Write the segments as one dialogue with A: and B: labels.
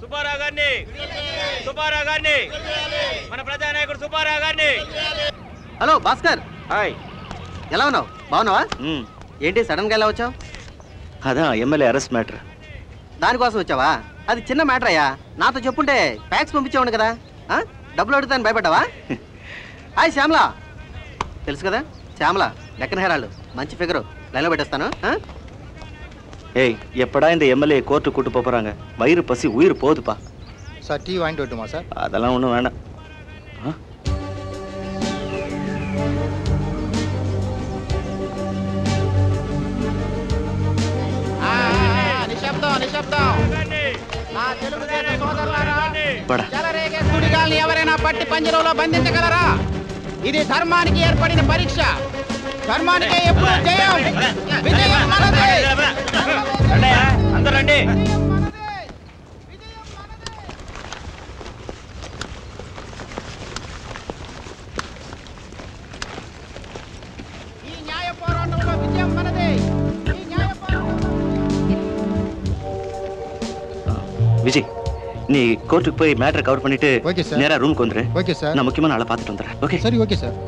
A: సుబ్బారావు గారిని సుబ్బారావు గారిని మన ప్రజానాయకుడు సుబ్బారావు గారిని
B: హలో భాస్కర్
C: హాయ్
B: ఎలా ఉన్నావు బాగున్నావా ఏంటి సడన్ గా ఎలా వచ్చావు
C: అదా ఎమ్మెల్యే అరెస్ట్ మ్యాటర్
B: దానికోసం వచ్చావా అది చిన్న మ్యాటర్ అయ్యా నాతో చెప్పుంటే ప్యాక్స్ పంపించేవాడు కదా ఆ? డబ్బులు అడుగుతాను భయపడ్డావా హాయ్ శ్యామలా తెలుసు కదా శ్యామల లెక్కన హెరాళ్ళు మంచి ఫిగరు లైన్లో పెట్టేస్తాను ఆ?
C: ஏய் எப்படா இந்த எம்எல்ஏ கோர்ட்டு கூட்டு போறாங்க வயிறு பசி உயிர் போகுதுப்பா
D: சார் டீ வாங்கிட்டு வரட்டுமா சார்
C: அதெல்லாம் ஒன்றும் வேண்டாம் ஆ?
E: నిశ్శబ్దం నిశ్శబ్దం నా తెలుగుదేశ సోదరులారా
C: పడ
E: చెలరేగే సుడిగాల్ని ఎవరైనా పట్టి పంజరంలో బంధించగలరా ఇది ధర్మానికి ఏర్పడిన పరీక్ష ధర్మానికే ఎప్పుడు జయం విజయం మనదే
A: రండి అందరు రండి
E: ఈ న్యాయ పోరాటంలో విజయం మనదే ఈ న్యాయ పోరాటంలో
C: விஜய் நீ கோர்ட்டுக்கு போய் மேட்டரை கவர் பண்ணிட்டு
D: ஓகே சார்.
C: நேரா ரூமுக்கு வந்துரு
D: ஓகே சார்
C: நான் முக்கியமான ஆளை பார்த்துட்டு வந்துடுறேன் ஓகே
D: சரி ஓகே சார்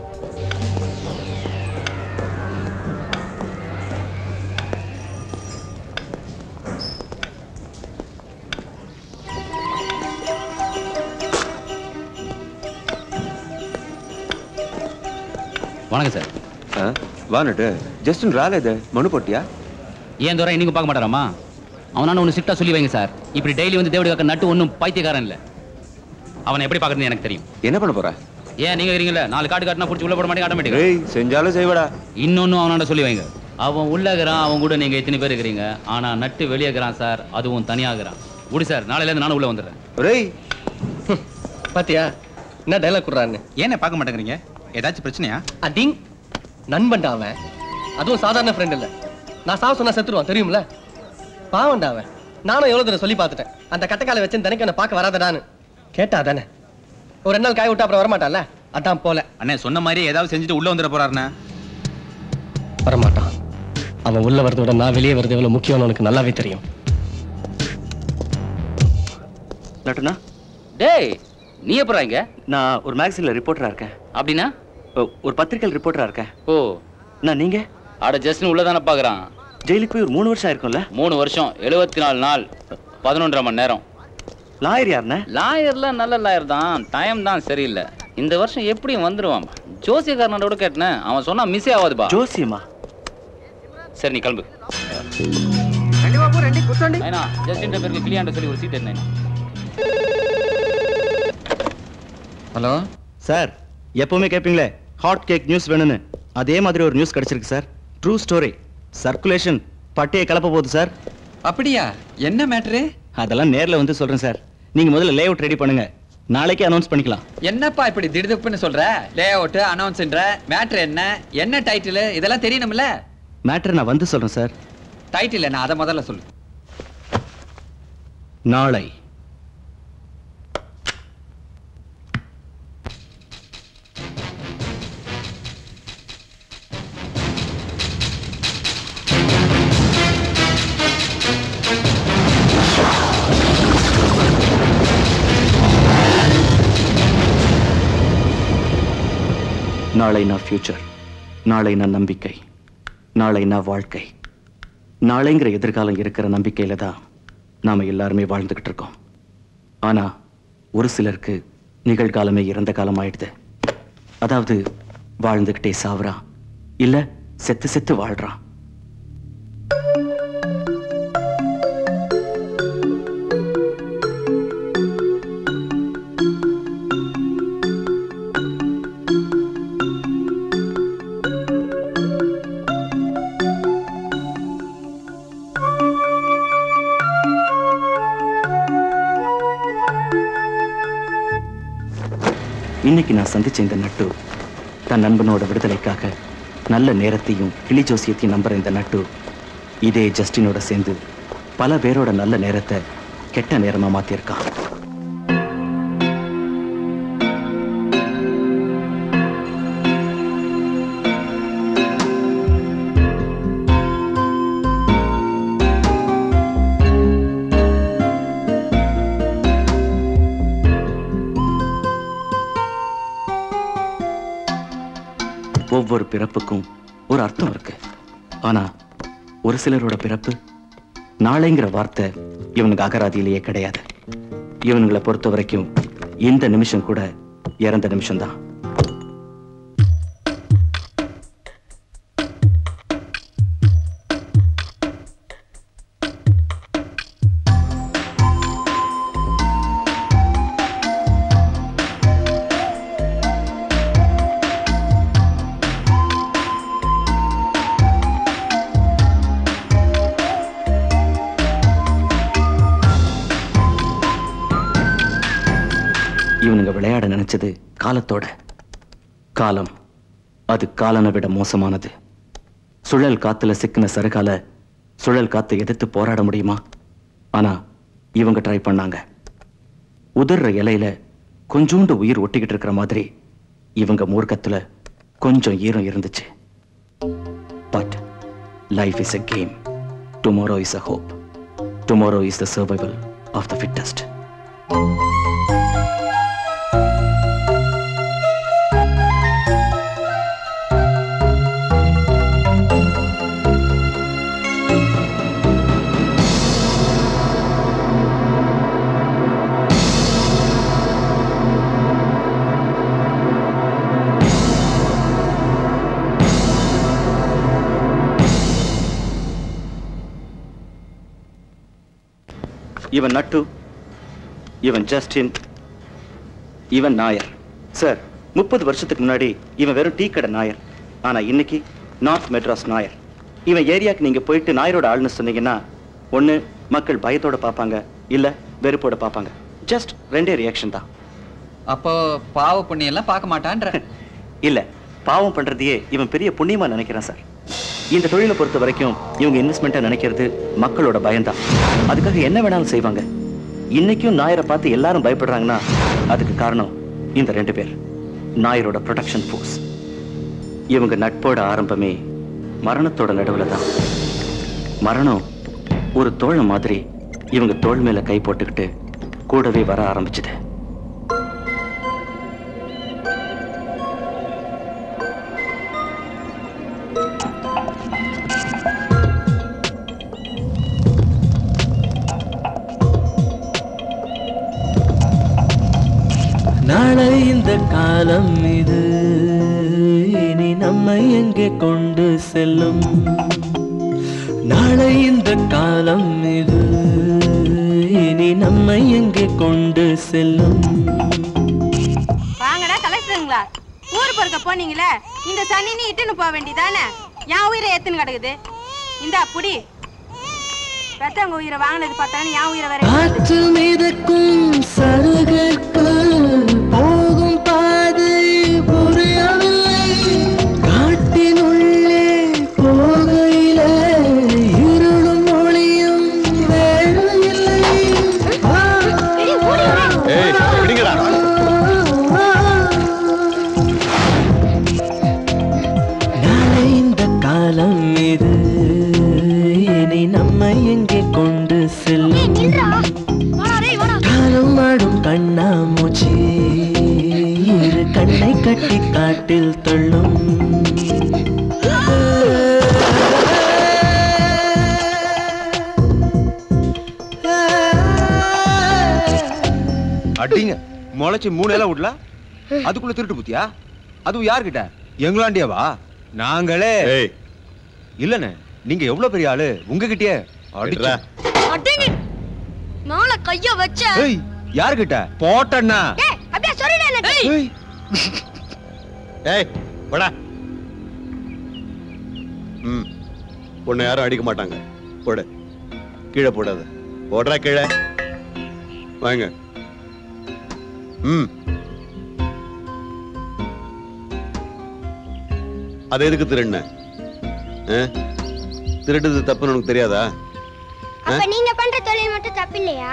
F: வணக்கம் சார்
G: வானட்டு ஜஸ்டின் ராலேது மனு போட்டியா
F: ஏன் தூரம் இன்னைக்கும் பார்க்க மாட்டாராமா அவனால ஒன்று ஸ்ட்ரிக்டாக சொல்லி வைங்க சார் இப்படி டெய்லி வந்து தேவடி காக்க நட்டு ஒன்றும் பைத்தியக்காரன் இல்லை அவனை எப்படி பார்க்கறது எனக்கு தெரியும்
G: என்ன பண்ண போற
F: ஏன் நீங்க இருக்கீங்களா நாலு காட்டு காட்டினா பிடிச்சி உள்ள போட மாட்டேங்க ஆட்டோமேட்டிக்கா
G: ஏய் செஞ்சாலும் செய்வடா
F: இன்னொன்னும் அவனாண்ட சொல்லி வைங்க அவன் உள்ளகிறான் அவன் கூட நீங்க எத்தனை பேர் இருக்கிறீங்க ஆனா நட்டு வெளியேகிறான் சார் அதுவும் தனியாகிறான் விடு சார் நாளையில இருந்து நானும் உள்ள வந்துடுறேன்
G: ரேய்
H: பாத்தியா என்ன டைலாக் குடுறான்னு
I: ஏன்னு பார்க்க மாட்டேங்கிறீங்க ஏதாச்சும் பிரச்சனையா
H: அடிங் நண்பன்டா அவன் அதுவும் சாதாரண ஃப்ரெண்ட் இல்ல நான் சாவ சொன்னா செத்துருவான் தெரியும்ல பாவம்டா அவன் நானும் எவ்வளவு தடவை சொல்லி பார்த்துட்டேன் அந்த கட்டக்காலை வச்சு தினைக்கு என்ன பார்க்க வராதடான்னு கேட்டா தானே ஒரு ரெண்டு நாள் காய விட்டு அப்புறம் வரமாட்டான்ல அதான் போல
I: அண்ணே சொன்ன மாதிரி ஏதாவது செஞ்சுட்டு உள்ள வந்துட போறாருண்ணே
H: வரமாட்டான் அவன் உள்ள வரதை விட நான் வெளியே வரது எவ்வளவு முக்கியம்னு உனக்கு நல்லாவே தெரியும்
C: நட்டுனா
F: டேய் நீ எப்படா இங்க
C: நான் ஒரு மேகசின்ல ரிப்போர்ட்டரா இருக்கேன்
F: அப்படின்னா
C: ஓ, ஒரு பத்திரிக்கையில் ரிப்போர்ட்டரா இருக்கேன்
F: ஓ
C: நான் நீங்க
F: ஆட ஜஸ்டின் உள்ள தானே பாக்குறான்
C: ஜெயிலுக்கு போய் ஒரு மூணு வருஷம் ஆயிருக்கும்ல
F: மூணு வருஷம் எழுபத்தி நாலு நாள் பதினொன்றரை மணி நேரம்
C: லாயர் யாருண்ணே
F: லாயர்லாம் நல்ல லாயர் தான் டைம் தான் சரியில்லை இந்த வருஷம் எப்படியும் வந்துருவான் ஜோசியக்காரனோட கூட கேட்டேன் அவன் சொன்னா மிஸ்ஸே ஆகாதுப்பா
C: ஜோசியமா
F: சரி நீ கிளம்பு
B: రండి బాబు రండి కూర్చోండి
F: நைனா ஜஸ்டின் பேருக்கு கிளியாண்ட சொல்லி ஒரு சீட் என்ன
I: ஹலோ
C: சார் எப்பவுமே கேட்பீங்களே ஹாட் கேக் நியூஸ் வேணும்னு அதே மாதிரி ஒரு நியூஸ் கிடைச்சிருக்கு சார் ட்ரூ ஸ்டோரி சர்க்குலேஷன் பட்டையை கிளப்ப போகுது சார்
I: அப்படியா என்ன மேட்ரு
C: அதெல்லாம் நேர்ல வந்து சொல்றேன் சார் நீங்க முதல்ல லே அவுட் ரெடி பண்ணுங்க நாளைக்கே அனௌன்ஸ் பண்ணிக்கலாம்
I: என்னப்பா இப்படி திடுதுப்புன்னு சொல்ற லே அவுட் அனௌன்ஸ்ன்ற மேட்ரு என்ன என்ன டைட்டில் இதெல்லாம் தெரியணும்ல
C: மேட்டர் நான் வந்து சொல்றேன் சார்
I: டைட்டில் என்ன அதை முதல்ல சொல்லு
C: நாளை நாளை நான் ஃபியூச்சர் நாளை நான் நம்பிக்கை நாளை நான் வாழ்க்கை நாளைங்கிற எதிர்காலம் இருக்கிற நம்பிக்கையில தான் நாம எல்லாருமே வாழ்ந்துகிட்டு இருக்கோம் ஆனா ஒரு சிலருக்கு நிகழ்காலமே இறந்த காலம் ஆயிடுது அதாவது வாழ்ந்துகிட்டே சாவறான் இல்ல செத்து செத்து வாழ்றான் இன்னைக்கு நான் சந்திச்ச இந்த நட்டு தன் நண்பனோட விடுதலைக்காக நல்ல நேரத்தையும் கிளி ஜோசியத்தையும் நம்புற இந்த நட்டு இதே ஜஸ்டினோட சேர்ந்து பல பேரோட நல்ல நேரத்தை கெட்ட நேரமா மாத்திருக்கான் ஒவ்வொரு பிறப்புக்கும் ஒரு அர்த்தம் இருக்கு ஆனா ஒரு சிலரோட பிறப்பு நாளைங்கிற வார்த்தை இவனுக்கு அகராதியிலேயே கிடையாது இவனுங்களை பொறுத்த வரைக்கும் இந்த நிமிஷம் கூட இறந்த நிமிஷம்தான் இவனுங்க விளையாட நினைச்சது காலத்தோட காலம் அது காலனை விட மோசமானது சுழல் காத்துல சிக்கின சருகால சுழல் காத்தை எதிர்த்து போராட முடியுமா ஆனா இவங்க ட்ரை பண்ணாங்க உதிர்ற இலையில கொஞ்சோண்டு உயிர் ஒட்டிக்கிட்டு இருக்கிற மாதிரி இவங்க மூர்க்கத்துல கொஞ்சம் ஈரம் இருந்துச்சு but life is a game tomorrow is a hope tomorrow is the survival of the fittest இவன் நட்டு இவன் ஜஸ்டின் இவன் நாயர் சார் முப்பது வருஷத்துக்கு முன்னாடி இவன் வெறும் டீ கடை நாயர் ஆனா இன்னைக்கு நார்த் மெட்ராஸ் நாயர் இவன் ஏரியாக்கு நீங்க போயிட்டு நாயரோட ஆள்னு சொன்னீங்கன்னா ஒண்ணு மக்கள் பயத்தோட பார்ப்பாங்க இல்ல வெறுப்போட பார்ப்பாங்க ஜஸ்ட் ரெண்டே ரியாக்ஷன் தான்
I: அப்போ பாவ புண்ணியம் எல்லாம் பார்க்க மாட்டான்ற
C: இல்ல பாவம் பண்றதையே இவன் பெரிய புண்ணியமா நினைக்கிறான் சார் இந்த தொழிலை பொறுத்த வரைக்கும் இவங்க இன்வெஸ்ட்மெண்ட்டை நினைக்கிறது மக்களோட பயம்தான் அதுக்காக என்ன வேணாலும் செய்வாங்க இன்னைக்கும் நாயரை பார்த்து எல்லாரும் பயப்படுறாங்கன்னா அதுக்கு காரணம் இந்த ரெண்டு பேர் நாயரோட ப்ரொடக்ஷன் ஃபோர்ஸ் இவங்க நட்போட ஆரம்பமே மரணத்தோட நடுவுல தான் மரணம் ஒரு தோழன் மாதிரி இவங்க தோள் மேல கை போட்டுக்கிட்டு கூடவே வர ஆரம்பிச்சது
J: நாளை இந்த காலம் இது இனி நம்மை எங்கே கொண்டு செல்லும் நாளை இந்த காலம் இது இனி நம்மை எங்கே கொண்டு செல்லும்
K: வாங்கடா கலெக்டருங்களா ஊர் பொறுக்க போனீங்களே இந்த சனினி இட்டுன்னு போக வேண்டியதானே என் உயிரை எத்துன்னு கிடக்குது இந்தா புடி பெத்தவங்க உயிரை வாங்கினது பார்த்தாலும் என் உயிரை வேற
J: காற்று மிதக்கும் சருகற்கு போகும் பாதை புரியவில்லை காட்டினுள்ளே போகையிலே இருளும் ஒளியும் வேறு இல்லை
L: ஏய் பிடிங்கடா
J: நாளை இந்த காலம் இது இனி நம்மை எங்கே கொண்டு செல்லும் காலம் ஆடும் கண்ணாமூச்சி இரு கண்ணை கட்டி காட்டில் தள்ளும்
G: அடிங்க முளைச்சு மூணு இலை விடல அதுக்குள்ள திருட்டு புத்தியா அதுவும் யார்கிட்ட எங்களாண்டியாவா நாங்களே இல்லண்ணே நீங்க எவ்வளவு பெரிய ஆளு உங்ககிட்டயே அடிச்சா
M: மேல கைய வச்ச
G: ஏய் யார்கிட்ட போட்டண்ணா
M: ஏய் அப்படியே சொல்லிடு எனக்கு
L: ஏய் போடா ம் உன்னை யாரும் அடிக்க மாட்டாங்க போடு கீழே போடாத போடுறா கீழே வாங்க ம் அது எதுக்கு திருண்ண திருடுறது தப்புன்னு உனக்கு தெரியாதா
M: அப்ப நீங்க பண்ற தொழில் மட்டும் தப்பில்லையா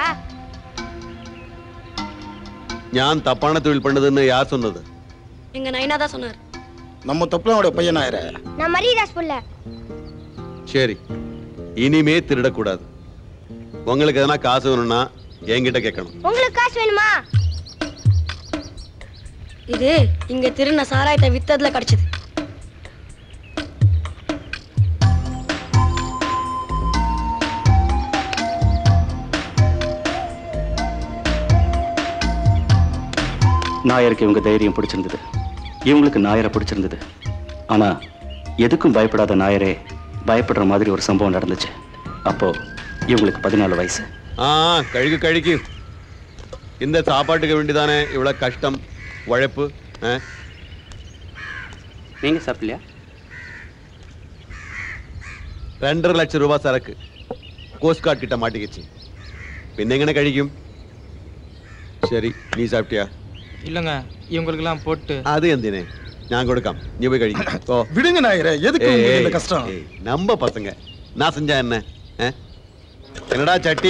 L: ஞான் தப்பான தொழில் பண்ணதுன்னு யார் சொன்னது
M: எங்க நைனா தான் சொன்னார்
D: நம்ம தப்புலோட பையன் ஆயிர
M: நான் மரியதாஸ் புள்ள
L: சரி இனிமே திருடக்கூடாது உங்களுக்கு எதனா காசு வேணும்னா என்கிட்ட கேட்கணும்
M: உங்களுக்கு காசு வேணுமா இது இங்க திருந சாராயத்தை வித்ததுல கிடைச்சது
C: நாயருக்கு இவங்க தைரியம் பிடிச்சிருந்தது இவங்களுக்கு நாயரை பிடிச்சிருந்தது ஆனா எதுக்கும் பயப்படாத நாயரே பயப்படுற மாதிரி ஒரு சம்பவம் நடந்துச்சு அப்போ இவங்களுக்கு பதினாலு வயசு
L: ஆ கழுகு கழுகு இந்த சாப்பாட்டுக்கு வேண்டிதானே இவ்வளவு கஷ்டம் உழைப்பு ஆ?
C: நீங்க சாப்பிடலையா
L: ரெண்டரை லட்சம் ரூபாய் சரக்கு கோஸ்ட் கார்டு கிட்ட மாட்டிக்கிச்சு பின்ன எங்கன கழிக்கும் சரி நீ சாப்பிட்டியா
N: இல்லைங்க இவங்களுக்கெல்லாம் போட்டு
L: அது எந்தினே நான் கொடுക്കാം நீ போய் கழிக்கும் ஓ
D: விடுங்க நாயரே எதுக்கு
L: ஏய்,
D: உங்களுக்கு இந்த
L: ஏய்,
D: கஷ்டம்
L: ஏய், நம்ம பசங்க நான் செஞ்சா என்ன ஆ? என்னடா சட்டி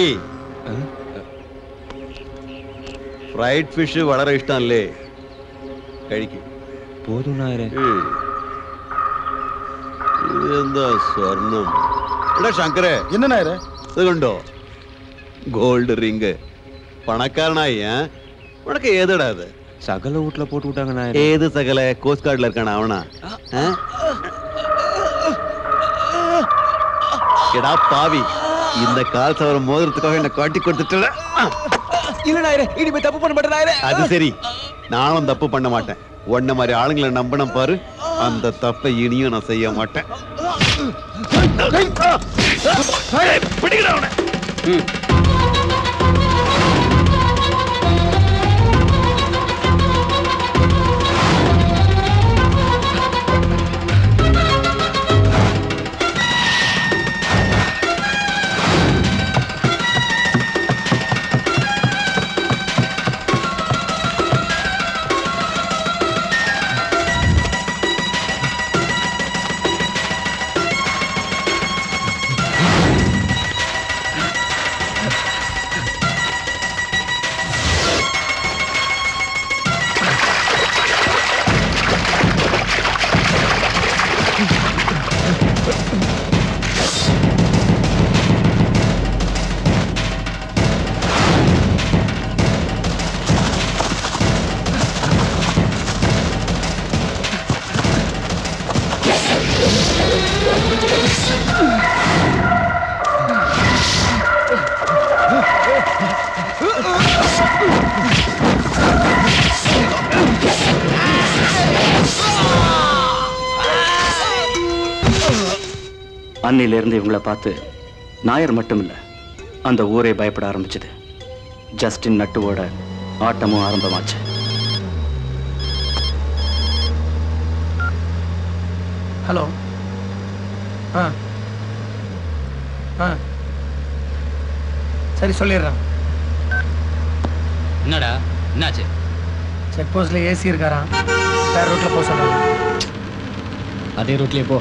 L: ஃப்ரைட் ஃபிஷ் வளர இஷ்டம் இல்லே കഴിക്കും
G: போதும் நாயரே
L: എന്താ സ്വർണം എടാ ശങ്കരെ
D: என்ன நாயரே
L: ഇത് കണ്ടോ ഗോൾഡ് റിംഗ് പണക്കാരനായി ഏ? ഉനക്ക് ഏതടാ അത്
G: சகல வீட்டுல போட்டு விட்டாங்க நாயரே
L: ഏത് സകല കോസ്റ്റ് കാർഡിൽ ഇരിക്കണ അവനാ ഏ? എടാ പാവി இந்த கால் சவர மோதிரத்துக்காக என்ன காட்டி கொடுத்துட்டு
G: இல்ல நாயரே இனிமே தப்பு பண்ண மாட்டேன் நாயரே
L: அது சரி நானும் தப்பு பண்ண மாட்டேன் உன்ன மாதிரி ஆளுங்களை நம்பணும் பாரு அந்த தப்பை இனியும் நான் செய்ய மாட்டேன் பிடிக்கிறா அவனை
C: அன்னிலிருந்து இவங்கள பார்த்து நாயர் மட்டும் இல்ல அந்த ஊரே பயப்பட ஆரம்பிச்சது ஜஸ்டின் நட்டுவோட ஆட்டமும் ஆரம்பமாச்சு
N: ஹலோ ஆ ஆ சரி சொல்லிடுறேன்
F: என்னடா என்னாச்சு
N: செக் போஸ்ட்ல ஏசி இருக்காராம் வேற ரூட்ல போக சொன்னாங்க
H: அதே ரூட்லயே போ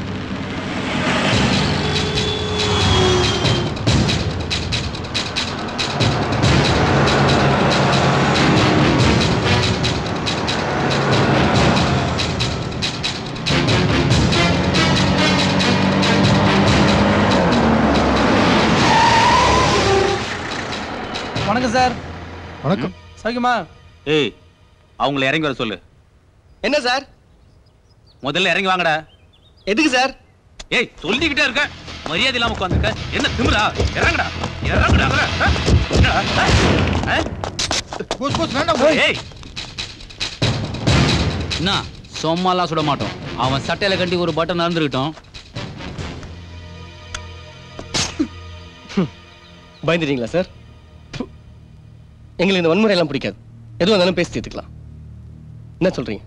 N: வணக்கம் சார்
D: வணக்கம்
N: சௌக்கியமா
F: ஏய் அவங்கள இறங்கி வர சொல்லு
H: என்ன சார்
F: முதல்ல இறங்கி வாங்கடா
H: எதுக்கு சார்
F: ஏய் சொல்லிக்கிட்டே இருக்க மரியாதை இல்லாம உட்காந்துருக்க என்ன திமிரா இறங்குடா இறங்குடா ஆ? என்னடா? ஆ?
D: போஸ் போஸ் வேண்டாம்
F: ஏய் என்ன சும்மாலாம் சுட மாட்டோம் அவன் சட்டையில கட்டி ஒரு பட்டன் நடந்துருக்கட்டும்
H: பயந்துட்டீங்களா சார் ப்பு. எங்களுக்கு இந்த வன்முறையெல்லாம் பிடிக்காது எதுவும் இருந்தாலும் பேசி தீர்த்துக்கலாம் என்ன சொல்றீங்க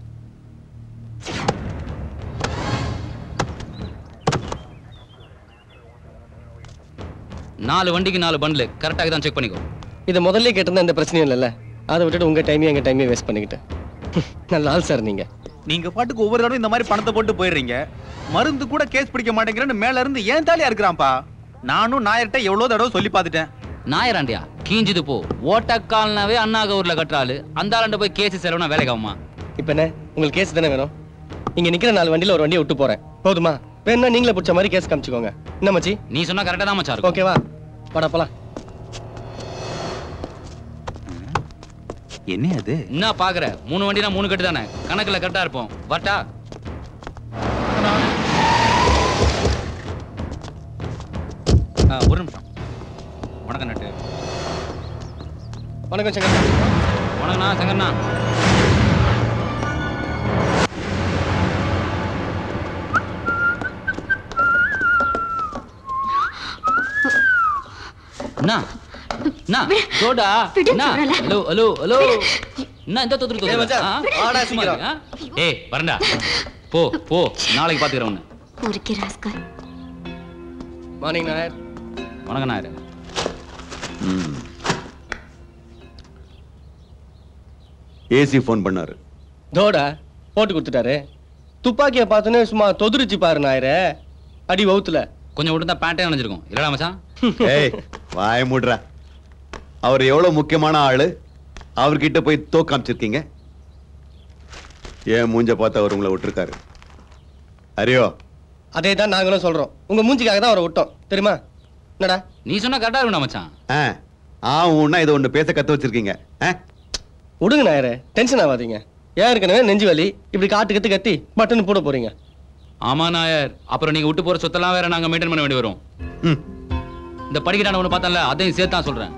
F: நாலு வண்டிக்கு நாலு பண்டில் கரெக்டாக தான் செக் பண்ணிக்கோ
H: இதை முதல்ல கேட்டிருந்தா எந்த பிரச்சனையும் இல்லைல்ல அதை விட்டுட்டு உங்க டைமையும் எங்க டைமையும் வேஸ்ட் பண்ணிக்கிட்டேன் நல்ல ஆள் சார் நீங்க
O: நீங்க பாட்டுக்கு ஒவ்வொரு தடவை இந்த மாதிரி பணத்தை போட்டு போயிடுறீங்க மருந்து கூட கேஸ் பிடிக்க மாட்டேங்கிறேன்னு மேல இருந்து ஏன் தாலியா இருக்கிறான்ப்பா நானும் நாயர்கிட்ட எவ்வளவு தடவை சொல்லி பார்த்துட்டேன்
F: நாயராண்டியா கீஞ்சுது போ ஓட்டக்கால்னாவே அண்ணாக ஊர்ல கட்டுறாளு அந்த ஆளாண்ட போய் கேஸ் செலவுனா வேலைக்காகுமா
H: இப்போ என்ன உங்களுக்கு கேஸ் தானே வேணும் இங்க நிக்கிற நாலு வண்டியில ஒரு வண்டியை விட்டு போறேன் போதுமா வேணும்னா நீங்களே பிடிச்ச மாதிரி கேஸ் காமிச்சுக்கோங்க என்ன மச்சி
F: நீ சொன்னா கரெக்டா தான் மச்சான் இருக்கும்
H: ஓகேவா வாடா போலாம்
O: என்ன அது
F: என்ன பாக்குற மூணு வண்டினா மூணு கட்டு தானே கணக்குல கரெக்டா இருப்போம் வரட்டா ஆ, ஒரு நிமிஷம் வணக்கம் நட்டு
H: வணக்கம் சங்கர்
F: வணக்கண்ணா சங்கர்ண்ணா என்ன என்ன தோடா
P: விடு,
F: என்ன
P: சொல்றேன்ல.
F: ஹலோ ஹலோ ஹலோ என்ன இந்த தொத்துரு
H: ஏய் மச்சான், வாடா சீக்கிரம்.
F: ஏய் வரண்டா போ போ நாளைக்கு பாத்துக்கிறேன் உன்னை
P: பொறுக்கி ராஸ்கல்
H: மார்னிங் நாயர்
F: வணக்கம் நாயர்
L: ஏசி ஃபோன் பண்ணாரு
H: தோடா போட்டு கொடுத்துட்டாரு துப்பாக்கியை பார்த்தோன்னே சும்மா தொதுரிச்சு பாரு நாயரே அடி வவுத்துல
F: கொஞ்சம் விட்டு பேண்டே நினைச்சிருக்கும் இல்லடா மச்சான்
L: ஏய் வாய மூடுறா அவர் எவ்வளவு முக்கியமான ஆளு அவர்கிட்ட போய் தோ காமிச்சிருக்கீங்க ஏன் மூஞ்ச பார்த்து அவர் உங்களை விட்டுருக்காரு அரியோ
H: அதே தான் நாங்களும் சொல்றோம் உங்க மூஞ்சிக்காக தான் அவரை விட்டோம் தெரியுமா என்னடா
F: நீ சொன்னா கரெக்டா இருக்கும்டா மச்சான்
L: ஆ ஆ உன்னா இதை ஒண்ணு பேச கத்து வச்சிருக்கீங்க ஆ?
H: விடுங்க நாயரே டென்ஷன் ஆகாதீங்க ஏன் ஏற்கனவே நெஞ்சு வலி இப்படி காட்டு கத்து கத்தி பட்டுன்னு போட போறீங்க
F: ஆமா நாயர் அப்புறம் நீங்க விட்டு போற சொத்தெல்லாம் வேற நாங்க மெயின்டைன் பண்ண வேண்டி வரும் இந்த படிக்கிறான ஒண்ணு பார்த்தேன்ல அதையும் சேர்த்து தான் சொல்றேன்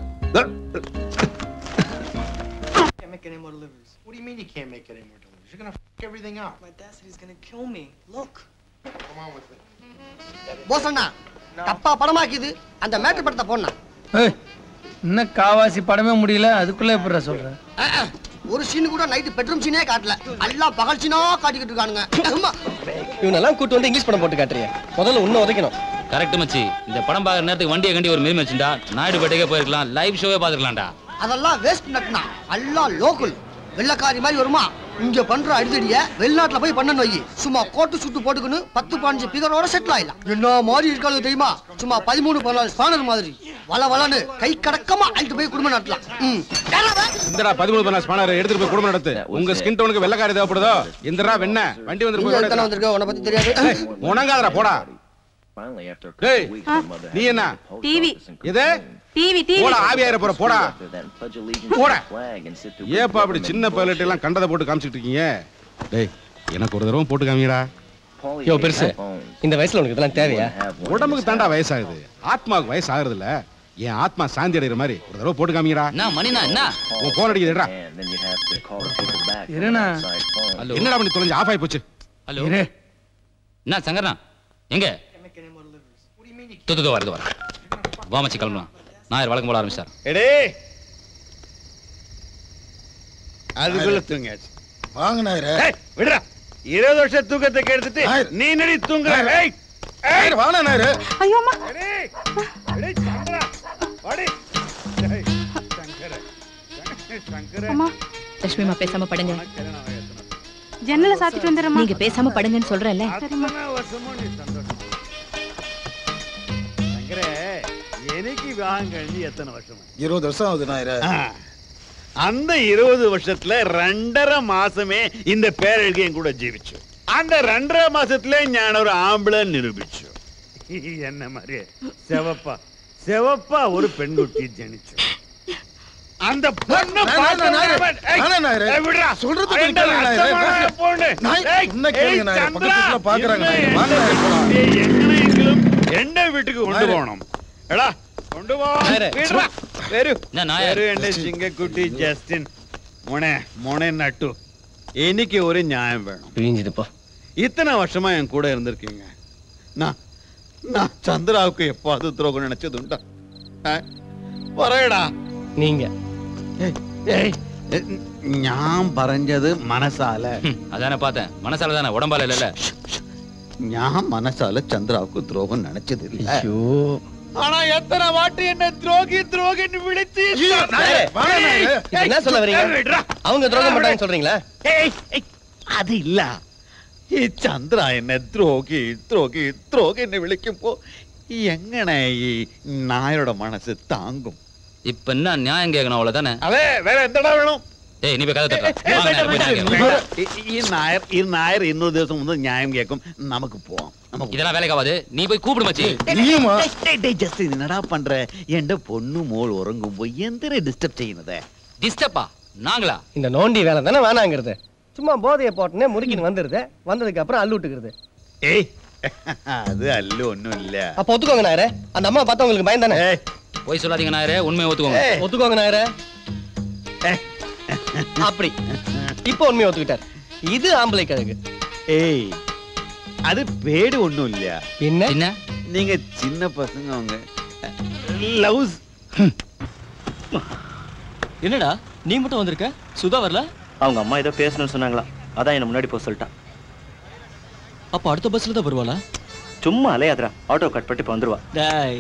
Q: Can't make any more delivers. What do you mean you can't make any more delivers? You're gonna f everything up. My Dacity's gonna kill me. Look. Come on with it.
R: Bose அண்ணா தப்பா படமாக்கிது அந்த மேட்ரு படத்தை போடணா
N: ஏய், இன்னும் காவாசி படமே முடியல அதுக்குள்ள எப்படிடா சொல்ற
R: ஒரு சீன் கூட நைட்டு பெட்ரூம் சீனே காட்டல எல்லாம் பகல் சீனா காட்டிக்கிட்டு இருக்கானுங்க அம்மா.
H: இவனெல்லாம் கூட்டு வந்து இங்கிலீஷ் படம் போட்டு காட்டுறீங்க முதல்ல உன்ன உதைக்கணும்
F: கரெக்ட் மச்சி இந்த படம் பார்க்குற நேரத்துக்கு வண்டியை கண்டி ஒரு மீன் வச்சுட்டா நாயுடு பேட்டைக்கே போயிருக்கலாம் லைவ் ஷோவே பார்த்துக்கலாம்டா
R: அதெல்லாம் வேஸ்ட் நட்னா எல்லாம் லோக்கல் வெள்ளக்காரி மாதிரி வருமா இங்க பண்ற அடிதடிய வெளிநாட்டுல போய் பண்ணணும் வை சும்மா கோட்டு சுட்டு போட்டுக்கணும் பத்து பாஞ்சு பிகரோட செட்டில் ஆயிடலாம் என்ன மாதிரி இருக்காது தெரியுமா சும்மா பதிமூணு பதினாலு ஸ்பானர் மாதிரி வள வளன்னு கை கடக்கமா அழிட்டு போய் குடும்பம் நடத்தலாம் ம்.
S: இந்தடா பதிமூணு பண்ண ஸ்பானர் எடுத்துட்டு போய் குடும்பம் நடத்து உங்க ஸ்கின் டோனுக்கு வெள்ளக்காரி தேவைப்படுதோ இந்தடா வெண்ண வண்டி வந்து
R: நீங்க எத்தனை வந்திருக்க உன்னை பத்தி தெரியாது
S: உணங்காதடா போடா டேய் நீ என்ன
K: டிவி
S: இது
K: டிவி டிவி
S: போடா ஆவியாயிர போற போடா போடா ஏப்பா அப்படி சின்ன பைலட் எல்லாம் கண்டதை போட்டு காமிச்சிட்டு இருக்கீங்க டேய் எனக்கு ஒரு தடவை போட்டு காமிங்கடா
H: யோ பெருசு இந்த வயசுல உனக்கு இதெல்லாம் தேவையா
S: உடம்புக்கு தாண்டா வயசாகுது ஆத்மாவுக்கு வயசு ஆகுறது இல்ல என் ஆத்மா சாந்தி அடைகிற மாதிரி ஒரு தடவை போட்டு காமிங்கடா
F: என்ன மணினா என்ன
S: உன் போன் அடிக்குதுடா
N: இருண்ணா
F: ஹலோ
S: என்னடா பண்ணி தொலைஞ்சு ஆஃப் ஆகி போச்சு
F: ஹலோ என்ன சங்கரனா எங்க தோ தோ, தோ வருது வர வா மச்சி கிளம்பலாம் நாயர் வழக்கம் போல ஆரம்பிச்சார்
L: எடே அதுக்குள்ள தூங்கியாச்சு
D: வாங்க நாயரே
L: ஏய், விடுடா இருபது வருஷம் தூக்கத்தை கெடுத்துட்டு நீ நடி தூங்குற ஏய், ஏய்,
D: வாங்க நாயரே
K: ஐயோ அம்மா
L: எடேய், எடேய், சங்கரா, வாடி. ஏய், சங்கர, சங்கர.
K: அம்மா
T: லட்சுமிமா பேசாம படுங்க
K: ஜன்னலை சாத்திட்டு வந்துடுறேம்மா
T: நீங்க பேசாம படுங்கன்னு சொல்றேன்ல
K: சரிம்மா
L: அத்தனை வருஷமும் நீ சந்தோஷம் சங்கரே எனக்கு விவாகம் கழிஞ்சு எத்தனை வருஷம்
D: இருபது வருஷம் ஆகுது நாயரே
L: அந்த இருபது வருஷத்துல ரெண்டரை மாசமே இந்த பேரழுகையும் கூட ஜீவிச்சு அந்த ரெண்டரை மாசத்துல ஞான ஒரு ஆம்பளை நிரூபிச்சு என்ன மாதிரி செவப்பா செவப்பா ஒரு பெண்குட்டி ஜனிச்சு அந்த பொண்ணு
D: நாயரே,
L: பார்த்த
D: நாயரே,
L: உடனே, ஏய்,
D: நாயரே, நாயரே.
L: ஏய், விடுடா.
D: சொல்றது
L: ஐயோ,
D: கொஞ்சம் கேளுங்க, நாயரே.
L: ரத்தமான பொண்ணு.
D: நாய்,
L: ஏய்,
D: உன்னை கேளுங்க,
L: ஏய்,
D: நாயரே.
L: சந்திரா,
D: பக்கத்துல பாக்குறாங்க,
L: என்ன
D: நாயரே. வாங்க, நாயரே, போலாம்.
L: ஏய், எங்கனையெങ്കിലും എന്റെ വീട്ടിക്ക് കൊണ്ടുപോകണം എടാ കൊണ്ടുപോകണം
H: നായരെ,
L: വിടടാ. വരൂ
F: ഞാൻ നായർ.
L: വരൂ എന്റെ ചിങ്കക്കുട്ടി ജസ്റ്റിൻ മോനെ മോനെ നട്ടു എനിക്ക് ഒരു ന്യായം വേണം
H: பிரிஞ்சுதுப்பா
L: இத்தனை வருஷமா என் கூட இருந்திருக்கீங்க நான் நான் சந்திராவுக்கு எப்பாவது துரோகம் நினைச்சதுண்டா ஆ? പറയടാ
H: நீங்க
L: ഏയ് ഞാൻ പറഞ്ഞത് മനസ്സാല
F: அதானே பார்த்தேன் மனசால தானே உடம்பால இல்ல
L: ഞാൻ മനസ്സാല ചന്ദ്രാவுக்கு துரோகம் நினைச்சதில்ல
H: ஐயோ
L: ஆனா எத்தனை வாட்டி என்ன துரோகி துரோகின்னு விழிச்சு
H: நாயரே, இப்ப என்ன சொல்ல வரீங்க அவங்க துரோகம் பண்ணாங்கன்னு சொல்றீங்களா
L: ഏയ്, ഏയ്, അതില്ല ഈ ചന്ദ്ര എന്നെ ദ്രോഹി ദ്രോഹി ദ്രോഹി എന്ന് വിളിക്കുമ്പോ എങ്ങനെ ഈ നായരുടെ മനസ്സ് താങ്കും
F: இப்ப என்ன நியாயம் கேட்கணும் அவ்வளவுதானே
L: അതെ വേറെ എന്താ വേണം
F: ஏய் நீ போய் கதை தட்டா வாங்க நாயர், போய் நியாயம் கேட்கலாம்.
L: ഈ- ഈ നായർ ഈ നായർ ഇന്നൊരു ദിവസം മുതൽ ന്യായം കേൾക്കും നമുക്ക് പോവാം നമുക്ക്
F: இதெல்லாம் வேலைக்கு ஆகாது நீ போய் கூப்பிடு மச்சி
L: ജസ്റ്റ് എന്നടാ പண்ற എന്റെ പൊണ്ണു മോൾ ഉറങ്ങുമ്പോ എന്തിനാ ഡിസ്റ്റർബ് ചെയ്യുന്നത്
F: டிஸ்டர்பா நாங்களா
H: இந்த நோண்டி வேலை தானே வேணாங்கிறது சும்மா போதையை போட்டுனே முறுக்கின்னு வந்துருது வந்ததுக்கு அப்புறம் அள்ளு விட்டுக்கிறது
L: ഏയ് അത് അല്ല ഒന്നുമില്ല
H: அப்ப ஒத்துக்கோங்க நாயரே அந்த அம்மா பார்த்தா உங்களுக்கு பயம் தானே
F: போய் சொல்லாதீங்க நாயரே உண்மையை ஒத்துக்கோங்க
H: ஒத்துக்கோங்க நாயரே அப்படி இப்போ உண்மையை ஒத்துக்கிட்டார் இது ஆம்பளை கழகு
L: ஏய் அது பேடு ஒண்ணும் இல்ல
H: என்ன
F: என்ன
L: நீங்க சின்ன பசங்க அவங்க லவ்ஸ்
H: என்னடா நீ மட்டும் வந்திருக்க சுதா வரல
C: அவங்க அம்மா ஏதோ பேசணும்னு சொன்னாங்களா அதான் என்ன முன்னாடி போக சொல்லிட்டான்
H: அப்ப அடுத்த பஸ்ல தான் வருவாளா
C: சும்மா அலையாதுரா ஆட்டோ கட் பண்ணிட்டு இப்போ வந்துருவா
H: டேய்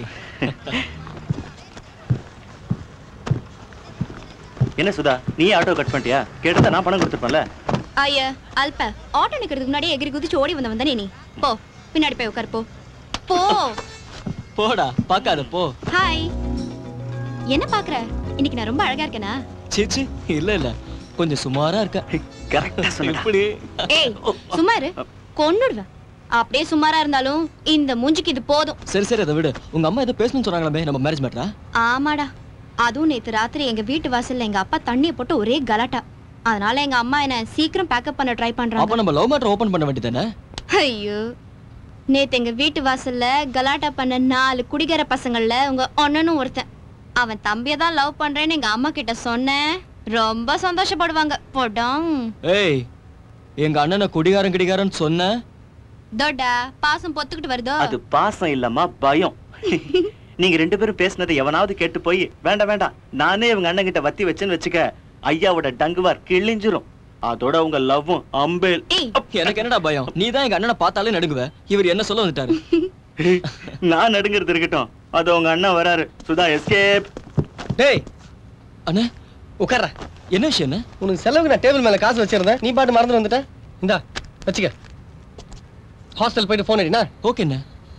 C: என்ன சுதா நீ ஆட்டோ கட் பண்ணிட்டியா கேட்டதா நான் பணம் கொடுத்துருப்பேன்ல
P: ஐயா அல்ப ஆட்டோ நிக்கிறதுக்கு முன்னாடி எகிரி குதிச்சு ஓடி வந்தவன் தானே நீ போ பின்னாடி போய் உட்காரு போ போ
H: போடா பார்க்காத போ
P: ஹாய் என்ன பாக்குற இன்னைக்கு நான் ரொம்ப அழகா இருக்கேனா
H: சீச்சி இல்ல இல்ல கொஞ்சம் சுமாரா இருக்க
C: கரெக்டா
H: எப்படி
P: ஏய் சும்மா இரு கொன்னுடுவேன் அப்படியே சுமாரா இருந்தாலும் இந்த மூஞ்சிக்கு இது போதும்
H: சரி சரி அதை விடு உங்க அம்மா ஏதோ பேசணும்னு சொன்னாங்களே நம்ம மேரேஜ் மேட்டரா
P: ஆமாடா அதுவும் நேத்து ராத்திரி எங்க வீட்டு வாசல்ல எங்க அப்பா தண்ணிய போட்டு ஒரே கலாட்டா அதனால எங்க அம்மா என்ன சீக்கிரம் பேக்கப் பண்ண ட்ரை
H: அப்ப
P: பண்றாங்க
H: நம்ம லவ் மேட்டர் ஓபன் பண்ண வேண்டியதானே
P: ஐயோ நேத்து எங்க வீட்டு வாசல்ல கலாட்டா பண்ண நாலு குடிகார பசங்கள்ல உங்க அண்ணனும் ஒருத்தன் அவன் தம்பியை தான் லவ் பண்றேன்னு எங்க அம்மா கிட்ட சொன்னேன் ரொம்ப சந்தோஷப்படுவாங்க போடம்
H: ஏய் எங்க அண்ணனை குடிகாரன் குடிகாரன் சொன்ன
P: தோடா பாசம் பொத்துக்கிட்டு வருதோ
C: அது பாசம் இல்லம்மா பயம் நீங்க ரெண்டு பேரும் பேசுனதை எவனாவது கேட்டு போய் வேண்டாம் வேண்டாம் நானே இவங்க அண்ணன் கிட்ட வத்தி வச்சேன்னு வச்சுக்க ஐயாவோட டங்குவார் கிழிஞ்சிரும் அதோட உங்க லவ்வும் அம்பேல்
H: எனக்கு என்னடா பயம் நீ தான் எங்க அண்ணனை பார்த்தாலே நடுங்குவ இவர் என்ன சொல்ல வந்துட்டாரு
C: நான் நடுங்கிறது இருக்கட்டும் அது உங்க அண்ணன் வராரு சுதா எஸ்கேப்
H: டேய் அண்ணே உட்கார்ற என்ன விஷயம் என்ன உனக்கு செலவுக்கு நான் டேபிள் மேல காசு வச்சிருந்தேன் நீ பாட்டு மறந்து வந்துட்டேன் இந்தா வச்சுக்க ஹாஸ்டல் போயிட்டு போன் அடினா ஓகேண்ணே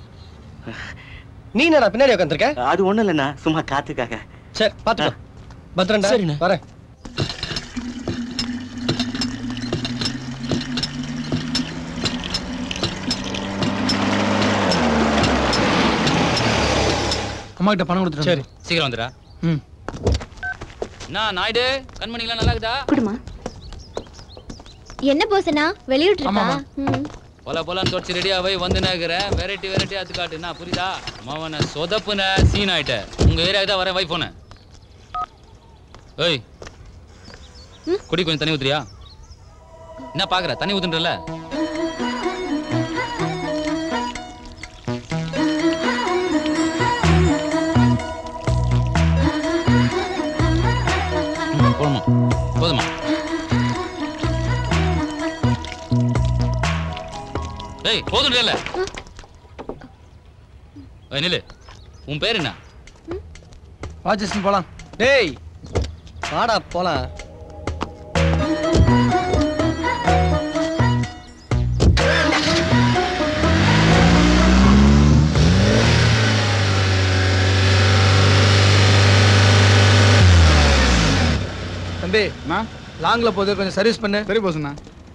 H: நீ என்னடா பின்னாடி உட்காந்துருக்க
C: அது ஒண்ணும் இல்லைண்ணா சும்மா காத்துக்காக
H: சரி பாத்துக்கோ பத்திரம்டா
C: சரிண்ணே.
H: வரேன்
N: அம்மா கிட்ட பணம் கொடுத்துட்டு
H: சரி
F: சீக்கிரம் வந்துடா
N: ம்
F: என்ன நாயுடு கண்மணிலாம் நல்லா இருக்குதா
P: குடுமா என்ன போசனா வெளியூட்டு இருக்கா
F: ஆமாமா.
P: ம்.
F: போல போலான்னு தொடச்சு ரெடியா போய் வந்து நிக்கிறேன் வெரைட்டி வெரைட்டி அது காட்டு என்ன புரியுதா மாவன சொதப்புன சீன் ஆயிட்ட உங்க ஏரியாவுக்கு தான் வரேன் வை போன ஏய் குடி கொஞ்சம் தண்ணி ஊத்துறியா என்ன பாக்குற தண்ணி ஊத்துன்றல போதுமா போதுமா ஏய் போதும்ல ஏய் நில்லு உன் பேர் என்ன
N: வாட்சஸ்டன் போலாம்
H: டேய் வாடா போலாம்
N: தம்பி லாங்ல போகுது கொஞ்சம் சர்வீஸ் பண்ணு
S: சரி போசுண்ணா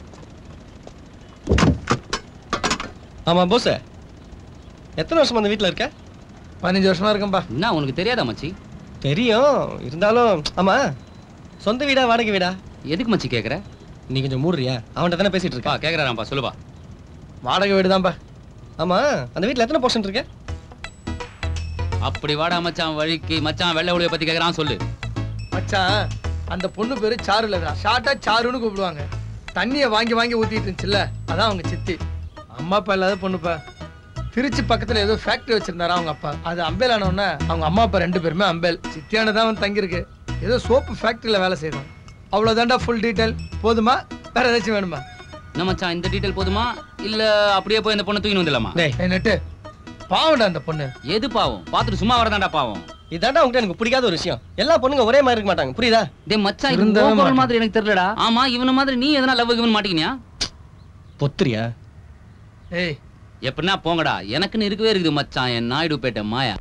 H: ஆமா போஸ் எத்தனை வருஷமா அந்த வீட்ல இருக்க
N: பதினஞ்சு வருஷமா இருக்கேன்பா
F: என்ன உனக்கு தெரியாதா மச்சி
H: தெரியும் இருந்தாலும் ஆமா சொந்த வீடா வாடகை வீடா
F: எதுக்கு மச்சி கேக்குற
H: நீ கொஞ்சம் மூடுறியா அவன்கிட்ட தானே பேசிட்டு
F: பா
H: இருக்க
F: கேக்குறாராம்பா சொல்லுப்பா
N: வாடகை வீடு தான்ப்பா
H: ஆமா அந்த வீட்ல எத்தனை போர்ஷன் இருக்கு
F: அப்படி வாடா மச்சான் வழிக்கு மச்சான் வெள்ளை ஒளிய பத்தி கேக்குறான் சொல்லு
N: மச்சான் அந்த பொண்ணு பேரு சாரு இல்லதா ஷார்ட்டா சாருன்னு கூப்பிடுவாங்க தண்ணியை வாங்கி வாங்கி ஊத்திட்டு இருந்துச்சுல்ல அதான் அவங்க சித்தி அம்மா அப்பா இல்லாத பொண்ணுப்பா திருச்சி பக்கத்துல ஏதோ ஃபேக்டரி வச்சிருந்தாரா அவங்க அப்பா அது அம்பேல் ஆனவுடனே அவங்க அம்மா அப்பா ரெண்டு பேருமே அம்பேல் சித்தியான தான் அவன் தங்கியிருக்கு ஏதோ சோப்பு ஃபேக்டரியில வேலை செய்யணும் அவ்வளவுதான்டா ஃபுல் டீடைல் போதுமா வேற ஏதாச்சும் வேணுமா
F: என்ன மச்சான் இந்த டீடைல் போதுமா இல்ல அப்படியே போய் இந்த பொண்ணை தூக்கின்னு வந்துடலாமா
N: டேய் நெட்டு பாவம்டா அந்த பொண்ணு
F: எது பாவம் பாத்துட்டு சும்மா வரதாண்டா பாவம்
H: இதாண்டா உங்ககிட்ட எனக்கு பிடிக்காத ஒரு விஷயம் எல்லா பொண்ணுங்க ஒரே மாதிரி இருக்க மாட்டாங்க புரியுதா
F: டேய் மச்சான் இது
H: திருந்தவே
F: உன் குரல்
H: மாட்டான்.
F: மாதிரி எனக்கு தெரியலடா ஆமா இவன மாதிரி நீ எதனா லவ் கிவன் மாட்டீங்கயா
H: பொத்துறியா
N: ஏய்
F: எப்படின்னா போங்கடா எனக்குன்னு இருக்கவே இருக்குது மச்சான் என் நாயுடு பேட்ட மாயா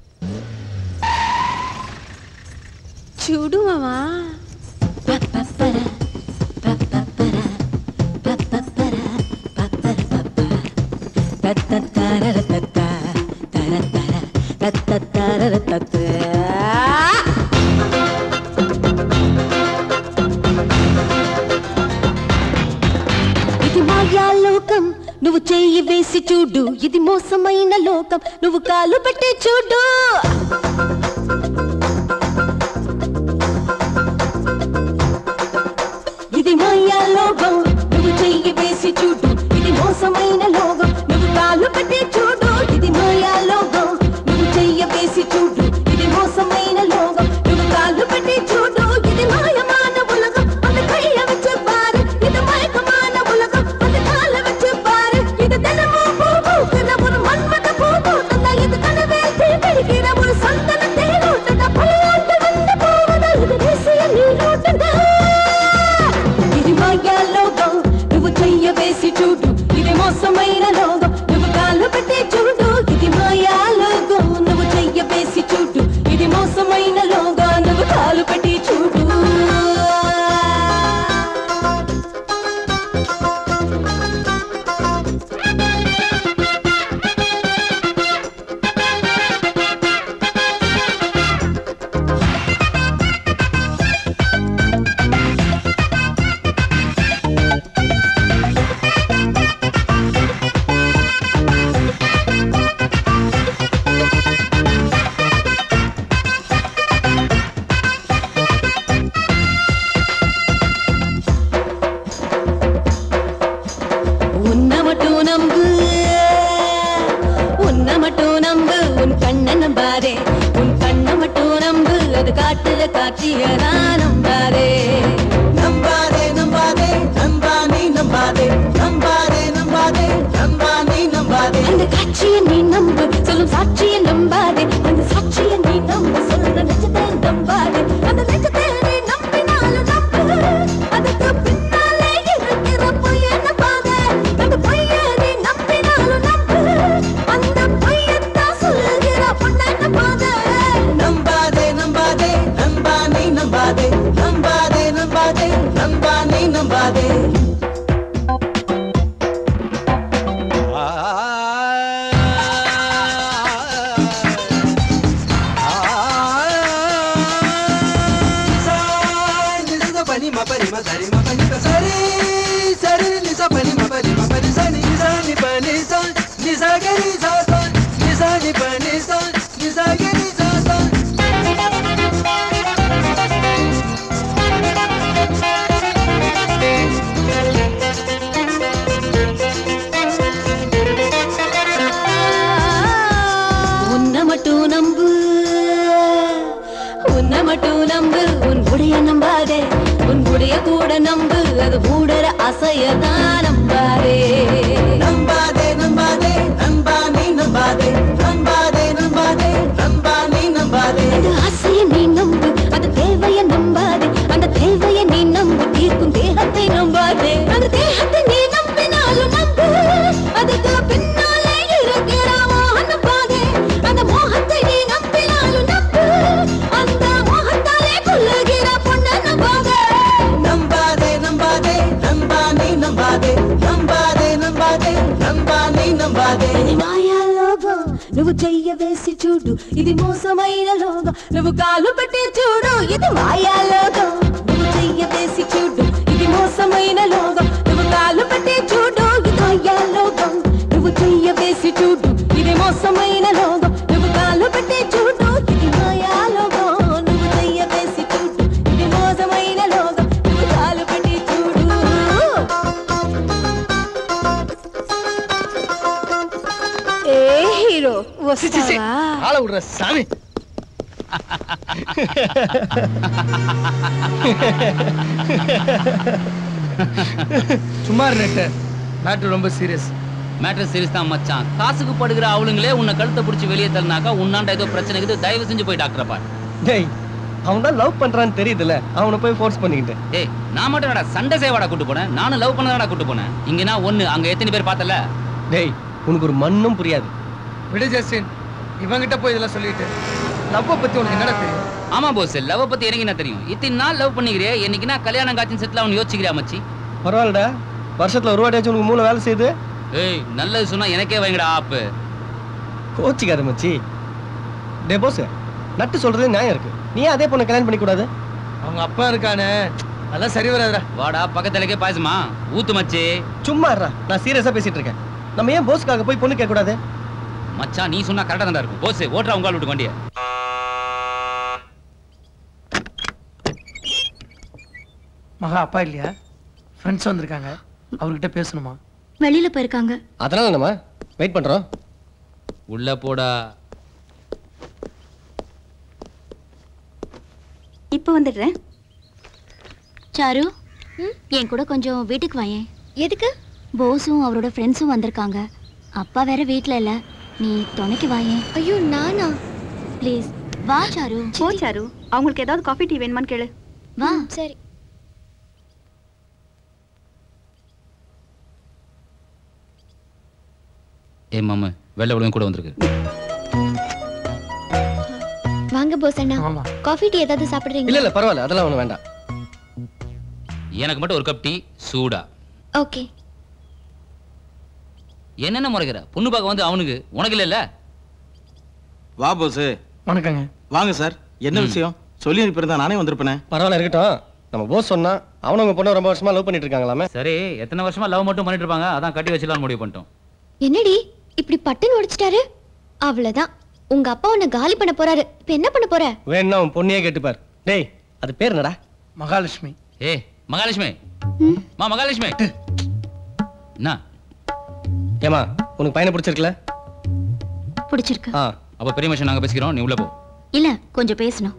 K: చూడు మామా
U: ఇది మాయా లోకం నువ్వు చెయ్యి వేసి చూడు ఇది మోసమైన లోకం నువ్వు కాలు పెట్టి చూడు ఇది మాయా లోకం నువ్వు చెయ్యి వేసి చూడు ఇది మోసమైన లోకం నువ్వు కాలు పెట్టి చూడు ఇది మాయా లోకం నువ్వు చెయ్యి వేసి చూడు ఇది మోస நம்பாதே உன் கண்ணை மட்டும் நம்பு அது காட்டுல காட்சியனா நம்பாதே
J: நம்பாதே நம்பாதே நம்பா நீ நம்பாதே நம்பாதே நம்பாதே நம்பா நீ நம்பாதே
U: அந்த காட்சியை நீ நம்பு சொல்லும் சாட்சியை நம்பாதே அந்த சாட்சியை நீ நம்பு சொல்ற நிஜத்தை நம்பாதே அந்த நிஜத்தை நீ நம்பினாலும் நம்பு அதுக்கு பின்னாலே இருக்கிற பொய்யை நம்பாதே அந்த பொய்யை நீ நம்பினாலும் நம்பு அந்த பொய்யத்தான் சொல்லுகிற பொண்ணை நம்பாதே
J: நம்பாதே நம்பாதே நம்பா நீ நம்பாதே நம்பாதே நம்பாதே நம்பா நீ நம்பாதே
Q: పని మ పని మ సరి మ పని ప సరి సరి ని స పని మ పని మ పని స ని స ని ప ని స ని స గ రి స స ని స ని ప ని స ని స గ రి స స
U: உன்னை மட்டும் நம்பு உன்னை மட்டும் நம்பு உன் உடைய நம்பாதே உன் உடைய கூட நம்பு அது மூடற அசையதான் நம்பாதே
J: நம்பாதே நம்பாதே நம்பா நீ நம்பாதே நம்பாதே நம்பாதே நம்பா நீ நம்பாதே
U: அந்த ஆசையை நீ நம்பு அந்த தேவையை நம்பாதே அந்த தேவையை நீ நம்பு தீர்க்கும் தேகத்தை நம்பாதே அந்த தேகத்தை நீ நம்பினாலும் நம்பு அதுக்கு பின்னாலே இருக்கிற மோகம் நம்பாதே அந்த மோகத்தை நீ நம்பினாலும் நம்பு அந்த மோகத்தாலே கொல்லுகிற பொண்ணை நம்பாதே
J: நம்பாதே நம்பாதே நம்பா நீ நம்பாதே நம்பாதே நம்பாதே நம்பா நீ నమ్మాదే
U: ఇది మాయా లోకం నువ్వు చెయ్య వేసి చూడు ఇది మోసమైన లోకం నువ్వు కాలు పెట్టి చూడు ఇది మాయా లోకం నువ్వు చెయ్య వేసి చూడు ఇది మోసమైన లోకం నువ్వు కాలు పెట్టి చూడు ఇది మాయా లోకం నువ్వు చెయ్య వేసి చూడు ఇది మోసమైన లోకం నువ్వు కాలు పెట్టి చూడు ఇది మాయా లోకం నువ్వు చెయ్య వేసి చూడు ఇది మోసమైన లోకం నువ్వు కాలు పెట్టి చూడు ఏ హీరో వస్తావా
N: ஆள விடுற சாமி சும்மா நெட்டு மேட்ரு ரொம்ப சீரியஸ்
F: மேட்டர் சீரியஸ் தான் மச்சான் காசுக்கு படுகிற அவளுங்களே உன்னை கழுத்தை பிடிச்சி வெளியே தள்ளினாக்கா உன்னாண்ட ஏதோ பிரச்சனை இருக்குது தயவு செஞ்சு போய் டாக்டரை பாரு
H: டேய் அவன் தான் லவ் பண்றான்னு தெரியுதுல அவனை போய் ஃபோர்ஸ் பண்ணிக்கிட்டு
F: ஏய் நான் மட்டும் என்னடா சண்டை சேவாடா கூட்டு போனேன் நானும் லவ் பண்ணதாடா கூட்டு போனேன் இங்கன்னா ஒண்ணு அங்க எத்தனை பேர் பார்த்தல
H: டேய் உனக்கு ஒரு மண்ணும் புரியாது
N: விடு ஜஸ்டின் இவங்கிட்ட போய் இதெல்லாம் சொல்லிட்டு லவ்வை பத்தி உனக்கு என்னடா தெரியும்
F: ஆமா போஸ் லவ் பத்தி எனக்கு என்ன தெரியும் இத்தனை நாள் லவ் பண்ணிக்கிறே என்னைக்குனா கல்யாணம் காட்சி செட்டில் அவன் யோசிக்கிறியா மச்சி
H: பரவாயில்லடா வருஷத்துல ஒரு வாட்டியாச்சும் உனக்கு மூளை வேலை செய்யுது
F: ஏய் நல்லது சொன்னா எனக்கே வைங்கடா ஆப்பு
H: கோச்சிக்காத மச்சி டே போஸ் நட்டு சொல்றது நியாயம் இருக்கு நீ ஏன் அதே பொண்ணை கல்யாணம் பண்ணிக்க கூடாது
N: அவங்க அப்பா இருக்கானே அதெல்லாம் சரி வராதுடா
F: வாடா பக்கத்துலக்கே பாயசமா ஊத்து மச்சி
H: சும்மா இருடா நான் சீரியஸா பேசிட்டு இருக்கேன் நம்ம ஏன் போஸ்க்காக போய் பொண்ணு கேட்க கூடாது
F: மச்சான் நீ சொன்னா கரெக்டா தான் இருக்கும் போஸ் ஓட்டுறா உங்க விட்டு வண்டிய
N: மகா அப்பா இல்லையா ஃப்ரெண்ட்ஸ் வந்திருக்காங்க அவர்கிட்ட பேசணுமா
P: வெளியில போயிருக்காங்க
H: அதனால நம்ம வெயிட் பண்றோம்
F: உள்ள போடா
P: இப்போ வந்துடுறேன் சாரு என் கூட கொஞ்சம் வீட்டுக்கு வாயேன் எதுக்கு போஸும் அவரோட ஃப்ரெண்ட்ஸும் வந்திருக்காங்க அப்பா வேற வீட்ல இல்ல நீ துணைக்கு வாயேன் ஐயோ நானா ப்ளீஸ் வா சாரு
A: போ சாரு அவங்களுக்கு ஏதாவது காஃபி டீ வேணுமான்னு கேளு
P: வா சரி
F: ஏ மாமா வெள்ளை விடுங்க கூட வந்திருக்கு
P: வாங்க போஸ் அண்ணா காஃபி டீ ஏதாவது
H: இல்ல
P: சாப்பிடுறீங்க
H: இல்ல பரவாயில்ல அதெல்லாம் ஒண்ணு வேண்டாம்
F: எனக்கு மட்டும் ஒரு கப் டீ சூடா
P: ஓகே
F: என்னென்ன முறைகிற பொண்ணு பார்க்க வந்து அவனுக்கு உனக்கு இல்ல
O: வா போஸ்
N: வணக்கங்க
O: வாங்க சார் என்ன விஷயம் சொல்லி அனுப்பியிருந்தா நானே வந்திருப்பேனே
H: பரவாயில்ல இருக்கட்டும் நம்ம போஸ் சொன்னா அவனும் உங்க பொண்ணு ரொம்ப வருஷமா லவ் பண்ணிட்டு இருக்காங்களாமே
F: சரி எத்தனை வருஷமா லவ் மட்டும் பண்ணிட்டு இருப்பாங்க அதான் கட்டி வச்சலாம்னு முடிவு பண்ணிட்டோம்
P: என்னடி இப்படி பட்டுன்னு உடைச்சிட்டாரு அவ்வளவுதான் உங்க அப்பா உன்னை காலி பண்ண போறாரு இப்ப என்ன பண்ண போற
H: வேணா உன் பொண்ணையே கேட்டுப்பார் டேய் அது பேர் என்னடா
N: மகாலட்சுமி
F: ஏ மகாலட்சுமி மா மகாலட்சுமி என்ன
H: ஏமா உனக்கு பையனை பிடிச்சிருக்கல
P: பிடிச்சிருக்கு
H: ஆ
F: அப்ப பெரிய மனுஷன் நாங்க பேசிக்கிறோம் நீ உள்ள போ
A: இல்ல கொஞ்சம் பேசணும்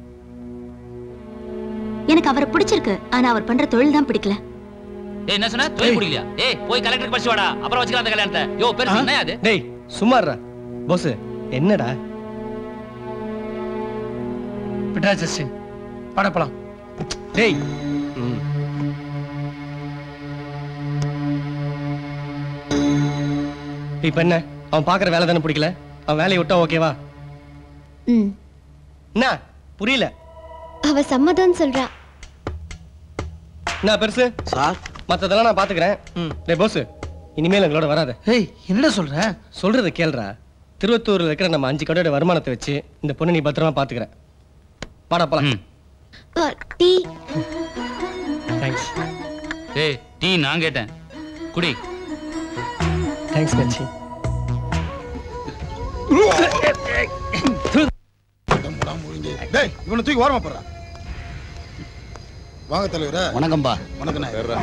A: எனக்கு அவரை பிடிச்சிருக்கு ஆனா அவர் பண்ற தொழில் தான் பிடிக்கல
F: ஏய் என்ன சொன்ன தொழில் பிடிக்கலையா ஏய் போய் கலெக்டருக்கு படிச்சு வாடா அப்புறம் வச்சுக்கலாம் அந்த கல்யாணத்தை யோ பெருசு என்ன அது
H: டேய் சும்மாறா போஸ் என்னடா
N: விட்ரா ஜஸ்டின் படப்பலாம்
H: டேய் இப்ப என்ன அவன் பாக்குற வேலை தானே பிடிக்கல அவன் வேலையை விட்டா ஓகேவா
P: ம்
H: என்ன புரியல
P: அவ சம்மதம்னு சொல்றா
H: என்ன பெருசு
R: சார்
H: மத்ததெல்லாம் நான் பாத்துக்கிறேன் டேய் போஸ் இனிமேல் எங்களோட வராத
N: ஏய் என்னடா சொல்ற
H: சொல்றத கேளுடா திருவத்தூர்ல இருக்கிற நம்ம அஞ்சு கடையோட வருமானத்தை வச்சு இந்த பொண்ணு நீ பத்திரமா பாத்துக்கிற வாடா போலாம்
P: டீ
H: தேங்க்ஸ்
F: ஏய் டீ நான் கேட்டேன் குடி
H: தேங்க்ஸ் மச்சி
D: டேய் இவனை தூக்கி ஓரமா போடுறா வாங்க தலைவரே
L: வணக்கம்பா
D: வணக்கம்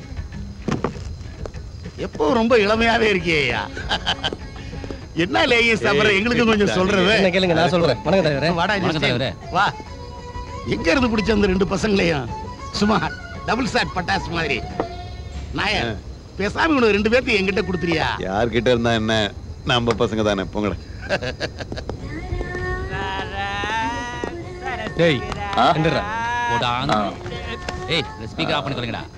L: எப்போ ரொம்ப இளமையாவே இருக்கியா என்ன லேகிஸ் அப்புறம் எங்களுக்கு கொஞ்சம் சொல்றது
H: என்ன கேளுங்க நான் சொல்றேன் வணக்கம் தலைவரே
L: வாடா
F: வணக்கம்
L: ஜஸ்டின்.
F: தலைவரே.
L: வா எங்க இருந்து பிடிச்ச அந்த ரெண்டு பசங்களையும் சும்மா டபுள் ஷாட் பட்டாஸ் மாதிரி நாயன் பேசாம இவனுக்கு ரெண்டு பேர்த்தையும் என்கிட்ட கொடுத்துறியா
S: யார்கிட்ட இருந்தா என்ன நம்ம பசங்க தானே போங்கடா
H: டேய் எந்திரா
F: போடாங்க ஏய் இந்த ஸ்பீக்கர் ஆஃப் பண்ணி தொலைங்கடா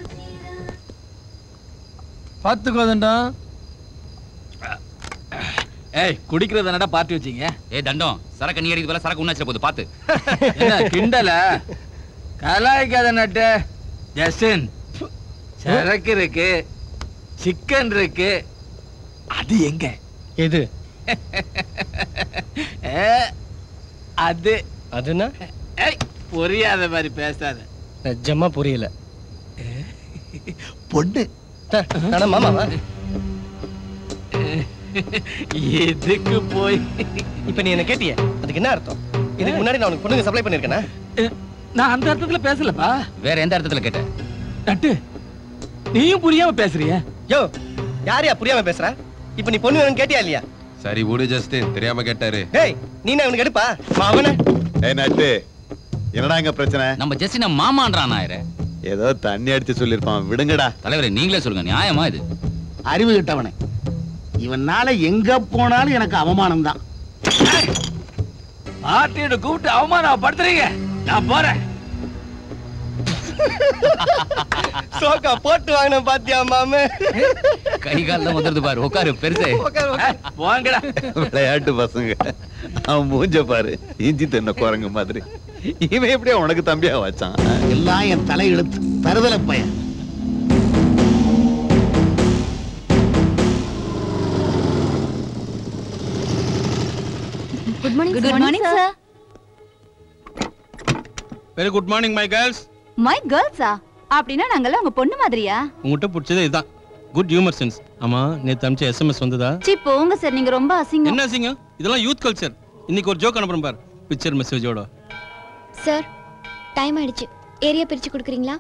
N: பாத்துக்கோதண்டா
I: ஏய் குடிக்கிறது என்னடா பார்ட்டி வச்சீங்க
F: ஏய் தண்டம் சரக்கு நீ அடிக்கிறது போல சரக்கு உன்னாச்சிட போகுது பாத்து
I: என்ன கிண்டல கலாய்க்காத நட்டு ஜஸ்டின் சரக்கு இருக்கு சிக்கன் இருக்கு அது எங்க
H: எது
I: ஏ, அது
H: அதுனா
I: ஏய் புரியாத மாதிரி பேசாத
H: நிஜமா புரியல
I: பொண்ணு
H: நானா மாமாவா
I: எதுக்கு போய்
H: இப்ப நீ என்ன கேட்டிய அதுக்கு என்ன அர்த்தம் இதுக்கு முன்னாடி நான் உனக்கு பொண்ணுங்க சப்ளை பண்ணிருக்கேனா
I: நான் அந்த அர்த்தத்துல பேசலப்பா
F: வேற எந்த அர்த்தத்துல கேட்ட
I: நட்டு நீயும் புரியாம பேசுறிய
H: யோ யாரையா புரியாம பேசுற இப்ப நீ பொண்ணு வேணும்னு கேட்டியா இல்லையா
S: சரி விடு ஜஸ்டின் தெரியாம கேட்டாரு
H: டேய் நீ என்ன இவனுக்கு எடுப்பா அவன
S: ஏய் நட்டு என்னடா இங்க பிரச்சனை
F: நம்ம ஜஸ்டின மாமான்றான் நாயரே
S: ஏதோ தண்ணி அடிச்சு சொல்லிருப்பான் விடுங்கடா
F: தலைவரே நீங்களே சொல்லுங்க நியாயமா இது
L: அறிவு கிட்டவனே இவனால எங்க போனாலும் எனக்கு அவமானம் தான்
I: பார்ட்டியோட கூப்பிட்டு அவமானப்படுத்துறீங்க நான் போறேன்
H: சோக்கா போட்டு வாங்கின பாத்தியா மாமே
F: கை கால் தான் வந்துருது பாரு உட்காரு பெருசு
I: போங்கடா
S: விளையாட்டு பசங்க அவன் மூஞ்ச பாரு இஞ்சி தென்ன குரங்கு மாதிரி இவன் எப்படியா உனக்கு தம்பியா வச்சான்
L: எல்லாம் என் தலை இழுத்து தருதல பையன்
P: good morning
A: good morning sir
O: very good morning my girls
A: my கேர்ள்ஸா அப்படின்னா நாங்கெல்லாம் உங்க பொண்ணு மாதிரியா
O: உங்ககிட்ட பிடிச்சதே இதுதான் குட் ஹியூமர் சென்ஸ் ஆமா நேத்து அமிச்ச எஸ்எம்எஸ் வந்ததா
A: சி போங்க சார் நீங்க ரொம்ப அசிங்கம்
O: என்ன சிங்கம் இதெல்லாம் யூத் கல்ச்சர் இன்னைக்கு ஒரு ஜோக் அனுப்புறேன் பார் பிக்சர் மெசேஜோட
P: சார் டைம் ஆயிடுச்சு ஏரியா பிரிச்சு கொடுக்குறீங்களா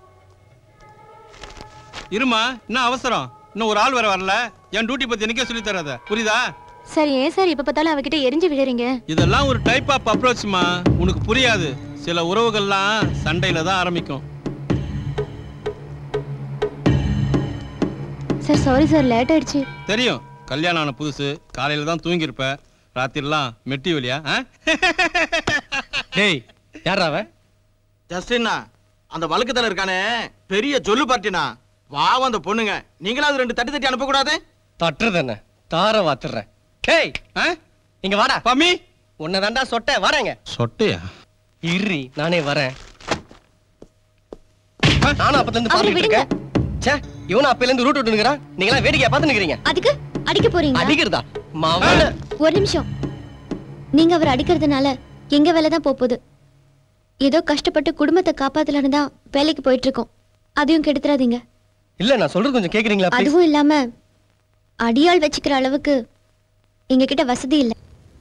O: இருமா என்ன அவசரம் இன்னும் ஒரு ஆள் வேற வரல என் டியூட்டி பத்தி எனக்கே சொல்லி தராத புரியுதா
P: சார் ஏன் சார் இப்ப பார்த்தாலும் அவகிட்ட எரிஞ்சு விழுறீங்க
O: இதெல்லாம் ஒரு டைப் ஆஃப் அப்ரோச்மா உனக்கு புரியாது சில உறவுகள்லாம் சண்டையில தான் ஆரம்பிக்கும்
P: சார் சாரி சார் லேட் ஆயிடுச்சு
O: தெரியும் கல்யாணம் ஆன புதுசு காலையில தான் தூங்கியிருப்ப ராத்திரிலாம் மெட்டி வலியா ஆ?
H: டேய் யாரா அவன்
B: ஜஸ்டின்னா அந்த வழக்கத்துல இருக்கானே பெரிய சொல்லு பார்ட்டினா பாவம் அந்த பொண்ணுங்க நீங்களாவது ரெண்டு தட்டி தட்டி அனுப்பக்கூடாது
H: தட்டுறது என்ன தார வாத்துறேன் டேய் இங்க வாடா
O: பம்மி
H: உன்னை தாண்டா சொட்ட வரேங்க
O: சொட்டையா
H: இர்ரி நானே வரேன் நானும் அப்பத்துல இருந்து பாத்துட்டு இருக்கேன் ச்சே இவனும் அப்பையில இருந்து ரூட் விட்டுனுக்குறான் நீங்களா வேடிக்கையா பாத்து நிக்கிறீங்க
P: அதுக்கு அடிக்க போறீங்க
H: அடிக்கிறதா மாவன
P: ஒரு நிமிஷம் நீங்க அவர் அடிக்கிறதுனால எங்க வேலை தான் போகுது ஏதோ கஷ்டப்பட்டு குடும்பத்தை காப்பாத்தலன்னு தான் வேலைக்கு போயிட்டு இருக்கோம் அதையும் கெடுத்துறாதீங்க
H: இல்ல நான் சொல்றது கொஞ்சம் கேக்குறீங்களா please?
P: அதுவும் இல்லாம அடியாள் வச்சுக்கிற அளவுக்கு எங்க கிட்ட வசதி இல்ல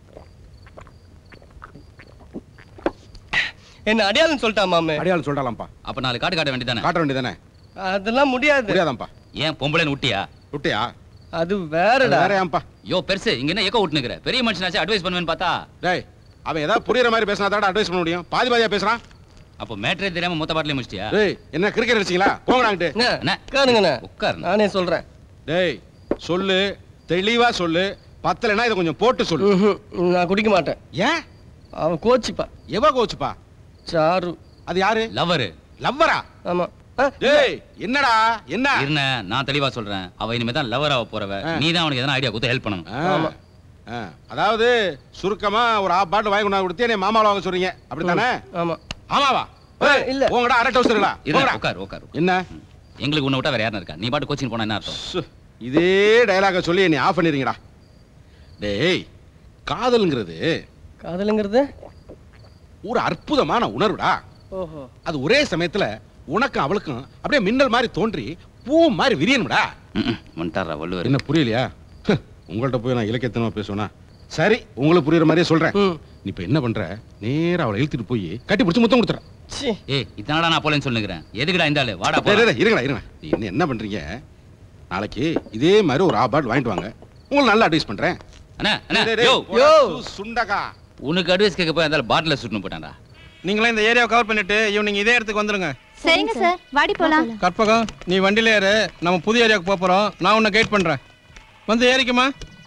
H: என்ன அடையாளம் சொல்லிட்டா மாமே
S: அடையாளம் சொல்லலாம்ப்பா
F: அப்ப நாலு காட்டு காட்ட வேண்டியதானே
S: காட்ட வேண்டியதானே
H: அதெல்லாம் முடியாது
S: முடியாதாம்ப்பா
F: ஏன் பொம்பளைன்னு விட்டியா
S: விட்டியா
H: அது வேறடா
S: வேறயாம்பா
F: யோ பெருசு இங்க என்ன ஏக்கோ விட்டுனுக்குற பெரிய மனுஷனாச்சும் அட்வைஸ் பண்ணுவேன்னு பார்த்தா
S: டேய் அவன் ஏதாவது புரியுற மாதிரி பேசினா தான் அட்வைஸ் பண்ண முடியும் பாதி பாதியா பேசுறான்
F: அப்போ மேட்ரே தெரியாம மொத்த பாட்டிலே முடிச்சிட்டியா
S: டேய் என்ன கிரிக்கெட் அடிச்சீங்களா போங்கடாங்கிட்டு
H: உட்காருங்கண்ணே
F: உட்காரு
H: நானே சொல்றேன்
S: டேய் சொல்லு தெளிவா சொல்லு பத்தலைன்னா இதை கொஞ்சம் போட்டு சொல்லு
H: நான் குடிக்க மாட்டேன்
S: ஏன்
H: அவன் கோச்சிப்பா
S: எவ கோச்சுப்பா
H: சாரு
S: அது யாரு
F: லவ்வரு
S: லவ்வரா
H: ஆமா
S: டேய் என்னடா என்ன
F: இருண்ண நான் தெளிவா சொல்றேன் அவ இனிமே தான் லவர் ஆக போறவ நீ தான் அவனுக்கு எதனா ஐடியா கொடுத்து ஹெல்ப் பண்ணணும்
S: ஆ. ஆ. அதாவது சுருக்கமா ஒரு ஆப் பாட்டில் வாங்கி கொண்டாந்து கொடுத்து என்னை மாமாவில் வாங்க சொல்றீங்க அப்படித்தானே
H: ஆமா
S: ஆமாவா ஏய்,
H: இல்ல.
S: உங்கடா அரை டவுசருடா
F: இருண்ண உட்கார் உட்கார்
S: என்ன
F: எங்களுக்கு உன்னை விட்டா வேற யாரும் இருக்கா நீ பாட்டு கோச்சிங் போனா என்ன அர்த்தம்
S: சு, இதே டயலாக சொல்லி என்னை ஆஃப் பண்ணிடுங்கடா டேய் காதல்ங்கிறது
H: காதலுங்கிறது
S: ஒரு அற்புதமான உணர்வுடா
H: ஓஹோ
S: அது ஒரே சமயத்துல உனக்கும் அவளுக்கும் அப்படியே மின்னல் மாதிரி தோன்றி பூ மாதிரி விரியணும்டா
F: வந்துட்டாரா வள்ளுவர்
S: என்ன புரியலையா ஹ், உங்கள்ட்ட போய் நான் இலக்கியத்தனமா பேசுவேனா சரி உங்களுக்கு புரியுற மாதிரியே சொல்றேன் நீ இப்ப என்ன பண்ற நேரா அவளை இழுத்துட்டு போய் கட்டி பிடிச்சி முத்தம் கொடுத்துறேன்
F: ஏய் இத்தனாடா நான் போலேன்னு சொல்லுங்கிறேன் எதுக்குடா இந்த ஆளு வாடா
S: டேய்,
F: போலாம்.
S: டேய், டேய், இருங்கடா இருங்க நீ என்ன என்ன பண்றீங்க நாளைக்கு இதே மாதிரி ஒரு ஆபாட் வாங்கிட்டு வாங்க உங்களுக்கு நல்ல அட்வைஸ் பண்றேன்
F: அண்ணா அண்ணா
S: டேய், டேய்,
F: யோ
S: போடா, சு, சுண்டக்கா
F: உனக்கு அட்வைஸ் கேட்க போய் அந்த பாட்டில சுட்டுன்னு போட்டான்டா
O: நீங்களே இந்த ஏரியாவை கவர் பண்ணிட்டு ஈவினிங் இதே இடத்துக்கு வந்துருங்க
A: சரிங்க சார் வாடி போலாம்
O: கற்பகம் நீ வண்டியில ஏறு நம்ம புதிய ஏரியாவுக்கு போக போறோம் நான் உன்னை கைட் பண்றேன் வந்து ஏறிக்குமா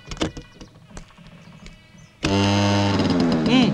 O: ம்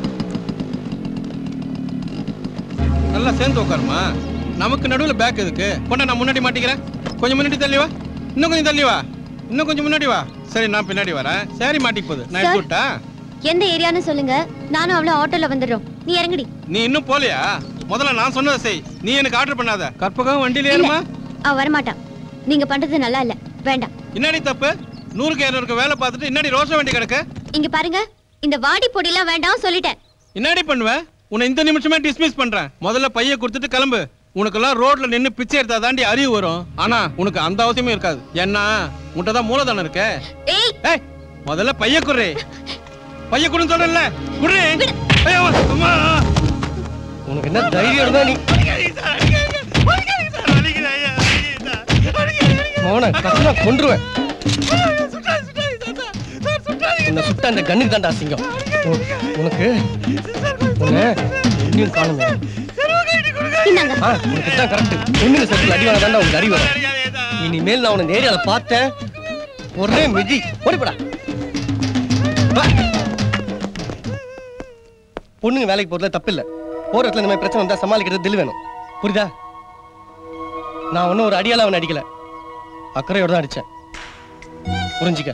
O: நல்லா சேர்ந்து உட்காருமா நமக்கு நடுவில் பேக் எதுக்கு கொண்டா நான் முன்னாடி மாட்டிக்கிறேன் கொஞ்சம் முன்னாடி தள்ளி வா இன்னும் கொஞ்சம் தள்ளி வா இன்னும் கொஞ்சம் முன்னாடி வா சரி நான் பின்னாடி வரேன் சரி மாட்டிக்கு போகுது நான் எடுத்து விட்டா
P: எந்த ஏரியான்னு சொல்லுங்க நானும் அவ்வளோ ஆட்டோல வந்துடுறோம் நீ இறங்குடி
O: நீ இன்னும் போலியா முதல்ல நான் சொன்னதை செய் நீ எனக்கு ஆர்டர் பண்ணாத கற்பகம் வண்டியில ஏறுமா
P: அவ வரமாட்டான் நீங்க பண்றது நல்லா இல்ல வேண்டாம்
O: இன்னாடி தப்பு நூறுக்கு இரநூறுக்கு வேலை பார்த்துட்டு இன்னாடி ரோச வண்டி கிடக்கு
P: இங்க பாருங்க இந்த வாடி பொடிலாம் வேண்டாம் சொல்லிட்டேன்
O: இன்னாடி பண்ணுவ உன்னை இந்த நிமிஷமே டிஸ்மிஸ் பண்றேன் முதல்ல பைய கொடுத்துட்டு கிளம்பு உனக்கெல்லாம் ரோட்ல நின்னு பிச்சை எடுத்தா தாண்டி அறிவு வரும் ஆனா உனக்கு அந்த அவசியமே இருக்காது ஏன்னா உன்கிட்ட தான் மூலதனம் இருக்க
P: ஏய்
O: ஏய் முதல்ல பைய குடுறே பைய குடுன்னு சொல்றேன்ல குடுறே ஐயோ அம்மா
H: உனக்கு என்ன தைரியம் இருந்தா நீ மோன கத்துனா கொன்றுவேன் உன்னை சுட்ட அந்த கண்ணுக்கு தான்டா அசிங்கம் உ- உனக்கு உன்னை இன்னும் காணுங்க ஆ உனக்கு தான் கரெக்ட் பொண்ணுங்க சட்டில் அடி வாங்க தாண்டா உனக்கு அறிவு வரும் இனிமேல் நான் உனக்கு ஏரியால பார்த்தேன் ஒரே மிதி ஓடிப்படா வா. பொண்ணுங்க வேலைக்கு போறதுல தப்பு இல்ல போற இடத்துல இந்த மாதிரி பிரச்சனை வந்தா சமாளிக்கிறது தில் வேணும் புரியுதா நான் ஒன்னும் ஒரு அடியால அவன் அடிக்கல அக்கறையோட தான் அடிச்சேன் புரிஞ்சுக்க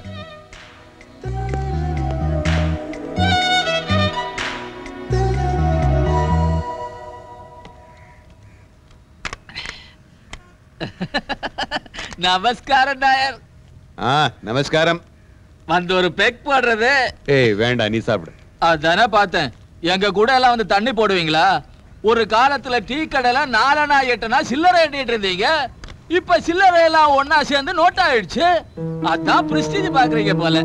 I: நமஸ்காரம் நாயர்
G: ஆ நமஸ்காரம்
I: வந்து ஒரு பெக் போடுறது
G: ஏய் வேண்டாம் நீ சாப்பிடு
I: அதானே பார்த்தேன் எங்க கூட எல்லாம் வந்து தண்ணி போடுவீங்களா ஒரு காலத்துல டீ கடையில நாலனா எட்டுனா சில்லறை எண்ணிட்டு இருந்தீங்க இப்ப சில்லறை எல்லாம் ஒன்னா சேர்ந்து நோட் ஆயிடுச்சு அதான் பிரஸ்டீஜ் பாக்குறீங்க போல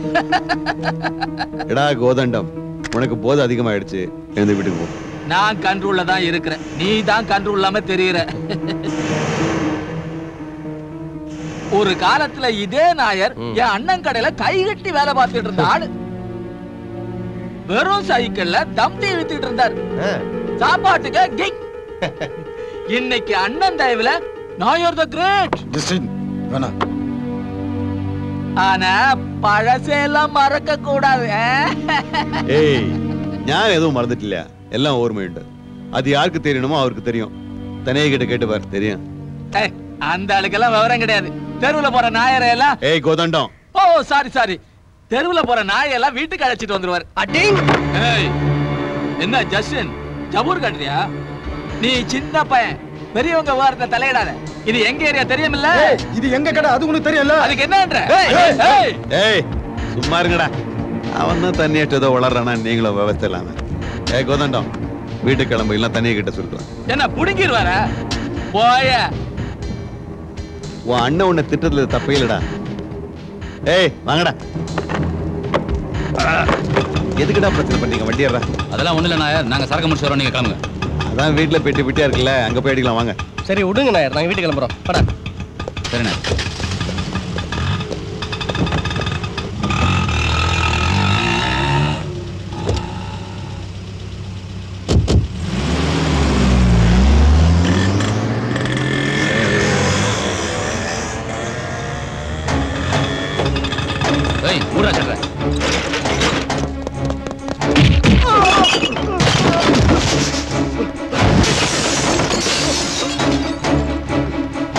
G: எடா கோதண்டம் உனக்கு போது அதிகமாயிடுச்சு எழுந்து வீட்டுக்கு போ
I: நான் கண்ட்ரோல்ல தான் இருக்கிறேன் நீ தான் கண்ட்ரோல் இல்லாம தெரியற ஒரு காலத்துல இதே நாயர் என் அண்ணன் கடையில கை கட்டி வேலை பார்த்துட்டு இருந்த ஆளு வெறும் சைக்கிள்ல தம்பி வித்துட்டு இருந்தார் சாப்பாட்டுக்கு கிக் இன்னைக்கு அண்ணன் தயவுல நாயர் த கிரேட்
S: வேணாம்
I: ஆனா பழசையெல்லாம் மறக்க கூடாது
G: ஏய் ஞாபகம் எதுவும் மறந்துட்டு இல்லையா எல்லாம் ஓர்மையுண்டு அது யாருக்கு தெரியணுமோ அவருக்கு தெரியும் தனியை கிட்ட கேட்டு பார் தெரியும்
I: ஏய், அந்த ஆளுக்கெல்லாம் விவரம் கிடையாது தெருவுல போற நாயரை எல்லாம்
G: ஏய் கோதண்டம்
I: ஓ சாரி சாரி தெருவுல போற நாயெல்லாம் வீட்டுக்கு அழைச்சிட்டு வந்துருவார்
H: அடேங்
I: ஏய் என்ன ஜஸ்டின் ஜபூர் கட்டுறியா நீ சின்ன பையன் பெரியவங்க வாரத்தை தலையிடாத இது எங்க ஏரியா தெரியுமில்ல
S: இது எங்க கடை அது உனக்கு தெரியல
I: அதுக்கு என்னன்ற ஏய்
G: ஏய் சும்மா இருங்கடா அவன் தான் தண்ணியாட்டு ஏதோ வளர்றானா நீங்களும் விவசாய இல்லாம ஏய் கோதண்டம் வீட்டுக்கு கிளம்பு இல்ல தண்ணியை கிட்ட சொல்லுவேன்
I: என்ன புடுங்கிடுவார போய
G: உன் அண்ணன் உன்னை திட்டத்துல தப்பே இல்லடா ஏய் வாங்கடா எதுக்குடா பிரச்சனை பண்ணீங்க வண்டி ஏறா
F: அதெல்லாம் ஒண்ணு இல்ல நாயர் நாங்க சரக்கு முடிச்சு வரோம் நீங்க கிளம்புங்க
G: அதான் வீட்டுல பெட்டி பெட்டியா இருக்குல்ல அங்க போய் அடிக்கலாம் வாங்க
H: சரி விடுங்க நாயர் நாங்க வீட்டுக்கு கிளம்புறோம் படா
F: சரிண்ணே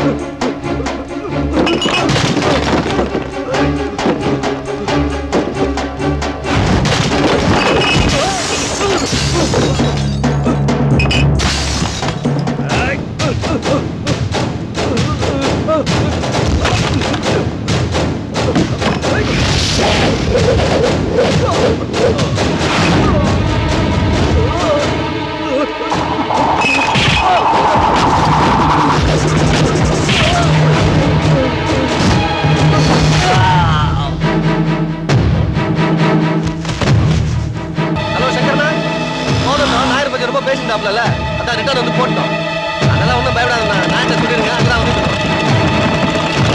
H: ஹலோ சங்கர்ண்ணா போதும்ண்ணா நாயர் பத்தி ரொம்ப பேசிட்டாப்ல அதான் ரிட்டர்ன் வந்து போட்டோம் அதெல்லாம் ஒன்றும் பயப்படாதுண்ணா நான் என்ன சொல்லிடுங்க அதெல்லாம் வந்து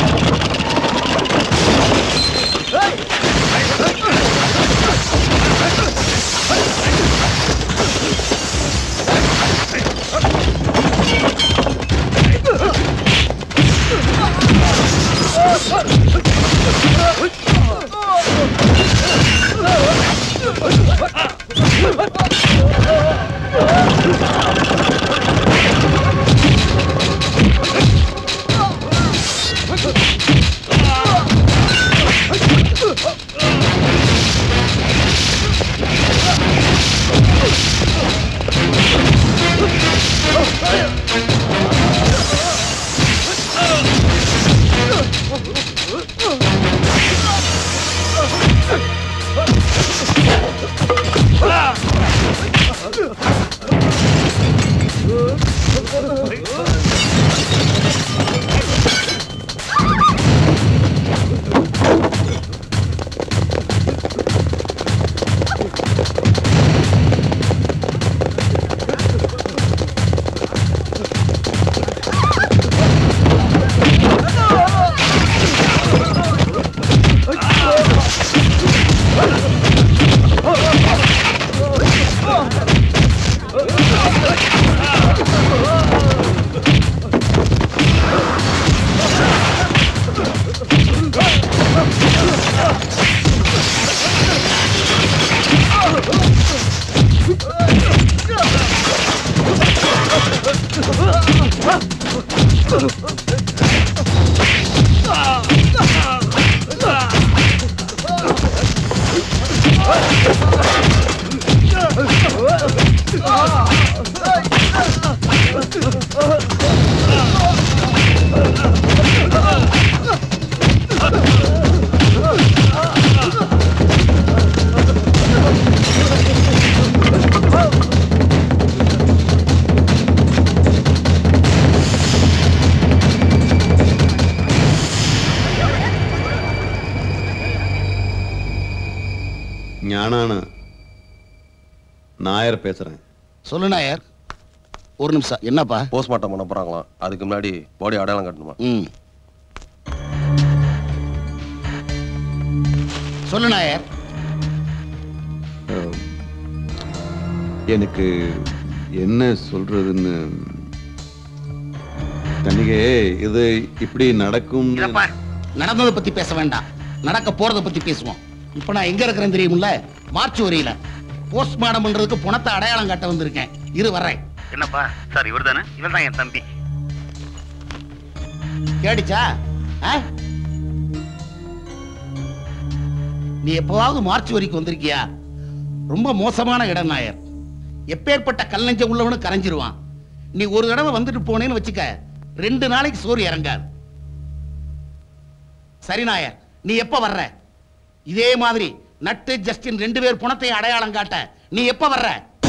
L: ஞானான நாயர் பேசுறேன்
E: சொல்லு நாயர் ஒரு நிமிஷம் என்னப்பா
H: போஸ்ட்மார்ட்டம் பண்ண போறாங்களாம் அதுக்கு முன்னாடி பாடி அடையாளம் கட்டணுமா
E: ம் சொல்லு நாயர்
L: அஹ், எனக்கு என்ன சொல்றதுன்னு தனிகே இது இப்படி நடக்கும்
E: இதப்பா நடந்ததை பத்தி பேச வேண்டாம் நடக்க போறதை பத்தி பேசுவோம் இப்ப நான் எங்க இருக்கிறேன் தெரியுமில்ல மார்ச் வரியில போஸ்ட்மார்டம் பண்றதுக்கு பணத்தை அடையாளம் காட்ட வந்திருக்கேன் இரு வர்றேன்
V: என்னப்பா சார் இவர் தானே இவர் தான் என் தம்பி
E: கேடிச்சா ஆ? நீ எப்பவாவது மார்ச் வரைக்கும் வந்திருக்கியா ரொம்ப மோசமான இடம் நாயர் எப்பேற்பட்ட கல்லஞ்ச உள்ளவனு கரைஞ்சிருவான் நீ ஒரு தடவை வந்துட்டு போனேன்னு வச்சுக்க ரெண்டு நாளைக்கு சோறு இறங்காது சரி நாயர் நீ எப்ப வர்ற இதே மாதிரி நட்டு ஜஸ்டின் ரெண்டு பேர் புணத்தையும் அடையாளம் காட்ட நீ எப்ப வர்ற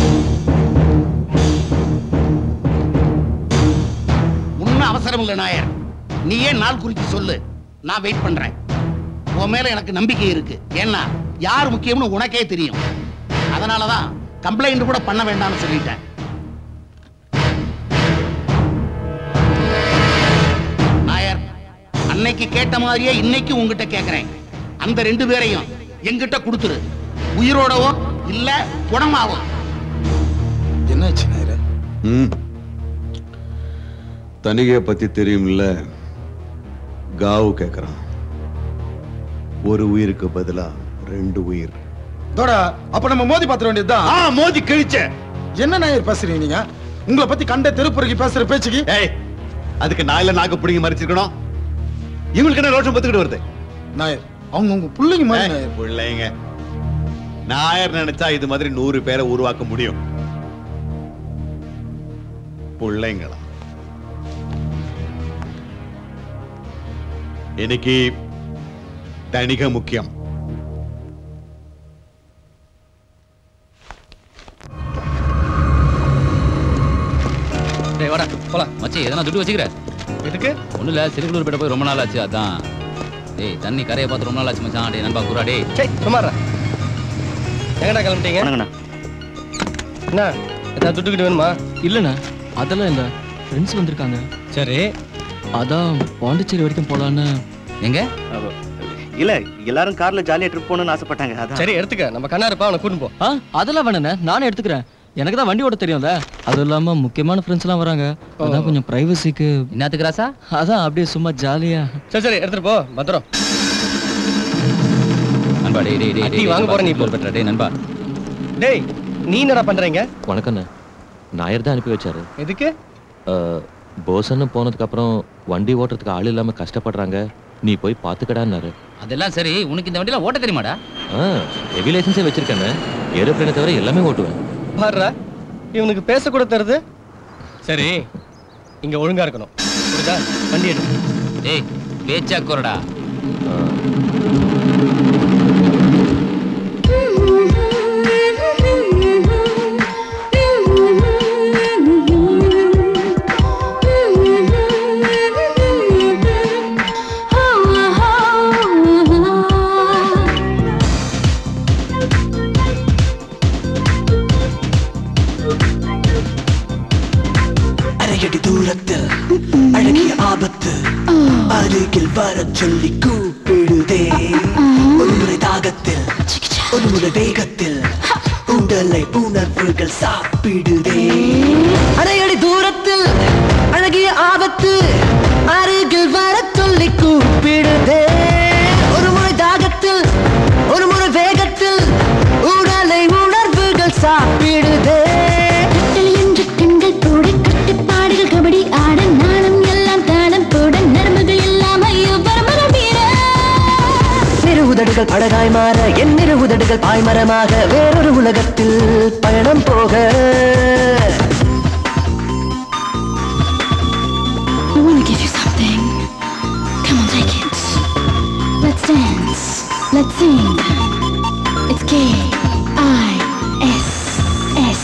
E: ஒன்னும் அவசரம் இல்லை நாயர் நீயே நாள் குறித்து சொல்லு நான் வெயிட் பண்றேன் உன் மேல எனக்கு நம்பிக்கை இருக்கு ஏன்னா யார் முக்கியம்னு உனக்கே தெரியும் அதனாலதான் கம்ப்ளைண்ட் கூட பண்ண வேண்டாம்னு சொல்லிட்டேன் நாயர் அன்னைக்கு கேட்ட மாதிரியே இன்னைக்கு உங்ககிட்ட கேக்குறேன் அந்த ரெண்டு பேரையும் எங்கிட்ட கொடுத்துரு உயிரோடவோ இல்ல குணமாவோ
L: என்னாச்சு நாயர ம் தனிகையை பத்தி தெரியும்ல காவு கேக்குறான் ஒரு உயிருக்கு பதிலா ரெண்டு உயிர்
D: தோடா அப்ப நம்ம மோதி பாத்திர வேண்டியதுதான்
L: ஆ மோதி கிழிச்ச
D: என்ன நாயர் பேசுறீங்க நீங்க உங்களை பத்தி கண்ட தெருப்புறக்கி பேசுற பேச்சுக்கு
L: ஏய் அதுக்கு நாயில நாக்கு பிடிங்க மறைச்சிருக்கணும் இவங்களுக்கு என்ன ரோஷம் பத்துக்கிட்டு வருது
D: நாயர் அவங்க உங்க பிள்ளைங்க மாதிரி
L: ஏய், பிள்ளைங்க நாயர் நினைச்சா இது மாதிரி நூறு பேரை உருவாக்க முடியும் பிள்ளைங்களா இன்னைக்கு தணிக முக்கியம்
F: டேய் வாடா போலாம் மச்சி எதனா துட்டு வச்சுக்கிற
H: எதுக்கு
F: ஒண்ணும் இல்ல சிறுகுளூர் பேட்ட போய் ரொம்ப நாள் ஆச்சு அதான் டேய் தண்ணி கரையை பார்த்து ரொம்ப நாள் ஆச்சு மச்சான் டேய் நண்பா குரா டேய்
H: சே சுமாரா எங்கடா கிளம்பிட்டீங்க
C: வணங்கண்ணா
H: என்ன ஏதாவது துட்டுக்கிட்டு வேணுமா
M: இல்லைண்ணா அதெல்லாம் இல்லை ஃப்ரெண்ட்ஸ் வந்திருக்காங்க
H: சரி
M: அதான் பாண்டிச்சேரி வரைக்கும் போலான்னு
F: எங்க
C: இல்ல எல்லாரும் கார்ல ஜாலியா ட்ரிப் போகணும்னு ஆசைப்பட்டாங்க அதான்
H: சரி எடுத்துக்க நம்ம கண்ணாருப்பா அவனை கூட்டின்னு போ
M: ஆ அதெல்லாம் வேணாண்ணே நானே எடுத்துக்கிறேன் எனக்கு தான் வண்டி ஓட்ட தெரியும்ல அதுவும் இல்லாம முக்கியமான ஃப்ரெண்ட்ஸ்லாம் வராங்க அதான் கொஞ்சம் பிரைவசிக்கு
F: என்னத்துக்கு ராசா
M: அதான் அப்படியே சும்மா ஜாலியா
H: சரி சரி எடுத்துட்டு போ பத்திரம்
F: நண்பா டேய் டேய் டேய்
H: அடி
F: டேய்
H: வாங்க போற நீ இப்போ.
F: பெற்ற டேய் நண்பா
H: டேய் நீ என்னடா பண்றீங்க
T: வணக்கண்ணே நாயர் தான் அனுப்பி வச்சாரு
H: எதுக்கு
T: அஹ், போசன்னு போனதுக்கு அப்புறம் வண்டி ஓட்டுறதுக்கு ஆள் இல்லாம கஷ்டப்படுறாங்க நீ போய் பாத்துக்கடான்னாரு
F: அதெல்லாம் சரி உனக்கு இந்த வண்டியில ஓட்ட தெரியுமாடா
T: ஹெவி லைசன்ஸே வச்சிருக்கேன்னு ஏரோப்ளேனை தவிர எல்லாமே ஓட்டுவேன்
H: பாருடா இவனுக்கு பேச கூட தருது சரி இங்க ஒழுங்கா இருக்கணும் புரியுதா வண்டி எடு
F: டேய் பேச்சா குறடா
Q: அரையடி தூரத்தில் அழகிய ஆபத்து அருகில் வரச் சொல்லி கூப்பிடுதே ஒரு முறை தாகத்தில் ஒரு முறை வேகத்தில் உடலை உணர்வுகள் சாப்பிடுதே அரையடி தூரத்தில் அழகிய ஆபத்து அருகில் வரச் சொல்லி கூப்பிடுதே ஒரு முறை தாகத்தில் ஒரு முறை வேகத்தில் உடலை உணர்வுகள் சாப்பிடுதே
U: என்று கண்கள் போட கட்டுப்பாடுகள் கபடி ஆட நாணம் எல்லாம் தாளம் போட நரம்புகள் எல்லாம் ஐயோ பரமரம் வீர
Q: நிறு உதடுகள் படகாய் மாற என் நிறு உதடுகள் பாய்மரமாக வேறொரு உலகத்தில் பயணம் போக
U: I wanna give you something. Come on, take it. Let's dance. Let's sing. It's K I S S.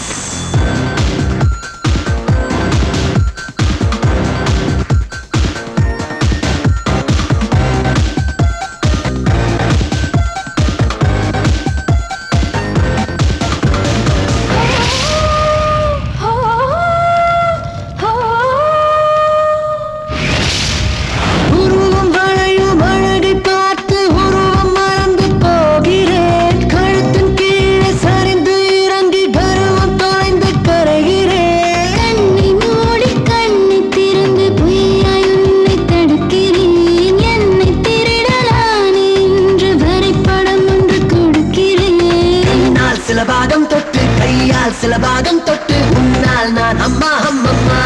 Q: உருவம் வளையும் அழகை பார்த்து உருவம் மறந்து போகிறேன் கழுத்தின் கீழே சரிந்து இறங்கி கருவம் தொலைந்து கரைகிறேன்
U: கண்ணை மூடி கண்ணை திறந்து பொய்யாய் உன்னை தடுக்கிறேன் என்னை திருடலானே இன்று வரைபடம் ஒன்று கொடுக்கிறேன்
Q: கண்ணால் சில பாகம் தொட்டு கையால் சில பாகம் தொட்டு உன்னால் நான் அம்மா அம்மம்மா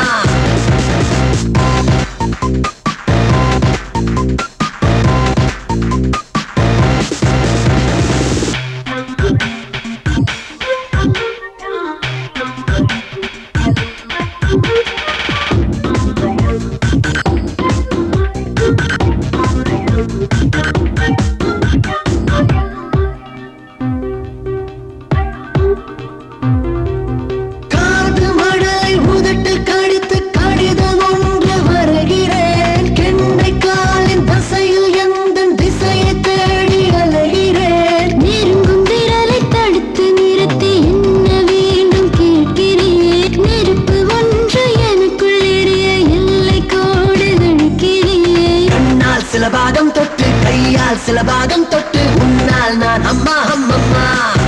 Q: காது மடலை உதட்டு கடித்து கடிதம் ஒன்று வருகிறேன் கெண்டை காலின் தசையில் எந்த திசையை தேடி அலைகிறேன்
U: நெருங்கும் விரலை தடுத்து நிறுத்தி என்ன வேண்டும் கேட்கிறேன் நெருப்பு ஒன்று எனக்குள் எரிய எல்லை கோடு தடுக்கிறேன்
Q: கண்ணால் சில பாகம் தொட்டு கையால் சில பாகம் தொட்டு உன்னால் நான் அம்மா அம்மம்மா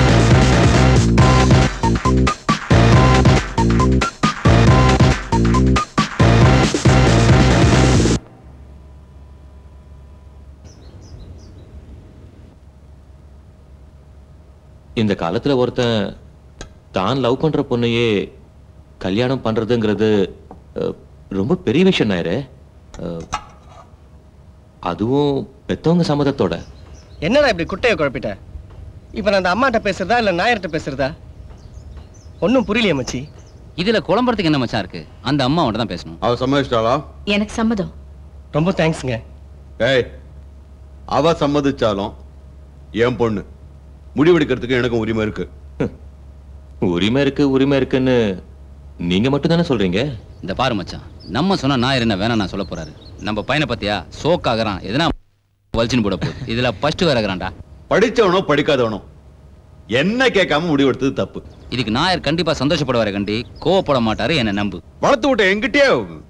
T: இந்த காலத்துல ஒருத்தன் தான் லவ் பண்ற பொண்ணையே கல்யாணம் பண்றதுங்கிறது அஹ், ரொம்ப பெரிய விஷயம் நாயரே அஹ், அதுவும் பெத்தவங்க சம்மதத்தோட
H: என்னடா இப்படி குட்டையை குழப்பிட்ட இப்போ நான் அந்த அம்மாட்ட பேசுறதா இல்லை நாயர்கிட்ட பேசுறதா ஒன்றும் புரியலையே மச்சி
F: இதுல குழம்புறதுக்கு என்ன மச்சான் இருக்கு அந்த அம்மா தான் பேசணும்
S: அவ சம்மதிச்சிட்டாளா
J: எனக்கு சம்மதம்
H: ரொம்ப தேங்க்ஸுங்க
S: ஏய் அவ சம்மதிச்சாலும் என் பொண்ணு முடிவெடுக்கிறதுக்கு எனக்கும் உரிமை இருக்கு
T: உரிமை இருக்கு உரிமை இருக்குன்னு நீங்க மட்டும் தானே சொல்றீங்க
F: இந்த பாரு மச்சான் நம்ம சொன்னா நான் என்ன வேணாம் நான் சொல்ல போறாரு நம்ம பையனை பத்தியா சோக் ஆகுறான் எதனா வலிச்சுன்னு போட போகுது இதுல ஃபர்ஸ்ட் வேறகிறான்டா
S: படிச்சவனோ படிக்காதவனோ என்ன கேட்காம முடிவெடுத்தது தப்பு
F: இதுக்கு நாயர் கண்டிப்பா சந்தோஷப்படுவாரு கண்டி கோவப்பட மாட்டாரு என்ன நம்பு
S: வளர்த்து விட்ட எங்கிட்டே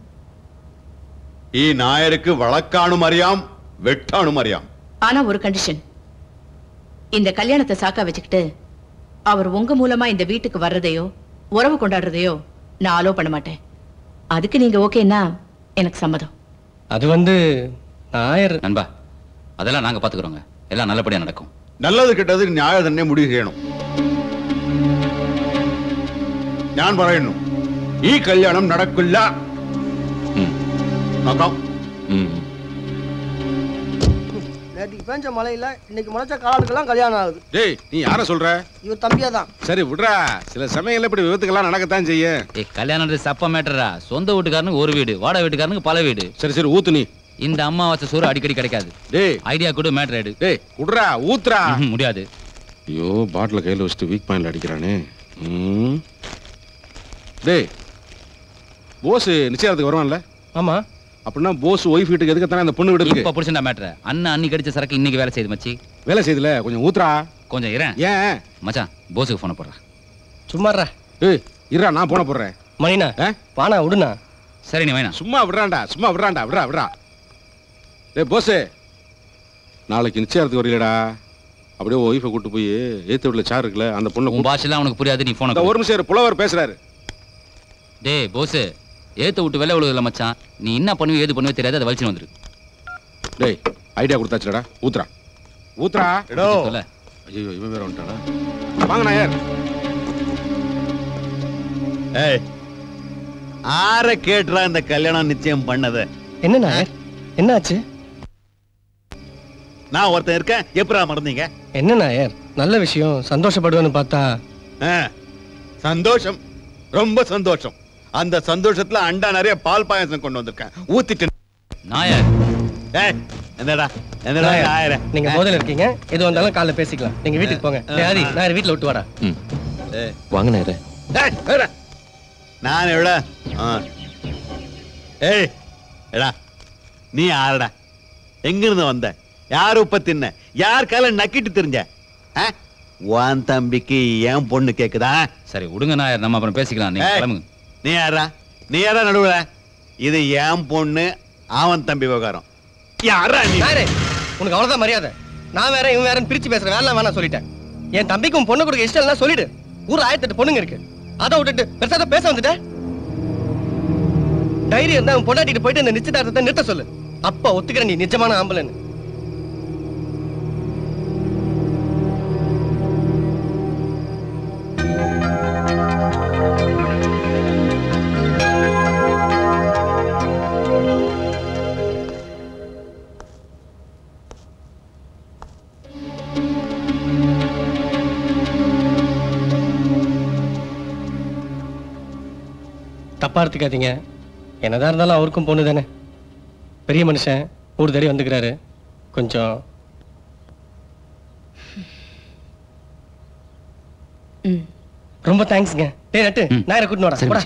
S: ஈ நாயருக்கு வழக்கானும் அறியாம் வெட்டானும் அறியாம்
J: ஆனா ஒரு கண்டிஷன் இந்த கல்யாணத்தை சாக்கா வச்சுக்கிட்டு அவர் உங்க மூலமா இந்த வீட்டுக்கு வர்றதையோ உறவு கொண்டாடுறதையோ நான் அலோ பண்ண மாட்டேன் அதுக்கு நீங்க ஓகேன்னா எனக்கு சம்மதம்
H: அது வந்து நாயர்
F: நண்பா அதெல்லாம் நாங்க பாத்துக்கிறோங்க எல்லாம் நல்லபடியா நடக்கும்
S: நல்லது கெட்டது நியாய തന്നെ முடிவு ചെയ്യണം ഞാൻ പറയുന്നു ഈ കല്യാണം നടക്കില്ല നോക്കാം
R: நேற்றுக்கு பேஞ்ச மழையில இன்னைக்கு முளைச்ச காலாளுக்கெல்லாம் கல்யாணம் ஆகுது
S: டேய் நீ யார சொல்ற
R: இவர் தம்பியா தான்
S: சரி விடுறா சில சமயங்கள்ல இப்படி விபத்துக்கெல்லாம் நடக்கத்தான் செய்யும்
F: ஏய் கல்யாணம் சப்ப மேட்டரா சொந்த வீட்டுக்காரனுக்கு ஒரு வீடு வாடகை வீட்டுக்காரனுக்கு பல வீடு
S: சரி சரி ஊத்து நீ
F: இந்த அம்மாவாசை சோறு அடிக்கடி கிடைக்காது
S: டேய்
F: ஐடியா கூட மேட்டர் எடு
S: டேய் குடுறா ஊத்துறா
F: முடியாது
S: ஐயோ பாட்டில கையில வச்சுட்டு வீக் பாயிண்ட்ல அடிக்கிறானே ம். டேய் போஸ் நிச்சயத்துக்கு வருவான்ல
H: ஆமா
S: அப்படின்னா போஸ் ஒய்ஃப் வீட்டுக்கு எதுக்கு தானே அந்த பொண்ணு வீட்டுக்கு
F: இப்ப புடிச்சா மேட்டர் அண்ணன் அன்னி கடிச்ச சரக்கு இன்னைக்கு வேலை செய்யுது மச்சி
S: வேலை செய்யுதுல கொஞ்சம் ஊத்துறா
F: கொஞ்சம் இரேன்
S: ஏன்
F: மச்சான் போஸுக்கு போன போடுறேன்
H: சும்மாறா
S: ஏய் இருடா நான் போன போடுறேன்
H: மணினா வானா விடுனா
F: சரி நீ வேணா
S: சும்மா விடுறான்டா சும்மா விடுறான்டா விடுறா விடுறா டேய் போஸ் நாளைக்கு நிச்சயத்துக்கு வரீங்களடா அப்படியே ஒய்ஃபை கூட்டு போய் ஏத்து வீட்டுல சார் இருக்குல்ல அந்த பொண்ணு
F: உன் பாஷெல்லாம் அவனுக்கு புரியாது நீ போன
S: இந்த ஒரு நிமிஷம் இரு, புலவர் பேசுறாரு
F: டேய் போஸ் ஏத்த விட்டு வெள்ளை விழுதுல மச்சான் நீ என்ன பண்ணுவ ஏது பண்ணுவே தெரியாது அதை வலிச்சு வந்துரு
S: டேய் ஐடியா கொடுத்தாச்சுடா ஊத்துறா ஊத்துறா
F: எடோ. சொல்ல.
S: ஐயோ இவன் வேற வந்துட்டானா வாங்க நாயர்
L: ஏய் ஆர கேட்டுறா இந்த கல்யாணம் நிச்சயம் பண்ணது
H: என்ன நாயர் என்னாச்சு
L: நான் ஒருத்தன் இருக்கேன் எப்படா மறந்தீங்க
H: என்ன நாயர் நல்ல விஷயம் சந்தோஷப்படுவேன்னு பார்த்தா
L: ஆ, சந்தோஷம் ரொம்ப சந்தோஷம் அந்த சந்தோஷத்துல அண்டா நிறைய பால் பாயசம் கொண்டு வந்திருக்கேன் ஊத்திட்டு
F: நாயர்
L: ஏய் என்னடா என்னடா
H: நாயர்,
L: நாயர
H: நீங்க போதையில இருக்கீங்க எது வந்தாலும் காலைல பேசிக்கலாம் நீங்க வீட்டுக்கு போங்க டேய் ஆதி நாயர் வீட்டுல விட்டு வாடா
T: வாங்க நாயரே
L: ஏய், ஏடா. நான் எவ்வளோ ஆ. ஏய் எடா நீ யாருடா எங்கிருந்து வந்த யார் உப்ப தின்ன யார் கால நக்கிட்டு தெரிஞ்ச ஆ? உன் தம்பிக்கு என் பொண்ணு கேக்குதா
F: சரி விடுங்க நாயர் நம்ம அப்புறம் பேசிக்கலாம் நீங்க
L: ஏய்,
F: கிளம்புங்க
L: நீ யாரா நீ யாரா நடுவுல இது என் பொண்ணு அவன் தம்பி விவகாரம் யாரா நீ
H: நாயரே உனக்கு அவ்வளவுதான் மரியாதை நான் வேற இவன் வேறன்னு பிரிச்சு பேசுற வேலை வேணாம் சொல்லிட்டேன் என் தம்பிக்கு உன் பொண்ணு கொடுக்க இஷ்டம் இல்லைன்னா சொல்லிடு ஊர் ஆயிரத்தி எட்டு பொண்ணுங்க இருக்கு அதை விட்டுட்டு பெருசா தான் பேச வந்துட்ட டைரி இருந்தா உன் பொண்டாட்டிட்டு போயிட்டு இந்த நிச்சயதார்த்தத்தை நிறுத்த சொல்லு அப்ப ஒத்துக்கிற நீ நிஜமான ஆம்பளைன்னு தப்பா எடுத்துக்காதீங்க என்னதான் இருந்தாலும் அவருக்கும் பொண்ணு தானே பெரிய மனுஷன் ஒரு தடவை வந்துக்கிறாரு கொஞ்சம்
J: ம்
H: ரொம்ப தேங்க்ஸ்ங்க டேய் நட்டு நாயரை கூட்டின்னு வாடா
F: சரி,
H: போடா.
F: மச்சி.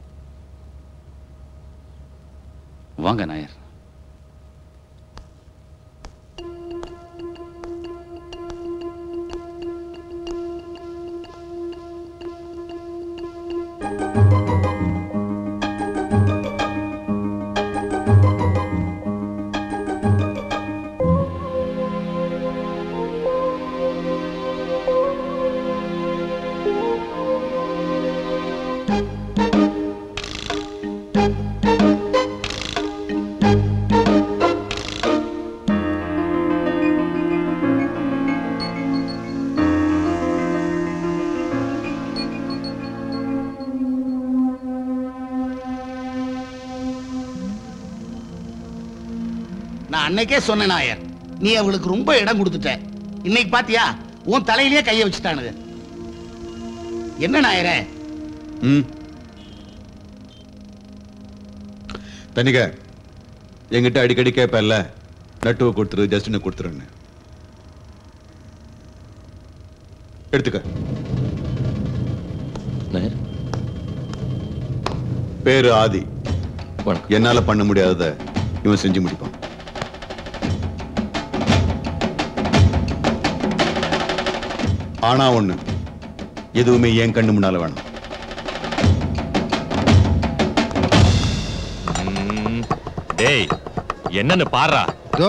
F: வாங்க நாயர்
E: நான் அன்னைக்கே சொன்னேன் நாயர் நீ அவளுக்கு ரொம்ப இடம் கொடுத்துட்ட இன்னைக்கு பாத்தியா உன் தலையிலேயே கைய வச்சுட்டானுங்க என்ன நாயரே
L: ம் தனிக என்கிட்ட அடிக்கடி கேட்பல்ல நட்டுவை கொடுத்துரு ஜஸ்டினை கொடுத்துருன்னு எடுத்துக்க
T: நாயர்
L: பேரு ஆதி என்னால பண்ண முடியாதத இவன் செஞ்சு முடிப்பான் ஆனா ஒண்ணு எதுவுமே என் கண்ணு முன்னால வேணாம்
T: ம், டேய் என்னன்னு பாரா
D: இதோ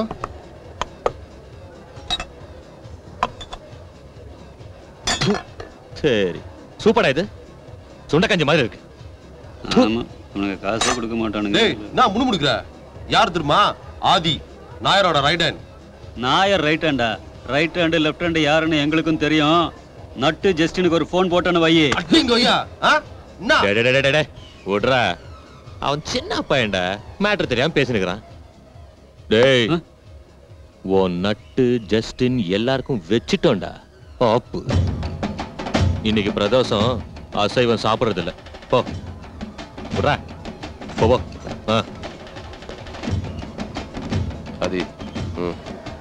T: சரி சூப்பரா இது சுண்டக்கஞ்சி மாதிரி இருக்கு
K: ஆமா உனக்கு காசே கொடுக்க மாட்டானுங்க
N: டேய் நான் முணுமுணுக்கிற யார் தெரியுமா ஆதி நாயரோட ரைட் ஹேண்ட்
K: நாயர் ரைட் ஹேண்டா ரைட் ஹேண்டு லெஃப்ட் ஹேண்டு யாருன்னு எங்களுக்கும் தெரியும் நட்டு ஜஸ்டினுக்கு ஒரு ஃபோன் போட்டோன்னு வையே
N: அடிங்க ஐயா ஆ என்ன
T: டேய், டேய், டேய், டேய், விட்றா அவன் சின்ன பையன்டா மேட்ரு தெரியாம பேசினுக்கிறான் டேய் உன் நட்டு ஜஸ்டின் எல்லாருக்கும் வச்சிட்டோம்டா ஆப்பு இன்னைக்கு பிரதோஷம் அசைவம் சாப்பிடுறது இல்ல போ விட்றா போ போ ஆ
N: ஆதி ம்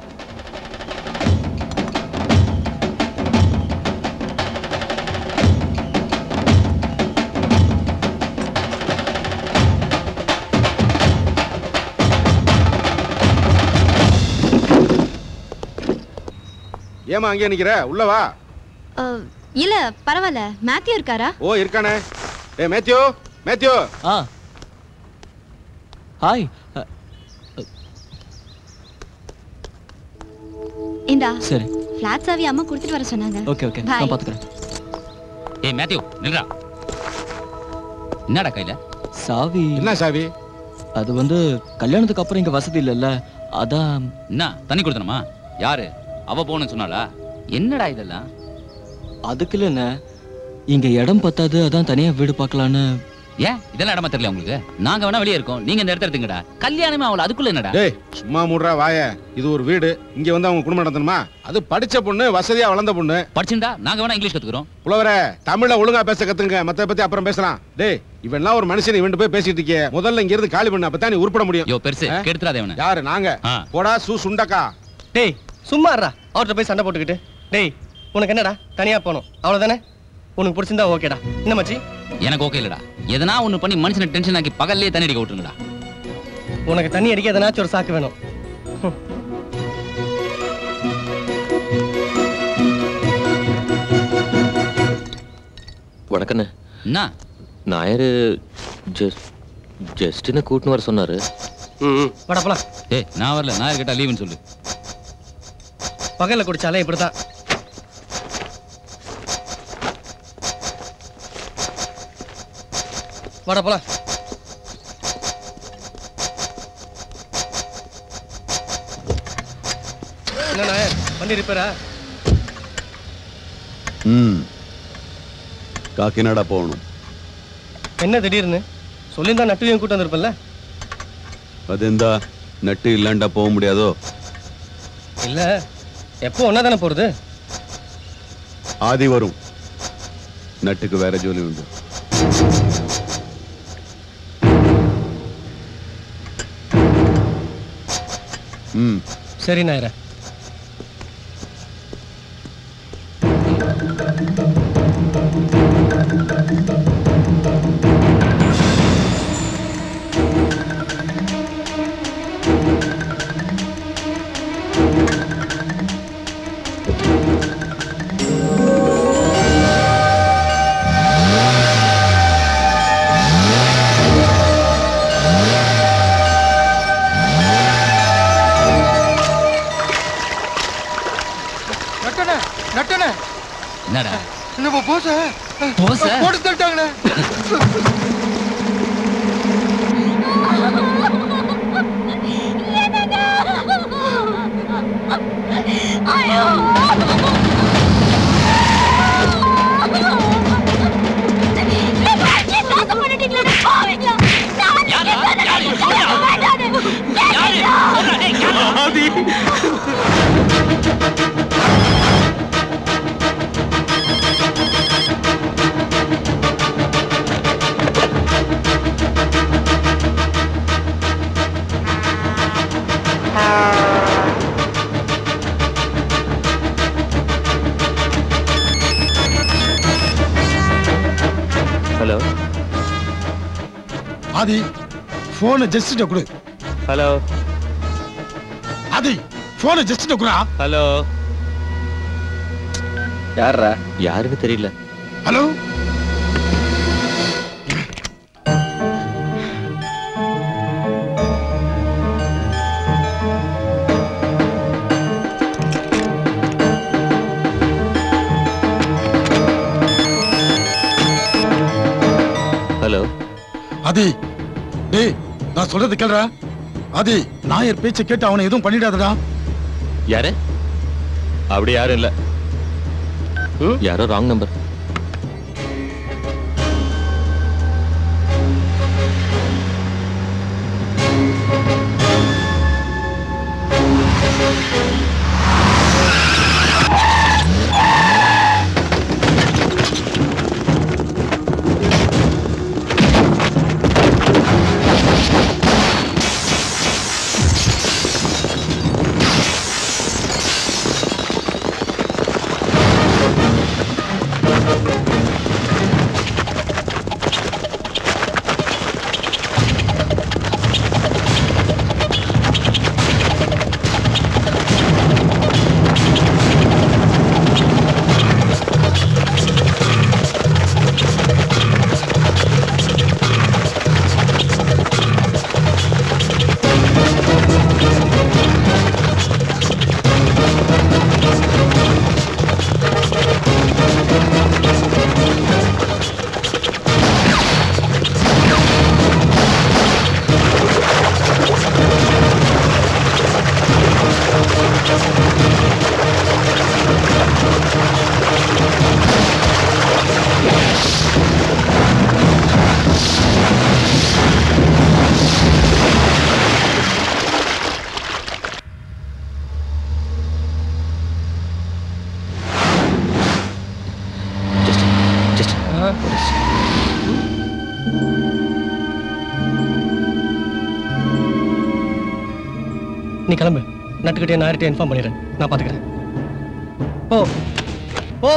S: ஏமா அங்கே நிக்கிற உள்ள வா
P: அஹ், இல்ல பரவாயில்ல மேத்யூ இருக்காரா
S: ஓ இருக்கானே ஏ மேத்யூ மேத்யூ
M: ஆ ஹாய்
P: இந்தா
M: சரி
P: ஃபிளாட் சாவி அம்மா கொடுத்துட்டு வர சொன்னாங்க
M: ஓகே ஓகே
P: Bye.
M: நான் பாத்துக்கிறேன்
F: ஏய் மேத்யூ நில்றா என்னடா கையில
M: சாவி
S: என்ன சாவி
M: அது வந்து கல்யாணத்துக்கு அப்புறம் இங்க வசதி இல்லைல்ல அதான்
F: என்ன தண்ணி கொடுத்தனமா யாரு அவ போகணும்னு சொன்னாளா என்னடா இதெல்லாம்
M: அதுக்கு இல்லைண்ணே இங்க இடம் பத்தாது அதான் தனியா வீடு பார்க்கலான்னு
F: ஏன் இதெல்லாம் இடமா தெரியல உங்களுக்கு நாங்க வேணா வெளியே இருக்கோம் நீங்க இந்த இடத்த எடுத்துங்கடா கல்யாணமே அவள அதுக்குள்ள என்னடா
S: டேய் சும்மா மூடுறா வாய இது ஒரு வீடு இங்க வந்து அவங்க குடும்பம் நடத்தணுமா அது படிச்ச பொண்ணு வசதியா வளர்ந்த பொண்ணு
F: படிச்சுண்டா நாங்க வேணா இங்கிலீஷ் கத்துக்கிறோம்
S: புலவரே தமிழ்ல ஒழுங்கா பேச கத்துங்க மத்த பத்தி அப்புறம் பேசலாம் டேய் இவன்லாம் ஒரு மனுஷன் இவன் போய் பேசிட்டு இருக்கிய முதல்ல இங்க இருந்து காலி பண்ணு அப்பதான் நீ உருப்பட முடியும்
F: யோ பெருசு
S: ஆ?
F: கெடுத்துறாதே அவனை
S: யாரு நாங்க போடா சூ சுண்டக்கா
H: டேய் சும்மா இருடா அவர்கிட்ட போய் சண்டை போட்டுக்கிட்டு டேய் உனக்கு என்னடா தனியா போகணும் அவ்வளவுதானே உனக்கு பிடிச்சிருந்தா ஓகேடா என்ன மச்சி
F: எனக்கு ஓகே இல்லடா எதனா ஒண்ணு பண்ணி மனுஷனை டென்ஷன் ஆக்கி பகல்லே தண்ணி அடிக்க விட்டுருங்கடா
H: உனக்கு தண்ணி அடிக்க எதனாச்சும் ஒரு சாக்கு வேணும் ஹம்.
T: வணக்கண்ணே
F: என்ன
T: நாயர் ஜஸ்ட் ஜஸ்டினை கூட்டின்னு வர சொன்னாரு
H: வாடா போலாம்
F: ஏய் நான் வரல நான் கேட்டா லீவுன்னு சொல்லு
H: பகல்ல குடிச்சாலே இப்படிதான் வாடா போலாம் என்ன நாயர் வண்டி ரிப்பேரா
L: ம் காக்கிநாடா போகணும்
H: என்ன திடீர்னு சொல்லியிருந்தா நட்டுவையும் கூட்டு வந்திருப்பல்ல
L: அது எந்தா நட்டு இல்லாண்டா போக முடியாதோ
H: இல்ல எப்போ ஒன்னா தானே போறது
L: ஆதி வரும் நட்டுக்கு வேற ஜோலி உண்டு ம்
H: சரி நாயர
R: நட்டனே நட்டனே
F: என்னடா
R: நம்ம போச
F: போஸ?
R: போட்டு தள்ளிட்டாங்களே
Q: யாரு? யாரு? யாரு?
O: ஆதி
C: ஹலோ
D: ஆதி போனை ஜஸ்டிட்ட கொடு
T: ஹலோ
D: ஆதி போனை ஜஸ்டிட்ட குடா
T: ஹலோ
C: யாரா
T: யாருன்னு தெரியல
D: ஹலோ
T: ஹலோ
D: ஆதி டேய் நான் சொல்றது கேளுடா ஆதி நாயர் பேச்சை கேட்டு அவனை எதுவும் பண்ணிடாதடா
T: யாரு அப்படி யாரும் இல்ல யாரோ ராங் நம்பர்
H: நீ கிளம்பு நட்டுக்கிட்டே நார்கிட்டே இன்ஃபார்ம் பண்ணிடுறேன் நான் பார்த்துக்கிறேன் ஓ ஓ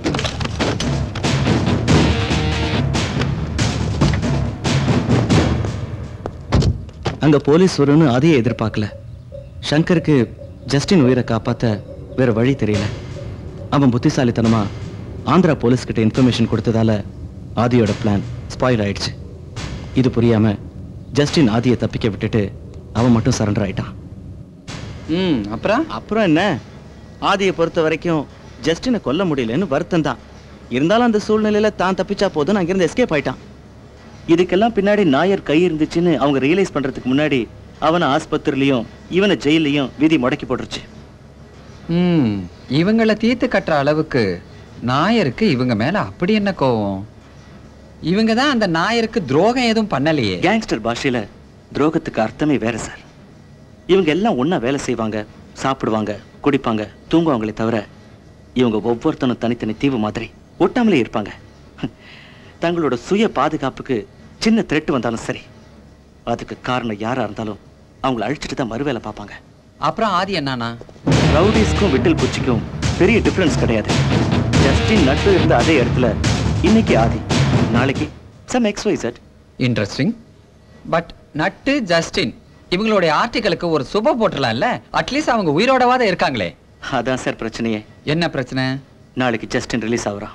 C: அங்க போலீஸ் வரும்னு அதையே எதிர்பார்க்கல சங்கருக்கு ஜஸ்டின் உயிரை காப்பாத்த வேற வழி தெரியல அவன் புத்திசாலித்தனமா ஆந்திரா போலீஸ் கிட்ட இன்ஃபர்மேஷன் கொடுத்ததால ஆதியோட பிளான் ஸ்பாயில் ஆயிடுச்சு இது புரியாம ஜஸ்டின் ஆதியை தப்பிக்க விட்டுட்டு அவன் மட்டும் சரண்டர் ஆயிட்டான் ம் அப்புறம் அப்புறம் என்ன ஆதியை பொறுத்த வரைக்கும் ஜஸ்டினை கொல்ல முடியலன்னு வருத்தம் தான் இருந்தாலும் அந்த சூழ்நிலையில தான் தப்பிச்சா போதும் அங்கிருந்து எஸ்கேப் ஆயிட்டான் இதுக்கெல்லாம் பின்னாடி நாயர் கை இருந்துச்சுன்னு அவங்க ரியலைஸ் பண்றதுக்கு முன்னாடி அவனை ஆஸ்பத்திரிலையும் இவனை ஜெயிலையும் விதி முடக்கி போட்டுருச்சு
A: ம் இவங்கள தீர்த்து கட்டுற அளவுக்கு நாயருக்கு இவங்க மேல அப்படி என்ன கோவம் இவங்க தான் அந்த நாயருக்கு துரோகம் எதுவும் பண்ணலையே
C: கேங்ஸ்டர் பாஷையில துரோகத்துக்கு அர்த்தமே வேற சார் இவங்க எல்லாம் ஒண்ணா வேலை செய்வாங்க சாப்பிடுவாங்க குடிப்பாங்க தூங்குவாங்களே தவிர இவங்க ஒவ்வொருத்தனும் தனித்தனி தீவு மாதிரி ஒட்டாமலே இருப்பாங்க தங்களோட சுய பாதுகாப்புக்கு சின்ன த்ரெட் வந்தாலும் சரி அதுக்கு காரணம் யாரா இருந்தாலும் அவங்கள அழிச்சிட்டு தான் மறுவேலை பார்ப்பாங்க
A: அப்புறம் ஆதி என்னன்னா
C: ரவுடிஸ்க்கும் விட்டில் பூச்சிக்கும் பெரிய டிஃபரன்ஸ் கிடையாது ஜஸ்டின் நட்டு இருந்த அதே இடத்துல இன்னைக்கு ஆதி நாளைக்கு some X Y set
A: interesting but Nattu Justin இவங்களுடைய ஆர்டிகளுக்கு ஒரு சுப போட்டுடலாம்ல அட்லீஸ்ட் அவங்க உயிரோடவாத இருக்காங்களே
C: அதான் சார் பிரச்சனையே
A: என்ன பிரச்சனை
C: நாளைக்கு ஜஸ்டின் ரிலீஸ் ஆகுறான்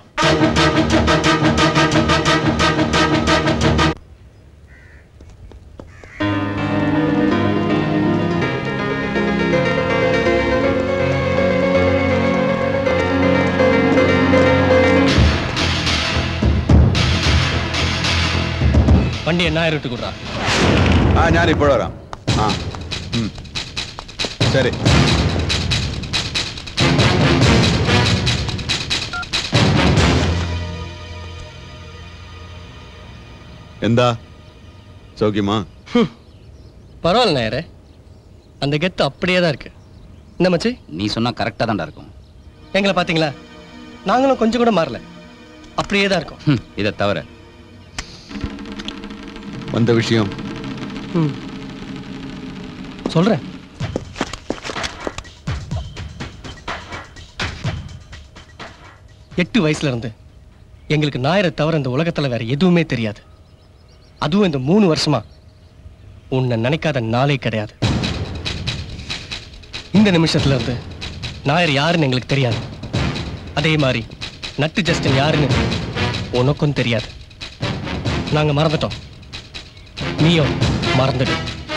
H: വണ്ടി എണ്ണായിരം ഇട്ട് കൊടുറാ
S: ആ ഞാൻ ഇപ്പോൾ വരാം ആ ഉം. ശരി എന്താ സൗഖ്യമാ
H: பரவாயில்ல நேரே அந்த கெத்து அப்படியே தான் இருக்கு என்ன மச்சி
F: நீ சொன்னா கரெக்டா தான்டா இருக்கும்
H: எங்களை பாத்தீங்களா நாங்களும் கொஞ்சம் கூட மாறல அப்படியே தான் இருக்கோம்
F: ஹம், இதை தவிர
B: வந்த விஷயம்
H: ம். சொல்றேன் எட்டு வயசுல இருந்து எங்களுக்கு ஞாயிறை தவிர இந்த உலகத்துல வேற எதுவுமே தெரியாது அதுவும் இந்த மூணு வருஷமா உன்னை நினைக்காத நாளே கிடையாது இந்த நிமிஷத்துல இருந்து ஞாயிறு யாருன்னு எங்களுக்கு தெரியாது அதே மாதிரி நட்டு ஜஸ்டின் யாருன்னு உனக்கும் தெரியாது நாங்க மறந்துட்டோம் நீயும் மறந்துடு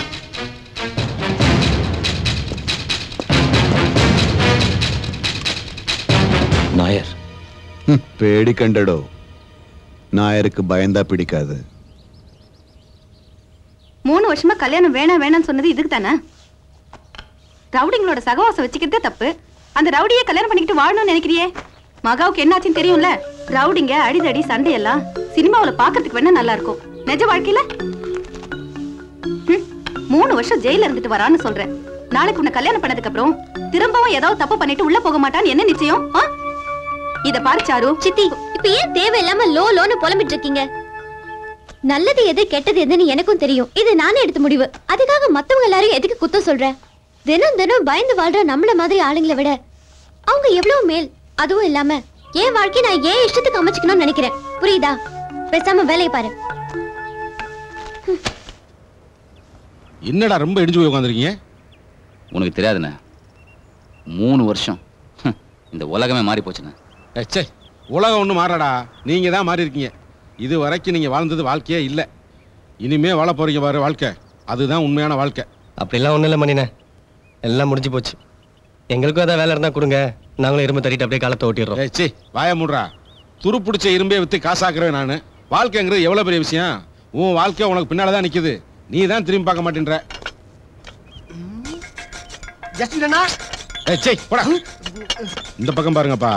B: நாயர்
I: പേടിക്കണ്ടടോ നായർക്ക് பயந்தா பிடிக்காது
W: மூணு வருஷமா கல்யாணம் வேணாம் வேணாம்னு சொன்னது இதுக்கு தானே ரவுடிங்களோட சகவாசம் வச்சுக்கிறதே தப்பு அந்த ரவுடியே கல்யாணம் பண்ணிக்கிட்டு வாழணும்னு நினைக்கிறியே மகாவுக்கு என்னாச்சுன்னு தெரியும்ல ரவுடிங்க அடிதடி சண்டையெல்லாம் சினிமாவுல பாக்குறதுக்கு வேணா நல்லா இருக்கும் நிஜ வாழ்க்கையில ஹம், மூணு வருஷம் ஜெயில இருந்துட்டு வரான்னு சொல்றேன் நாளைக்கு உன்னை கல்யாணம் பண்ணதுக்கு அப்புறம் திரும்பவும் ஏதாவது தப்பு பண்ணிட்டு உள்ள போக மாட்டான்னு என்ன நிச்சயம் ஆ? இத பாரு சாரு
P: சித்தி இப்ப ஏன் தேவையில்லாம லோ லோன்னு புலம்பிட்டு இருக்கீங்க நல்லது எது கெட்டது எதுன்னு எனக்கும் தெரியும் இது நானே எடுத்த முடிவு அதுக்காக மத்தவங்க எல்லாரையும் எதுக்கு குத்தம் சொல்ற தினம் தினம் பயந்து வாழ்ற நம்மள மாதிரி ஆளுங்களை விட அவங்க எவ்வளவு மேல் அதுவும் இல்லாம என் வாழ்க்கையை நான் ஏன் இஷ்டத்துக்கு அமைச்சுக்கணும்னு நினைக்கிறேன் புரியுதா பேசாம வேலையை பாரு
S: என்னடா ரொம்ப இடிஞ்சு போய் உட்காந்துருக்கீங்க
F: உனக்கு தெரியாதுண்ணே மூணு வருஷம் ஹம், இந்த உலகமே மாறி போச்சுண்ணே
S: ஏச்சே உலகம் ஒன்றும் மாறடா நீங்க தான் மாறி இருக்கீங்க இது வரைக்கும் நீங்க வாழ்ந்தது வாழ்க்கையே இல்லை இனிமே வாழ போறீங்க பாரு வாழ்க்கை அதுதான் உண்மையான வாழ்க்கை
H: அப்படிலாம் ஒண்ணும் இல்லை மணினே எல்லாம் முடிஞ்சு போச்சு எங்களுக்கும் ஏதாவது வேலை இருந்தா கொடுங்க நாங்களும் இரும்பு தட்டிட்டு அப்படியே காலத்தை ஓட்டிடுறோம்
S: ஏச்சி வாய மூடுறா துரு பிடிச்ச இரும்பே வித்து காசாக்குறேன் நான் வாழ்க்கைங்கிறது எவ்வளவு பெரிய விஷயம் உன் வாழ்க்கை உனக்கு பின்னால தான் நிக்குது நீ தான் திரும்பி பார்க்க மாட்டேன்ற
R: ஜஸ்டின் அண்ணா
S: ஏச்சி போடா இந்த பக்கம் பாருங்கப்பா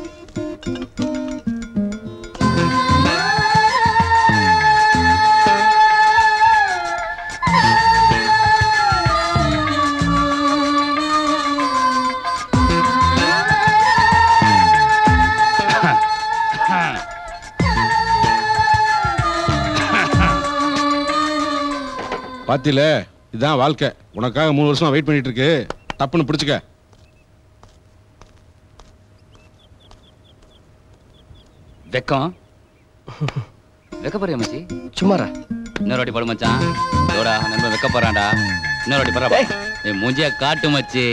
S: பாத்தில இதுதான் வாழ்க்கை உனக்காக மூணு வருஷமா வெயிட் பண்ணிட்டு இருக்கு டப்புன்னு பிடிச்சுக்க
F: வெக்கம் வெக்க போறியா மச்சி
H: சும்மாரா
F: இன்னொரு வாட்டி படு மச்சான் இதோடா நண்பன் வெக்க போறான்டா இன்னொரு வாட்டி படுறா ஏய் மூஞ்சிய காட்டு மச்சி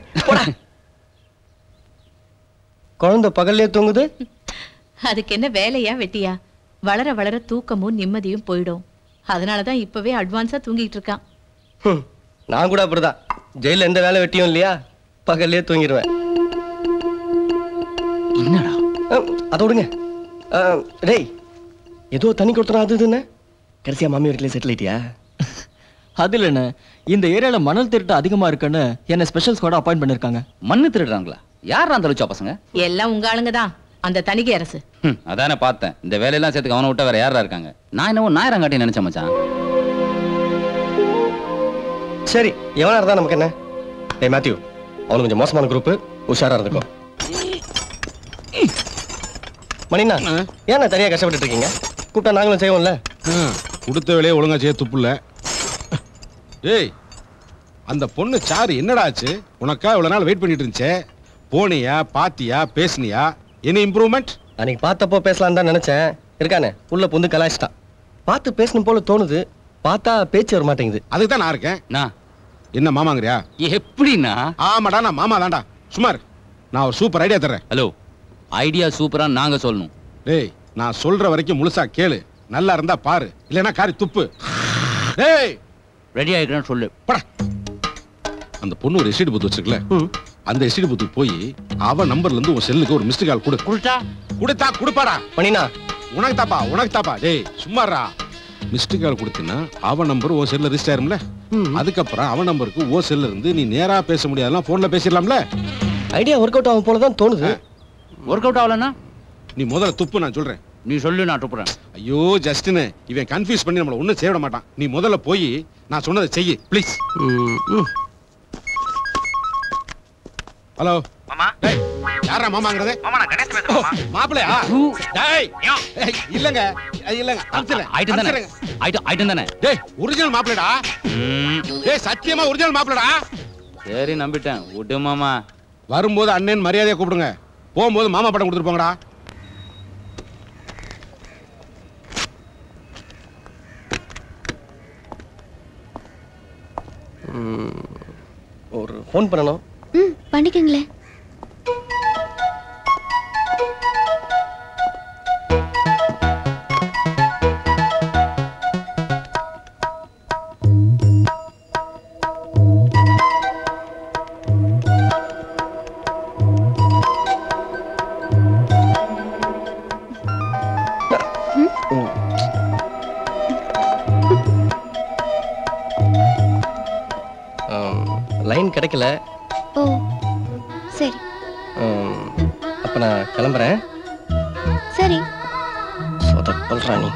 H: குழந்தை பகல்லே தூங்குது
J: அதுக்கு என்ன வேலையா வெட்டியா வளர வளர தூக்கமும் நிம்மதியும் போயிடும் அதனாலதான் இப்பவே அட்வான்ஸா தூங்கிட்டு இருக்கான்
H: ஹம், நான் கூட அப்படிதான் ஜெயில எந்த வேலை வெட்டியும் இல்லையா பகல்லே தூங்கிடுவேன்
F: என்னடா
H: அதை விடுங்க அஹ், டேய் ஏதோ தண்ணி கொடுத்துறோம் அது இதுன்னு கடைசியா மாமி வீட்டிலே செட்டில் ஆயிட்டியா
M: அது இல்லைண்ணே இந்த ஏரியால மணல் திருட்டு அதிகமா இருக்குன்னு என்ன ஸ்பெஷல் ஸ்குவாட் அப்பாயிண்ட் பண்ணிருக்காங்க
F: மண்ணு திருடுறாங்களா யார் அந்த லூச்சா பசங்க
J: எல்லாம் உங்க ஆளுங்க தான் அந்த தணிக்கை அரசு
F: ஹம், அதானே பார்த்தேன் இந்த வேலையெல்லாம் சேர்த்துக்கு அவனை விட்டா வேற யாரா இருக்காங்க நான் என்னவோ நாயரங்காட்டி நினைச்சேன் மச்சான்
H: சரி எவனா இருந்தா நமக்கு என்ன டேய் மேத்யூ அவனு கொஞ்சம் மோசமான குரூப் உஷாரா இருந்துக்கோ மணிண்ணா ஏன் தனியா கஷ்டப்பட்டு இருக்கீங்க கூப்பிட்டா நாங்களும் செய்வோம்ல
S: கொடுத்த வேலையை ஒழுங்கா செய்ய துப்புல ஏய் அந்த பொண்ணு சாரு என்னடா ஆச்சு உனக்கா இவ்வளவு நாள் வெயிட் பண்ணிட்டு இருந்துச்சே போனியா பாத்தியா பேசுனியா என்ன இம்ப்ரூவ்மெண்ட்
H: அன்னைக்கு பார்த்தப்போ பேசலாம் தான் நினைச்சேன் இருக்கானே உள்ள புந்து கலாய்ச்சிட்டான் பார்த்து பேசணும் போல தோணுது பார்த்தா பேச்சு வர மாட்டேங்குது
S: அதுக்கு தான் நான் இருக்கேன்
F: நான்
S: என்ன மாமாங்கறியா
F: எப்படின்னா
S: ஆமாடா நான் மாமா தான்டா சுமார் நான் ஒரு சூப்பர் ஐடியா தர்றேன்
F: ஹலோ ஐடியா சூப்பரா நாங்க சொல்லணும்
S: டேய் நான் சொல்ற வரைக்கும் முழுசா கேளு நல்லா இருந்தா பாரு இல்லைன்னா காரி துப்பு டேய்
F: ரெடி ஆயிக்கிறேன்னு சொல்லு
S: அந்த பொண்ணு ஒரு எஸ்டிடி பூத் வச்சிருக்கல அந்த எஸ்டிடி பூத்துக்கு போய் அவ நம்பர்ல இருந்து உன் செல்லுக்கு ஒரு மிஸ்டு கால் கொடு
F: கொடுத்தா
S: கொடுத்தா கொடுப்பாடா
H: பண்ணினா
S: உனக்கு தாப்பா உனக்கு தாப்பா டேய் சும்மாறா மிஸ்டு கால் கொடுத்தினா அவன் நம்பர் உன் செல்ல ரிஜிஸ்டர் ஆயிரும்ல அதுக்கப்புறம் அவன் நம்பருக்கு ஓ செல்ல இருந்து நீ நேரா பேச முடியாதெல்லாம் போன்ல பேசிடலாம்ல
H: ஐடியா ஒர்க் அவுட் ஆகும் போல தான் தோணுது
F: ஒர்க் அவுட் ஆகலன்னா
S: நீ முதல்ல துப்பு நான் சொல்றேன்
F: நீ சொல்லு நான் துப்புறேன்
S: ஐயோ ஜஸ்டின் இவன் கன்ஃபியூஸ் பண்ணி நம்மள ஒண்ணும் செய்ய விட மாட்டான் நீ முதல்ல போய் நான் சொன்னதை செய் ப்ளீஸ் ஹலோ
G: மாமா
S: டேய் யாரா மாமாங்கிறது
G: மாமா நான் கணேஷ் பேசுறேன் மாமா
S: மாப்பிளையா டேய் ஏய், இல்லங்க ஏய், இல்லங்க அனுப்பிச்சிடுறேன்.
F: ஆயிட்டம் தானே
S: அனுப்பிச்சிடுறேங்க.
F: ஆயிட்டம் ஆயிட்டம் தானே
S: டேய் ஒரிஜினல் மாப்பிளடா டேய் சத்தியமா ஒரிஜினல் மாப்பிளடா
F: சரி நம்பிட்டேன் விடு மாமா
S: வரும்போது அண்ணன் மரியாதையா கூப்பிடுங்க போகும்போது மாமா படம் கொடுத்துட்டு போங்கடா
H: ம், ஒரு ஃபோன் பண்ணணும்
P: ம் பண்ணிக்கங்களேன்
H: லைன் கிடைக்கல
P: ஓ சரி
H: ம், அப்ப நான் கிளம்புறேன்
P: சரி
H: சொதப்பல் ராணி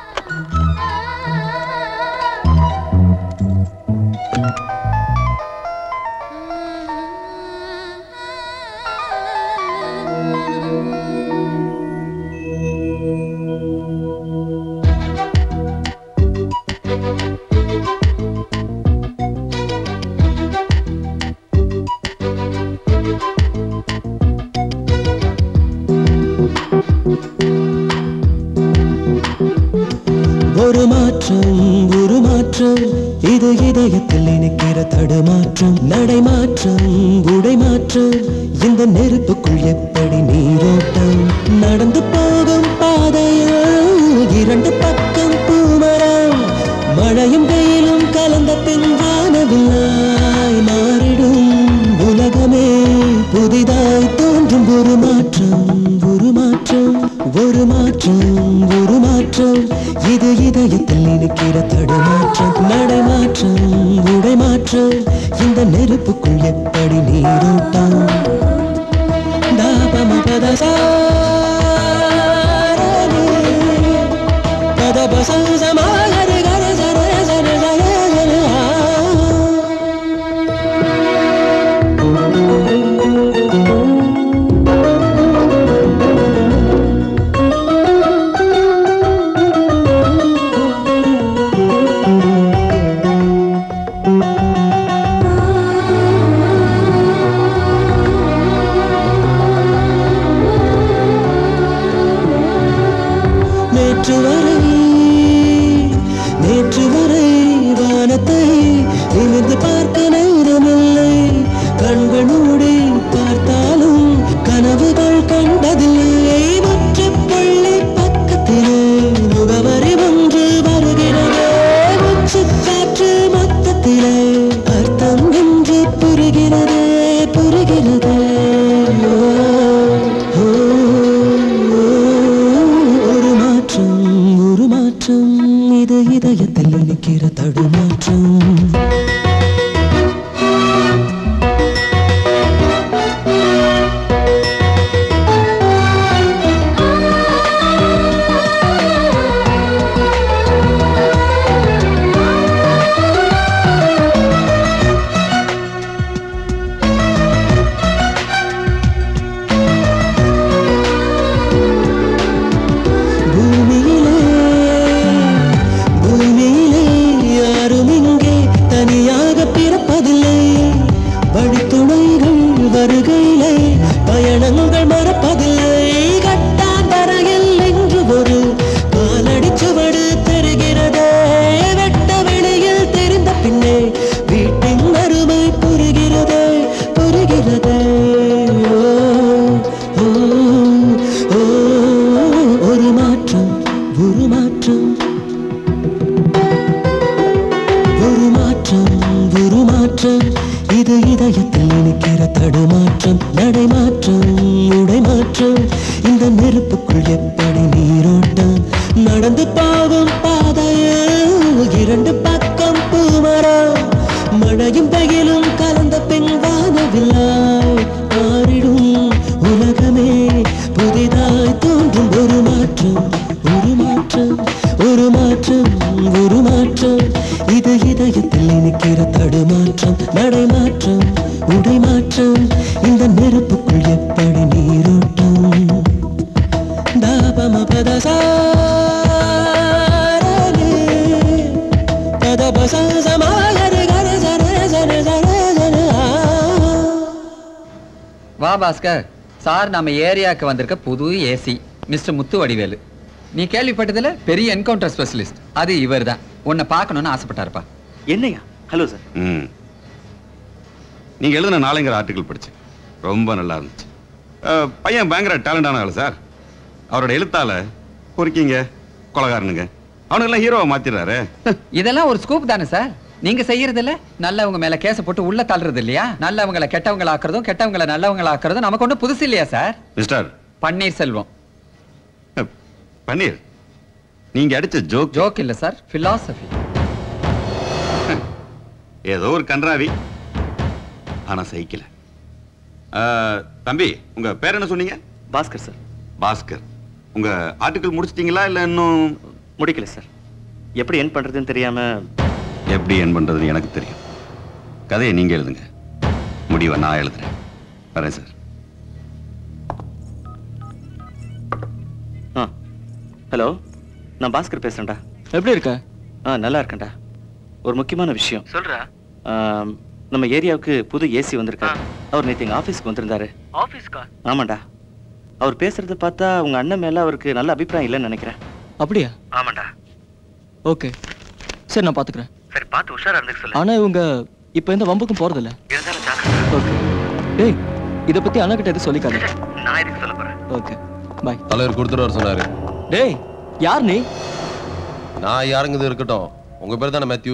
Q: ஒரு மாற்றம் ஒரு மாற்றம் இது இதயத்தில் நினைக்கிற தடுமாற்றம் நடைமாற்றம் உடை மாற்றம் இந்த நெருப்புக்குள் எப்படி நீரோட்டம் நடந்து போகும் பாதையில் இரண்டு பக்கம் பூமரம் மழையும் வெயிலும் கலந்த பின் வானவில்லாய் மாறிடும் உலகமே புதிதாய் தோன்றும் ஒரு மாற்றம் ஒரு மாற்றம் ஒரு மாற்றம் ஒரு மாற்றம் இது இதயத்தில் நினைக்கிற தடுமாற்றம் நடைமாற்றம் உடை மாற்றம் இந்த நெருப்புக்குள் எப்படி நீரோட்டம் தாபம பதசா பதபசமாகரி கர சர சர சர சர ஆ. நேற்று வரை நேற்று வரை வானத்தை நிமிர்ந்து பார்க்க நேரமில்லை கண்கள் மூடி பார்த்தாலும் கனவுகள் கண்டதில்லை முற்றுப்புள்ளி பக்கத்திலே முகவரி ஒன்று வருகிறது உச்சி காற்று மொத்தத்திலே அர்த்தம் என்று புரிகிறது புரிகிறது ஓ, ஓ, ஓ, ஒரு மாற்றம் ஒரு மாற்றம் இது இதயத்தில் நிற்கிற தடுமாற்றம் பூமியிலே பூமியிலே யாரும் இங்கே தனியாக பிறப்பதில்லை வழித்துணைகள் வருகையிலே பயணங்கள் மறப்பதில்லை கட்டாந்தரையில் இன்று ஒரு காலடி சுவடு தெரிகிறதே வெட்ட வெளியில் தெரிந்த பின்னே வீட்டின் அருமை புரிகிறதே புரிகிறதே ஓ, ஓ, ஓ, ஒரு மாற்றம் ஒரு மாற்றம் ஒரு மாற்றம் ஒரு மாற்றம் இது இதயத்தில் நிற்கிற தடுமாற்றம் நடைமாற்றம் உடை மாற்றம் இந்த நெருப்புக்குள் எப்படி நீரோட்டம் நடந்து போகும் பாதையில் இரண்டு பக்கம் பூமரம் மழையும் வெயிலும் கலந்த பின் வானவில்லாய் மாறிடும் உலகமே புதிதாய் தோன்றும் ஒரு மாற்றம் ஒரு மாற்றம் ஒரு மாற்றம் ஒரு மாற்றம் இது இதயத்தில் நிற்கிற தடுமாற்றம் நடைமாற்றம் உடை மாற்றம் இந்த நெருப்புக்குள் எப்படி நீரோட்டம் தாபம பதசாரே பதபசமாகரி கர ஜர ஜர ஜர ஜர ஆ.
A: வா பாஸ்கர் சார் நம்ம ஏரியாவுக்கு வந்திருக்க புது ஏசி மிஸ்டர் முத்து வடிவேலு நீ கேள்விப்பட்டதுல பெரிய என்கவுண்டர் ஸ்பெஷலிஸ்ட் அது இவர் தான் உன்னை பார்க்கணும்னு ஆசைப்பட்டாருப்பா
C: என்னையா ஹலோ சார்
G: ம் நீங்கள் எழுதின நாளைங்கிற ஆர்டிக்கல் படித்தேன் ரொம்ப நல்லா இருந்துச்சு அஹ், பையன் பயங்கர டேலண்டான ஆளு சார் அவரோட எழுத்தால பொறுக்கிங்க கொலகாரனுங்க அவனுங்கெல்லாம் ஹீரோவை மாத்திடுறாரு
A: இதெல்லாம் ஒரு ஸ்கூப் தானே சார் நீங்க செய்யறது இல்ல நல்லவங்க மேல கேஸ போட்டு உள்ள தள்ளுறது இல்லையா நல்லவங்கள கெட்டவங்கள ஆக்குறதும் கெட்டவங்கள நல்லவங்கள ஆக்குறதும் நமக்கு ஒண்ணும் புதுசு இல்லையா சார்
G: மிஸ்டர்
A: பன்னீர் செல்வம்
G: பன்னீர் நீங்க அடிச்ச ஜோக்
A: ஜோக் இல்ல சார் பிலாசபி
G: ஏதோ ஒரு கன்றாவி ஆனா சைக்கிள் தம்பி உங்க பேர் என்ன சொன்னீங்க
C: பாஸ்கர் சார்
G: பாஸ்கர் உங்க ஆர்டிக்கல் முடிச்சிட்டீங்களா இல்ல இன்னும்
C: முடிக்கல சார் எப்படி என் பண்றதுன்னு தெரியாம
G: எப்படி என் பண்றதுன்னு எனக்கு தெரியும் கதையை நீங்க எழுதுங்க முடிவை நான் எழுதுறேன் வரேன் சார்
C: ஆ ஹலோ நான் பாஸ்கர் பேசுறேன்டா
M: எப்படி இருக்க
C: ஆ நல்லா இருக்கேன்டா ஒரு முக்கியமான விஷயம்
M: சொல்றா
C: நம்ம ஏரியாவுக்கு புது ஏசி வந்திருக்காரு அவர் நேற்று எங்கள் ஆஃபீஸ்க்கு வந்திருந்தாரு
M: ஆபீஸ்க்கா
C: ஆமாண்டா அவர் பேசுறத பார்த்தா உங்க அண்ணன் மேல அவருக்கு நல்ல அபிப்பிராயம் இல்லைன்னு நினைக்கிறேன்
M: அப்படியா
C: ஆமாண்டா
M: ஓகே சரி நான் பாத்துக்கிறேன்
C: சரி பார்த்து உஷாரா இருந்துக்க
M: ஆனா இவங்க இப்ப எந்த வம்புக்கும் போறதில்ல
C: இருந்தாலும் ஜாக்கிரதை
M: ஓகே டேய் இத பத்தி அண்ணா கிட்ட எதுவும் சொல்லிக்காத
C: நான் எதுக்கு சொல்ல போறேன்
M: ஓகே பாய்
N: தலைவர் கொடுத்துட்டு வர சொன்னாரு
M: டேய் யார் நீ
N: நான் யாருங்கிறது இருக்கட்டும் உங்க பேர் தானே மேத்யூ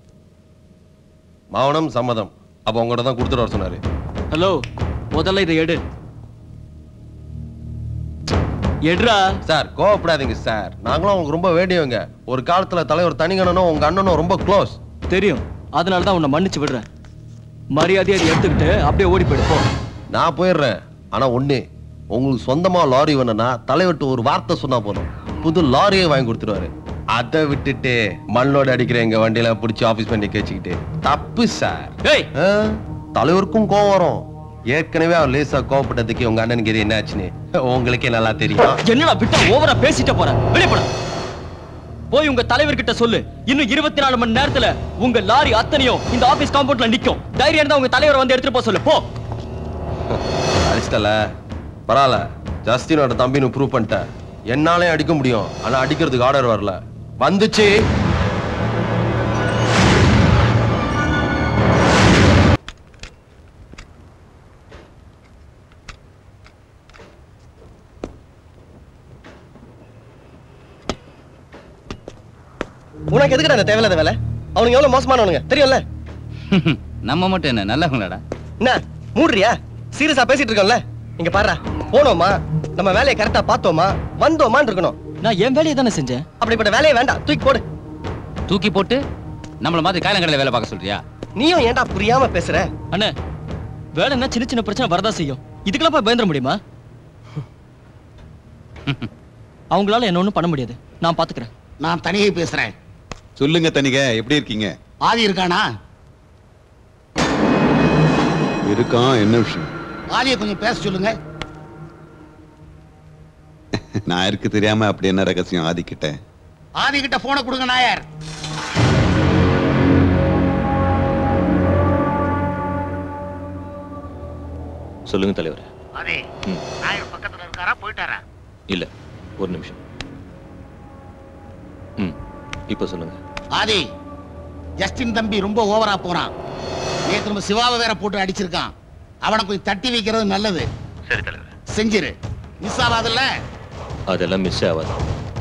N: மாவனம் சம்மதம் அப்ப உங்கள்கிட்ட தான் கொடுத்துட்டு வர சொன்னாரு
M: ஹலோ முதல்ல இதை எடு எடுறா
N: சார் கோவப்படாதீங்க சார் நாங்களும் உங்களுக்கு ரொம்ப வேண்டியவங்க ஒரு காலத்துல தலைவர் தனிகணனும் உங்க அண்ணனும் ரொம்ப க்ளோஸ்
M: தெரியும் அதனால தான் உன்னை மன்னிச்சு விடுறேன் மரியாதையை அதை எடுத்துக்கிட்டு அப்படியே ஓடி போயிடு போ
N: நான் போயிடுறேன் ஆனா ஒண்ணு உங்களுக்கு சொந்தமா லாரி வேணும்னா தலைவர்கிட்ட ஒரு வார்த்தை சொன்னா போதும் புது லாரியே வாங்கி கொடுத்துருவாரு அதை விட்டுட்டு மண்ணோட அடிக்கிற எங்க வண்டியில பிடிச்சி ஆபீஸ் பண்ணி கேச்சுக்கிட்டு தப்பு சார் ஆ? தலைவருக்கும் கோவம் வரும் ஏற்கனவே அவர் லேசா கோவப்பட்டதுக்கு உங்க அண்ணனுக்கு இது என்ன ஆச்சுன்னு உங்களுக்கே நல்லா தெரியும்
M: என்னடா விட்டா ஓவரா பேசிட்ட போற வெளிய போடா போய் உங்க தலைவர்கிட்ட சொல்லு இன்னும் இருபத்தி நாலு மணி நேரத்துல உங்க லாரி அத்தனையும் இந்த ஆபீஸ் காம்பவுண்ட்ல நிக்கும் தைரியம் இருந்தா உங்க தலைவரை வந்து எடுத்துட்டு போக சொல்லு போ
N: அடிச்சிட்டல பரவாயில்ல ஜஸ்டினோட தம்பின்னு ப்ரூவ் பண்ணிட்டேன் என்னாலே அடிக்க முடியும் ஆனா அடிக்கிறதுக்கு ஆர்டர் வரல வந்துச்சு
H: உனக்கு எதுக்குடா அந்த தேவையில்லாத வேலை அவனுங்க எவ்வளவு மோசமானவனுங்க தெரியும்ல
F: நம்ம மட்டும் என்ன நல்லவங்களாடா
H: என்ன மூடுறியா சீரியஸா பேசிட்டு இருக்கோம்ல இங்க பாருடா போனோமா நம்ம வேலையை கரெக்டா பார்த்தோமா வந்தோமான்னு இருக்கணும்
M: நான் என் வேலையை தானே செஞ்சேன்
H: அப்படிப்பட்ட வேலையை வேண்டாம் தூக்கி போடு
F: தூக்கி போட்டு நம்மள மாதிரி காயலங்கடையில் வேலை பார்க்க சொல்றியா
H: நீயும் ஏன்டா புரியாம பேசுற
M: அண்ணே வேலைன்னா சின்ன சின்ன பிரச்சனை வரதா செய்யும் இதுக்கெல்லாம் போய் பயந்துட முடியுமா அவங்களால என்ன ஒண்ணும் பண்ண முடியாது நான் பாத்துக்கிறேன்
E: நான் தனியே பேசுறேன்
I: சொல்லுங்க தனிக எப்படி இருக்கீங்க
E: ஆதி இருக்கானா
I: இருக்கான் என்ன விஷயம்
E: ஆதியை கொஞ்சம் பேச சொல்லுங்க
I: நான் இருக்கு தெரியாம அப்படி என்ன ரகசியம் ஆதிக்கிட்ட
E: ஆதி கிட்ட போனை கொடுங்க நாயர்
T: சொல்லுங்க தலைவர்
E: ஆதி நாயர் பக்கத்துல இருக்காரா போயிட்டாரா
T: இல்ல ஒரு நிமிஷம் ம் இப்போ சொல்லுங்க
E: ஆதி ஜஸ்டின் தம்பி ரொம்ப ஓவரா போறான் நேத்து நம்ம சிவாவை வேற போட்டு அடிச்சிருக்கான் அவனை கொஞ்சம் தட்டி வைக்கிறது நல்லது
T: சரி தலைவர்
E: செஞ்சிரு மிஸ் ஆகாதுல்ல
T: அதெல்லாம் மிஸ் ஆகாது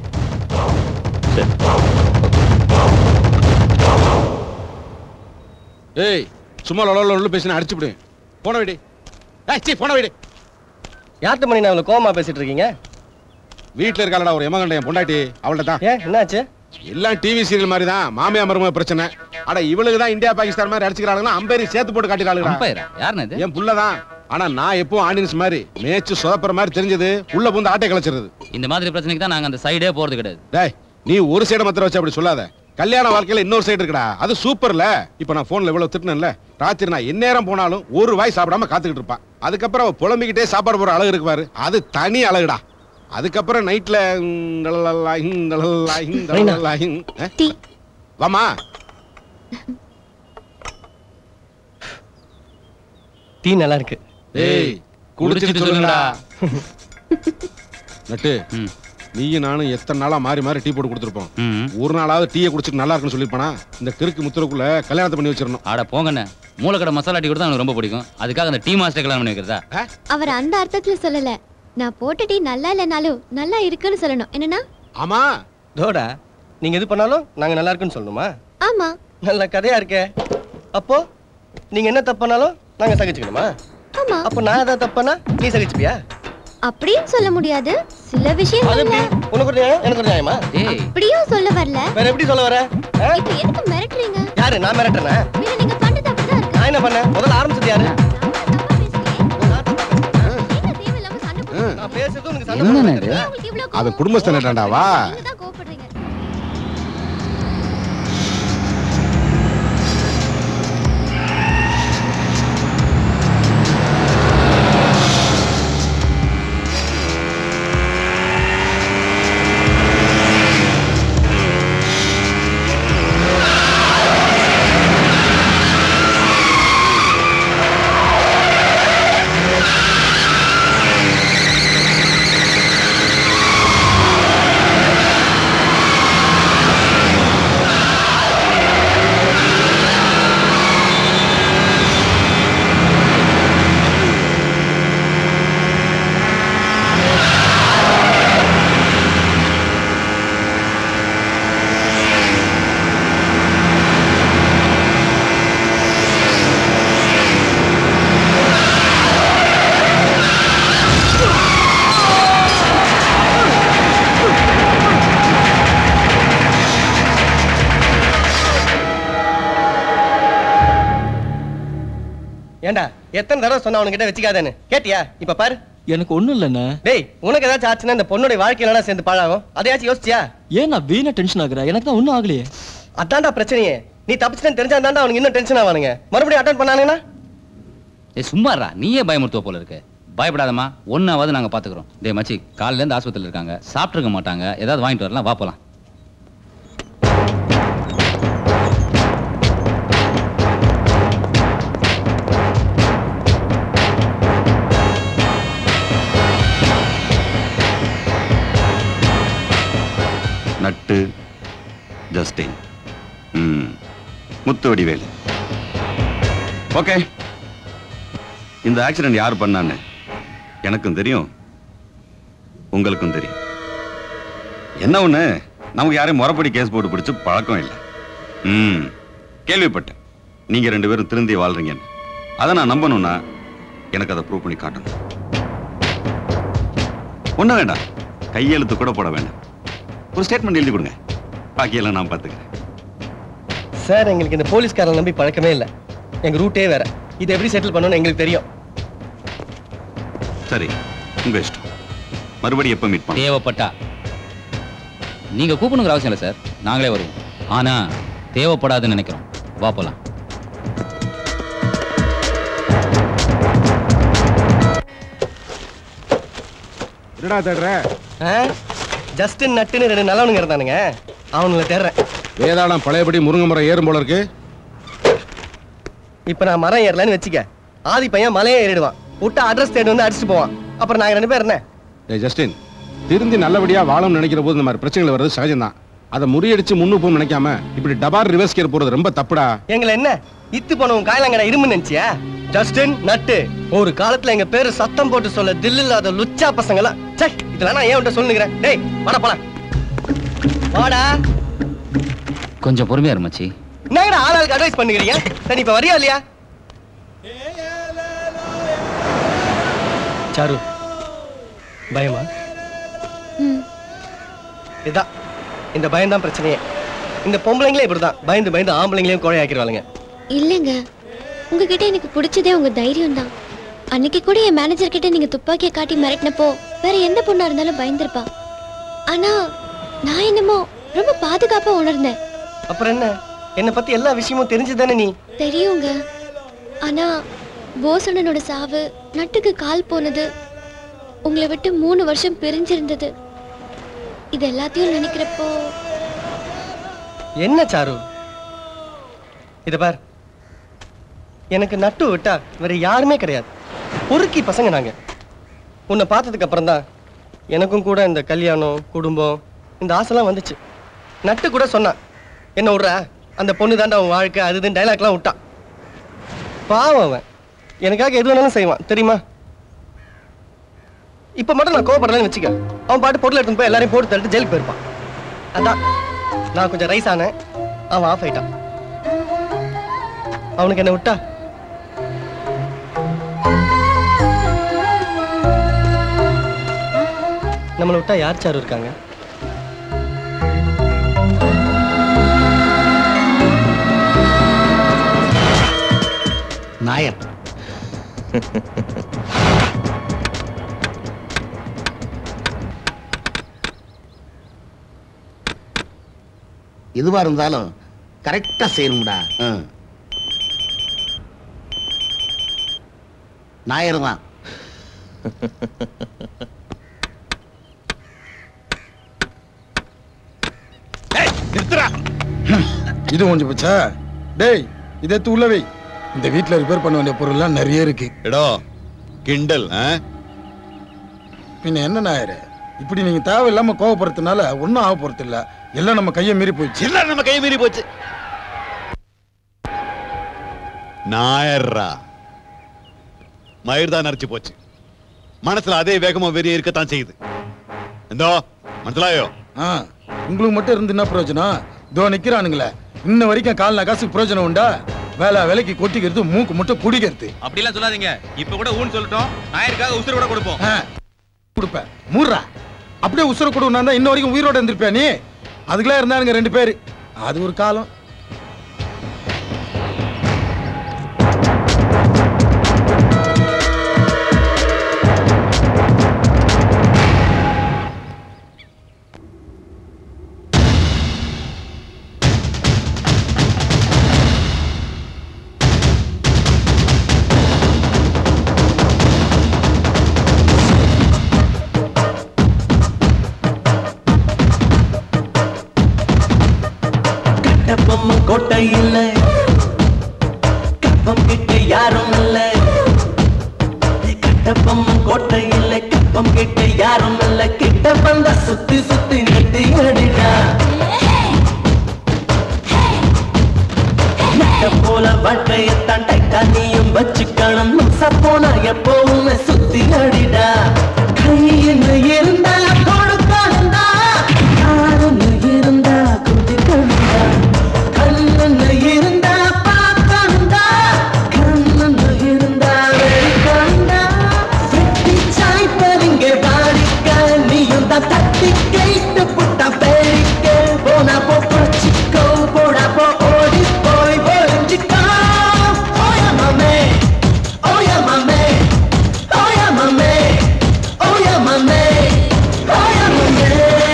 S: ஏய் சும்மா லொல உள்ள பேசினா அடிச்சு விடு போன விடு ஏய் சீ போன விடு
H: யார்கிட்ட மணி நான் இவ்வளவு கோவமா பேசிட்டு இருக்கீங்க
S: வீட்ல இருக்காளடா ஒரு எமகண்ட என் பொண்டாட்டி அவள்கிட்ட தான்
H: ஏன் என்னாச்சு
S: எல்லாம் டிவி சீரியல் மாதிரி தான் மாமியா மருமக பிரச்சனை அட இவளுக்கு தான் இந்தியா பாகிஸ்தான் மாதிரி அடிச்சுக்கிறாளுங்க அம்பேரி சேர்த்து போட்டு காட்டிக்கிறாளுங்க
F: அம்பையரா யாருன்னு இது
S: என் புள்ள தான் ஆனா நான் எப்பவும் ஆடியன்ஸ் மாதிரி மேய்ச்சு சொதப்புற மாதிரி தெரிஞ்சது உள்ள பூந்து ஆட்டை கலைச்சிருது
F: இந்த மாதிரி பிரச்சனைக்கு தான் நாங்க அந்த சைடே போறது கிடையாது
S: டேய் நீ ஒரு சைடு மாத்திரம் வச்சு அப்படி சொல்லாத கல்யாண வாழ்க்கையில இன்னொரு சைடு இருக்குடா அது சூப்பர்ல இப்ப நான் போன்ல இவ்வளவு திட்டினேன்ல ராத்திரி நான் எந்நேரம் போனாலும் ஒரு வாய் சாப்பிடாம காத்துக்கிட்டு இருப்பான் அதுக்கப்புறம் அவ புலம்பிக்கிட்டே சாப்பாடு போற அழகு இருக்கு பாரு அது தனி அழகுடா அதுக்கப்புறம் நைட்ல வாமா
H: டீ நல்லா இருக்கு
S: ஏய் குடிச்சிட்டு சொல்லுங்கடா நட்டு நீயும் நானும் எத்தனை நாளா மாறி மாறி டீ போட்டு கொடுத்துருப்போம் ஒரு நாளாவது டீயை குடிச்சிட்டு நல்லா இருக்குன்னு சொல்லிருப்பானா இந்த கிறுக்கு முத்துறக்குள்ள கல்யாணத்தை பண்ணி வச்சிடணும்
F: ஆட போங்கண்ணே மூலக்கடை மசாலா டீ கூட எனக்கு ரொம்ப பிடிக்கும் அதுக்காக அந்த டீ மாஸ்டர் கல்யாணம் பண்ணி வைக்கிறதா
P: அவர் அந்த அர்த்தத்துல சொல்லல நான் போட்ட டீ நல்லா இல்லைனாலும் நல்லா இருக்குன்னு சொல்லணும் என்னன்னா
S: ஆமா
H: தோடா நீங்க எது பண்ணாலும் நாங்க நல்லா இருக்குன்னு சொல்லணுமா
P: ஆமா
H: நல்ல கதையா இருக்கே அப்போ நீங்க என்ன தப்பு பண்ணாலும் நாங்க சகிச்சுக்கணுமா
P: ஆமா
H: அப்போ நான் ஏதாவது தப்பு பண்ணா நீ சகிச்சுப்பியா
P: அப்படியும் சொல்ல முடியாது சில
H: அது
P: விஷயங்கள்ல
H: எப்படி உனக்கு ஒரு நியாயம் எனக்கு ஒரு நியாயமா
P: அப்படியும் சொல்ல வரல
H: வேற எப்படி சொல்ல வர ஆ?
P: இப்ப எதுக்கு மிரட்டுறீங்க
H: யாரு நான் மிரட்டுறேனா
P: இல்ல நீங்க பண்றது அப்படிதான் இருக்கு
H: நான் என்ன பண்ணேன் முதல்ல ஆரம்பிச்சது யாரு நான் பேசுறது உனக்கு சண்டை
S: என்னண்ணே
H: போடுறது
S: இது? அவன் குடும்பஸ்தனடாண்டா வா
H: ஏண்டா எத்தனை தடவை சொன்ன அவனுக்கிட்ட வச்சுக்காதேன்னு கேட்டியா இப்ப பாரு
M: எனக்கு ஒண்ணும் இல்லண்ணே
H: டேய் உனக்கு ஏதாச்சும் ஆச்சுன்னா இந்த பொண்ணுடைய வாழ்க்கையில சேர்ந்து பாழாகும் அதையாச்சும் யோசிச்சியா
M: ஏன் நான் வீணா டென்ஷன் ஆகுறேன் எனக்கு தான் ஒண்ணும் ஆகலையே
H: அதான்டா பிரச்சனையே நீ தப்பிச்சுன்னு தெரிஞ்சா தான்டா அவனுக்கு இன்னும் டென்ஷன் ஆவானுங்க மறுபடியும் அட்டன் பண்ணானுங்கன்னா
F: ஏய் சும்மாறா நீயே பயமுறுத்துவ போல இருக்கு பயப்படாதம்மா ஒன்னாவது நாங்க பாத்துக்கிறோம் டேய் மச்சி காலையில இருந்து ஆஸ்பத்திரியில் இருக்காங்க சாப்பிட்டுருக்க மாட்டாங்க ஏதாவது வாங்கிட்டு வரலாம் வா போலாம்
G: நட்டு ஜஸ்டின் ம் முத்து வடிவேலு ஓகே இந்த ஆக்சிடென்ட் யார் பண்ணான்னு எனக்கும் தெரியும் உங்களுக்கும் தெரியும் என்ன ஒண்ணு நமக்கு யாரையும் முறைப்படி கேஸ் போட்டு பிடிச்சு பழக்கம் இல்லை ம் கேள்விப்பட்டேன் நீங்க ரெண்டு பேரும் திருந்தி வாழ்றீங்கன்னு அதை நான் நம்பணும்னா எனக்கு அதை ப்ரூவ் பண்ணி காட்டணும் ஒண்ணும் வேண்டாம் கையெழுத்து கூட போட வேண்டாம் ஒரு ஸ்டேட்மெண்ட் எழுதி கொடுங்க பாக்கியெல்லாம் நான் பார்த்துக்கிறேன்
H: சார் எங்களுக்கு இந்த போலீஸ்காரன் நம்பி பழக்கமே இல்லை எங்க ரூட்டே வேற இதை எப்படி செட்டில் பண்ணணும்னு எங்களுக்கு தெரியும்
G: சரி உங்க இஷ்டம் மறுபடியும் எப்ப மீட் பண்ண
F: தேவைப்பட்டா நீங்க கூப்பிடுங்கிற அவசியம் இல்லை சார் நாங்களே வருவோம் ஆனா தேவைப்படாதுன்னு நினைக்கிறோம் வா போலாம்
S: என்னடா தேடுற
H: ஜஸ்டின் நட்டுன்னு ரெண்டு நல்லவனுங்க இருந்தானுங்க அவனுங்களை தேடுறேன்
S: வேதாளம் பழையபடி முருங்கை மரம் ஏறும் போல இருக்கு
H: இப்ப நான் மரம் ஏறலன்னு வச்சுக்க ஆதி பையன் மலையே ஏறிடுவான் விட்டா அட்ரஸ் தேடி வந்து அடிச்சுட்டு போவான் அப்புறம் நாங்க ரெண்டு பேர் என்ன
S: டேய் ஜஸ்டின் திருந்தி நல்லபடியா வாழணும்னு நினைக்கிற போது இந்த மாதிரி பிரச்சனைகள் வர்றது சகஜம்தான் அதை முறியடிச்சு முன்னு போகணும்னு நினைக்காம இப்படி டபார் ரிவர்ஸ் கியர் போறது ரொம்ப தப்புடா
H: எங்களை என்ன இத்து போனவன் காயலாங்கடா இரும்பு நினைச்சியா ஜஸ்டின் நட்டு ஒரு காலத்துல எங்க பேரு சத்தம் போட்டு சொல்ல தில் இல்லாத லுச்சா பசங்களா சே இதெல்லாம் நான் ஏன் உன்ட்ட சொல்லுங்கிறேன் டேய் வாடா போலாம் வாடா
F: கொஞ்சம் பொறுமையா இரு மச்சி
H: என்னங்கடா ஆளாளுக்கு அட்வைஸ் பண்ணுகிறீங்க சரி இப்ப வரியா இல்லையா சாரு பயமா இதான் இந்த பயம்தான் பிரச்சனையே இந்த பொம்பளைங்களே இப்படிதான் பயந்து பயந்து ஆம்பளைங்களையும் கோழையாக்கிடுவாளுங்க
P: இல்லைங்க உங்ககிட்ட எனக்கு பிடிச்சதே உங்க தைரியம் தான் அன்னைக்கு கூட என் மேனேஜர் கிட்ட நீங்க துப்பாக்கியை காட்டி மிரட்டினப்போ வேற எந்த பொண்ணா இருந்தாலும் பயந்திருப்பா ஆனா நான் என்னமோ ரொம்ப பாதுகாப்பா உணர்ந்தேன்
H: அப்புறம் என்ன என்னை பத்தி எல்லா விஷயமும் தெரிஞ்சுதானே நீ
K: தெரியுங்க ஆனா போசனனோட சாவு நட்டுக்கு கால் போனது உங்களை விட்டு மூணு வருஷம் பிரிஞ்சிருந்தது இது எல்லாத்தையும் நினைக்கிறப்போ
H: என்ன சாரு இத பார் எனக்கு நட்டு விட்டா வேற யாருமே கிடையாது பொறுக்கி பசங்க நாங்க உன்னை பார்த்ததுக்கு அப்புறம் தான் எனக்கும் கூட இந்த கல்யாணம் குடும்பம் இந்த ஆசைலாம் வந்துச்சு நட்டு கூட சொன்னான் என்ன விட்ற அந்த பொண்ணு தாண்டா அவன் வாழ்க்கை அது இதுன்னு டைலாக்லாம் விட்டான் பாவம் அவன் எனக்காக எது வேணாலும் செய்வான் தெரியுமா இப்ப மட்டும் நான் கோவப்படலன்னு வச்சுக்க அவன் பாட்டு பொருள் எடுத்துன்னு போய் எல்லாரையும் போட்டு தள்ளிட்டு ஜெயிலுக்கு போயிருப்பான் அதான் நான் கொஞ்சம் ரைஸ் ஆனேன் அவன் ஆஃப் ஆயிட்டான் அவனுக்கு என்ன விட்டா நம்மளை விட்டா யார் சாரு இருக்காங்க
E: நாயர் எதுவா இருந்தாலும் கரெக்டா செய்யணும்டா ம். நாயர் தான்
D: நிறுத்துறா இது கொஞ்சம் போச்சா டேய் இதை எடுத்து உள்ள வை இந்த வீட்ல ரிப்பேர் பண்ண வேண்டிய பொருள்லாம் நிறைய இருக்கு
I: எடோ கிண்டல்
D: பின்ன என்ன நாயரு இப்படி நீங்க தேவையில்லாம கோவப்படுறதுனால ஒன்றும் ஆக போறது இல்ல எல்லாம் நம்ம கையை மீறி போயிடுச்சு
I: எல்லாம் நம்ம கை மீறி போச்சு நாயர்ரா மயிர் தான் நரைச்சு போச்சு மனசுல அதே வேகமா வெறி இருக்கத்தான் செய்யுது எந்தோ மனசுலாயோ
D: ஆ உங்களுக்கு மட்டும் இருந்து என்ன பிரயோஜனம் இதோ நிக்கிறானுங்களே இன்ன வரைக்கும் கால் காசுக்கு பிரயோஜனம் உண்டா வேலை வேலைக்கு கொட்டிக்கிறது மூக்கு மட்டும் குடிக்கிறது
O: அப்படிலாம் சொல்லாதீங்க இப்ப கூட ஊன்னு சொல்லிட்டோம் நாயருக்காக உசுறு கூட கொடுப்போம்
D: ஆ, கொடுப்பேன் மூர்றா அப்படியே உசுர கொடுனா தான் இன்ன வரைக்கும் உயிரோட இருந்திருப்பியா நீ அதுக்கெல்லாம் இருந்தானுங்க ரெண்டு பேரு அது ஒரு காலம்
Q: கட்டபொம்ம கோட்டை இல்ல கப்பம் கிட்ட யாரும் இல்ல கட்டபொம்ம கோட்டை இல்ல கப்பம் கிட்ட யாரும் இல்ல கிட்ட வந்த சுத்தி சுத்தி நெட்டி அடிடா நட்ட போல வாழ்க்கையத்தான் டைட்டா நீயும் வச்சுக்கணும் லூசா போனா எப்பவுமே சுத்தி அடிடா கை என்ன இருந்தா கொடுக்கணும்டா காலுன்னு இருந்தா குதிக்கணும்டா கண்ணுன்னு இருந்தா பார்க்கணும்டா கண்ணுன்னு இருந்தா வெறிக்கணும்டா வெட்டி சாய்ப்பறிங்க வாடிக்க நீயும் தான் தட்டி கேட்டு புட்டா பேரிக்க போனா போ புடிச்சிக்கோ போடா போ ஓடி போய் ஒளிஞ்சிக்கோ ஓயா மாமே ஓயா மாமே ஓயா மாமே ஓயா மாமே ஓயா மாமே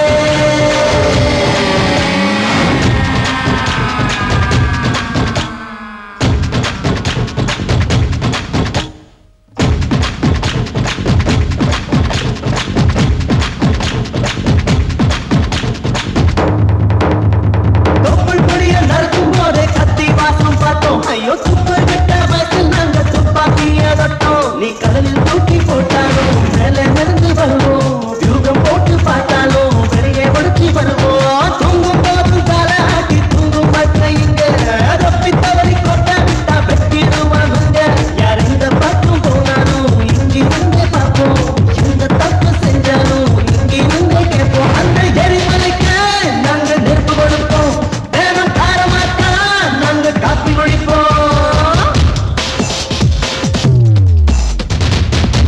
Q: தொப்புள் கொடிய நடக்கும் போதே கத்தி வாசம் பார்த்தோம் ஐயோ துப்பல் விட்ட வயசில் நாங்க துப்பாக்கிய தொட்டோம் நீ கடலில் தூக்கி போட்டாலும் மேலே நடந்து வருவோம் யுகம் போட்டு பார்த்தாலும் வெளியே ஒடுக்கி வருவோம் தூங்கும் போதும் கால ஆட்டி தூங்கும் பற்ற இங்க தப்பி தவறி கொட்ட விட்டா வெட்டிடுவானுங்க யார் இந்த பக்கம் போனாலும் இங்கிருந்தே பார்ப்போம் எந்த தப்பு செஞ்சாலும் இங்கிருந்தே கேட்போம் அந்த எரிமலைக்கு நாங்க நெருப்பு கொடுப்போம் வேணும் காரமாட்டா நாங்க காப்பி குடிப்போம்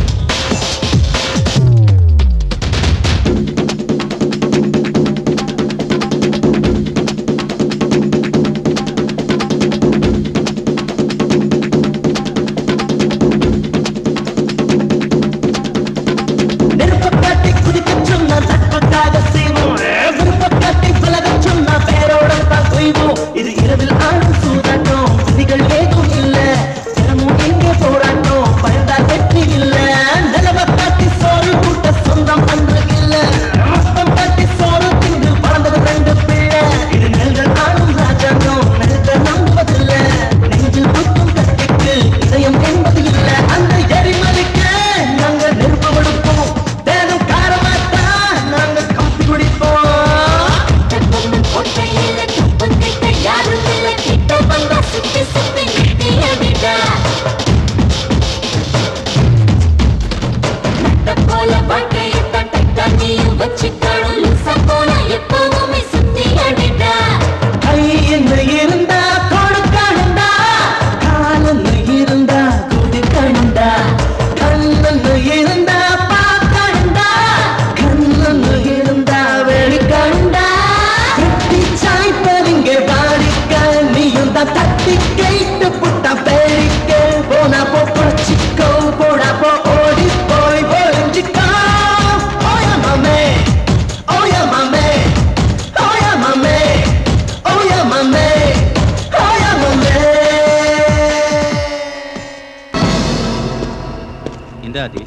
M: இந்த ஆதி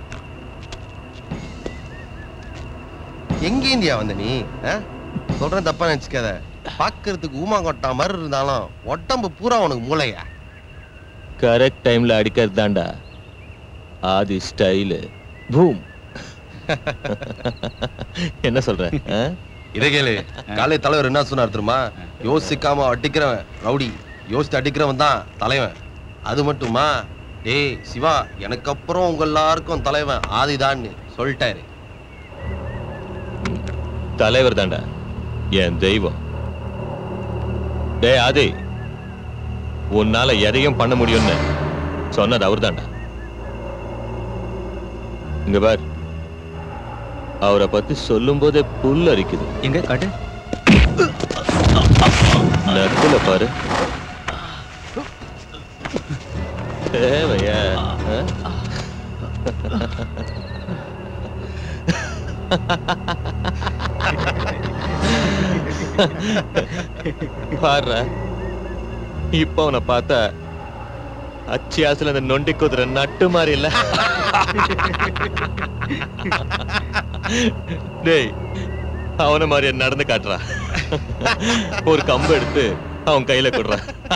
N: எங்க இந்தியா வந்த நீ ஆ? சொல்றேன் தப்பா நினைச்சுக்காத பாக்குறதுக்கு ஊமாங்கொட்டா மாதிரி இருந்தாலும் உடம்பு பூரா உனக்கு மூளையா
T: கரெக்ட் டைம்ல அடிக்கிறது தான்டா ஆதி ஸ்டைலு பூம் என்ன சொல்ற ஆ?
N: இதை கேளு காலை தலைவர் என்ன சொன்னார் தெரியுமா யோசிக்காம அடிக்கிறவன் ரவுடி யோசித்து அடிக்கிறவன் தான் தலைவன் அது மட்டுமா டேய் சிவா எனக்கு அப்புறம் உங்க எல்லாருக்கும் தலைவன் ஆதிதான்னு சொல்லிட்டாரு
T: தலைவர் தான்டா என் தெய்வம் டேய் ஆதி உன்னால எதையும் பண்ண முடியும்னு சொன்னது அவர் தான்டா இங்க பார் அவரை பத்தி சொல்லும் போதே புல் அரிக்குது
M: எங்க காட்டு
T: நக்குல பாரு தேவையா ஆ? பாரு இப்ப அவனை பார்த்தா அச்சியாசுல அந்த நொண்டி குதிரை நட்டு மாதிரி இல்ல டேய் அவன மாதிரியே நடந்து காட்டுறா ஒரு கம்பு எடுத்து அவன் கையில கொடுறா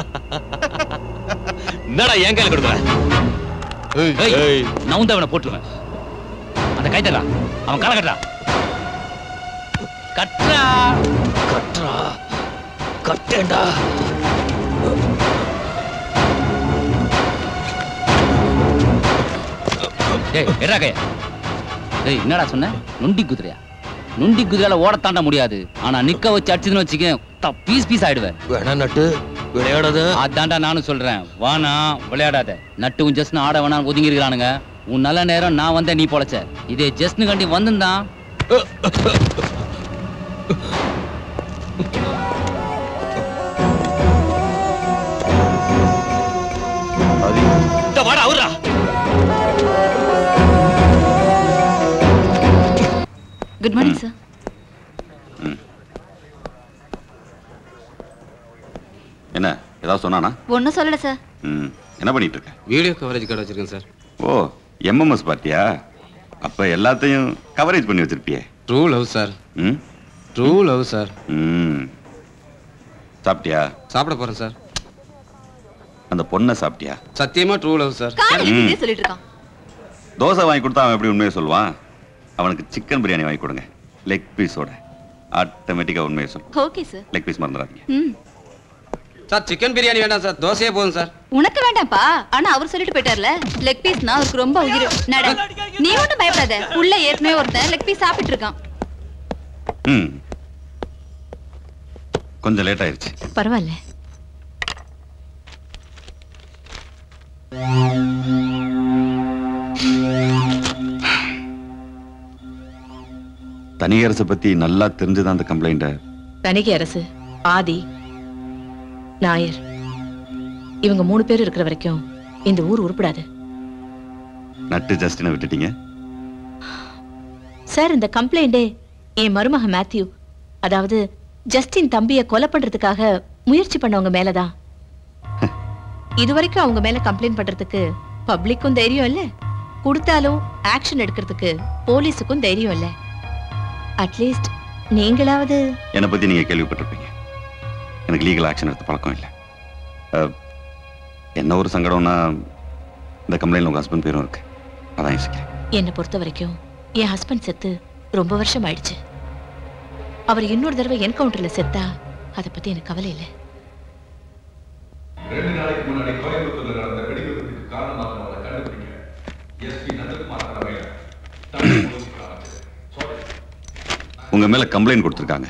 T: என்னடா என் கையில கொடுக்குற
F: ஏய், நவுந்து அவனை போட்டுருவேன் அந்த கை தரா அவன் கால கட்டுறா கட்டுறா
T: கட்டுறா கட்டேண்டா
F: டேய் எடா கைய டேய் என்னடா சொன்ன நொண்டி குதிரையா நொண்டி குதிரையால ஓட தாண்ட முடியாது ஆனா நிக்க வச்சு அடிச்சதுன்னு வச்சுக்க பீஸ் பீஸ் ஆயிடுவேன்
T: வேணா நட்டு விளையாடாத
F: அதான்டா நானும் சொல்றேன் வானா விளையாடாத நட்டு உன் ஜஸ்ட் ஆட வேணாம் ஒதுங்கி இருக்கிறானுங்க உன் நல்ல நேரம் நான் வந்தேன் நீ பொழைச்ச இதே ஜஸ்ட்னு கண்டி வந்திருந்தான்
T: வாடா அவரா
W: குட் மார்னிங் சார்
G: என்ன ஏதாவது சொன்னானா
P: ஒன்றும் சொல்லல சார்
G: ம் என்ன பண்ணிட்டு இருக்க
O: வீடியோ கவரேஜ் கடை வச்சிருக்கேன் சார்
G: ஓ எம்எம்எஸ் பார்ட்டியா அப்ப எல்லாத்தையும் கவரேஜ் பண்ணி வச்சிருப்பியே
O: ட்ரூ லவ் சார்
G: ம்
O: ட்ரூ லவ் சார்
G: ம் சாப்பிட்டியா
O: சாப்பிட போறேன் சார்
G: அந்த பொண்ணை சாப்பிட்டியா
O: சத்தியமா ட்ரூ லவ் சார்
G: ம்.
P: சொல்லிட்டு இருக்கான்
G: தோசை வாங்கி கொடுத்தா அவன் எப்படி உண்மையை சொல்லுவான் அவனுக்கு சிக்கன் பிரியாணி வாங்கி கொடுங்க லெக் பீஸோட ஆட்டோமேட்டிக்காக உண்மையை சொல்லு
P: ஓகே சார்
G: லெக் பீஸ் மறந்துடாதீங்க
P: ம்
O: சார் சிக்கன் பிரியாணி வேண்டாம் சார் தோசையே போதும் சார்
W: உனக்கு வேண்டாம்ப்பா ஆனா அவர் சொல்லிட்டு போயிட்டார்ல லெக் பீஸ்னா அவருக்கு ரொம்ப உயிர் நட நீ ஒன்றும் பயப்படாத உள்ள ஏற்கனவே ஒருத்தன் லெக் பீஸ் சாப்பிட்டு இருக்கான்
G: ம் கொஞ்சம் லேட் ஆயிருச்சு
J: பரவாயில்ல
G: தனியரசை பத்தி நல்லா தெரிஞ்சுதான் அந்த கம்ப்ளைண்ட்டை
J: தணிகை அரசு ஆதி நாயர் இவங்க மூணு பேர் இருக்கிற வரைக்கும் இந்த ஊர் உருப்படாது
G: நட்டு ஜஸ்டினை விட்டுட்டீங்க
J: சார் இந்த கம்ப்ளைண்டே என் மருமக மேத்யூ அதாவது ஜஸ்டின் தம்பிய கொலை பண்றதுக்காக முயற்சி பண்ணவங்க மேலதான் இது வரைக்கும் அவங்க மேல கம்ப்ளைண்ட் பண்றதுக்கு பப்ளிக்கும் தைரியம் இல்ல கொடுத்தாலும் ஆக்ஷன் எடுக்கிறதுக்கு போலீஸுக்கும் தைரியம் இல்ல அட்லீஸ்ட் நீங்களாவது
G: என்னை பத்தி நீங்க கேள்விப்பட்டிருப்பீங்க எனக்கு லீகல் ஆக்ஷன் எடுத்த பழக்கம் இல்லை அஹ், என்ன ஒரு சங்கடம்னா இந்த கம்ப்ளைண்ட்ல உங்க ஹஸ்பண்ட் பேரும் இருக்கு அதான் யோசிக்கிறேன்
J: என்னை பொறுத்த வரைக்கும் என் ஹஸ்பண்ட் செத்து ரொம்ப வருஷம் ஆயிடுச்சு அவர் இன்னொரு தடவை என்கவுண்டர்ல செத்தா அதை பத்தி எனக்கு கவலை இல்லை
L: ரெண்டு நாளைக்கு முன்னாடி கோயம்புத்தூர்ல நடந்த வெடிவிபத்துக்கு காரணமானவரை கண்டுபிடிக்க எஸ்பி நந்தகுமார் தலைமையில தமிழ் போலீஸ் ஆரம்பிச்சது
G: உங்க மேல கம்ப்ளைண்ட் கொடுத்துருக்காங்க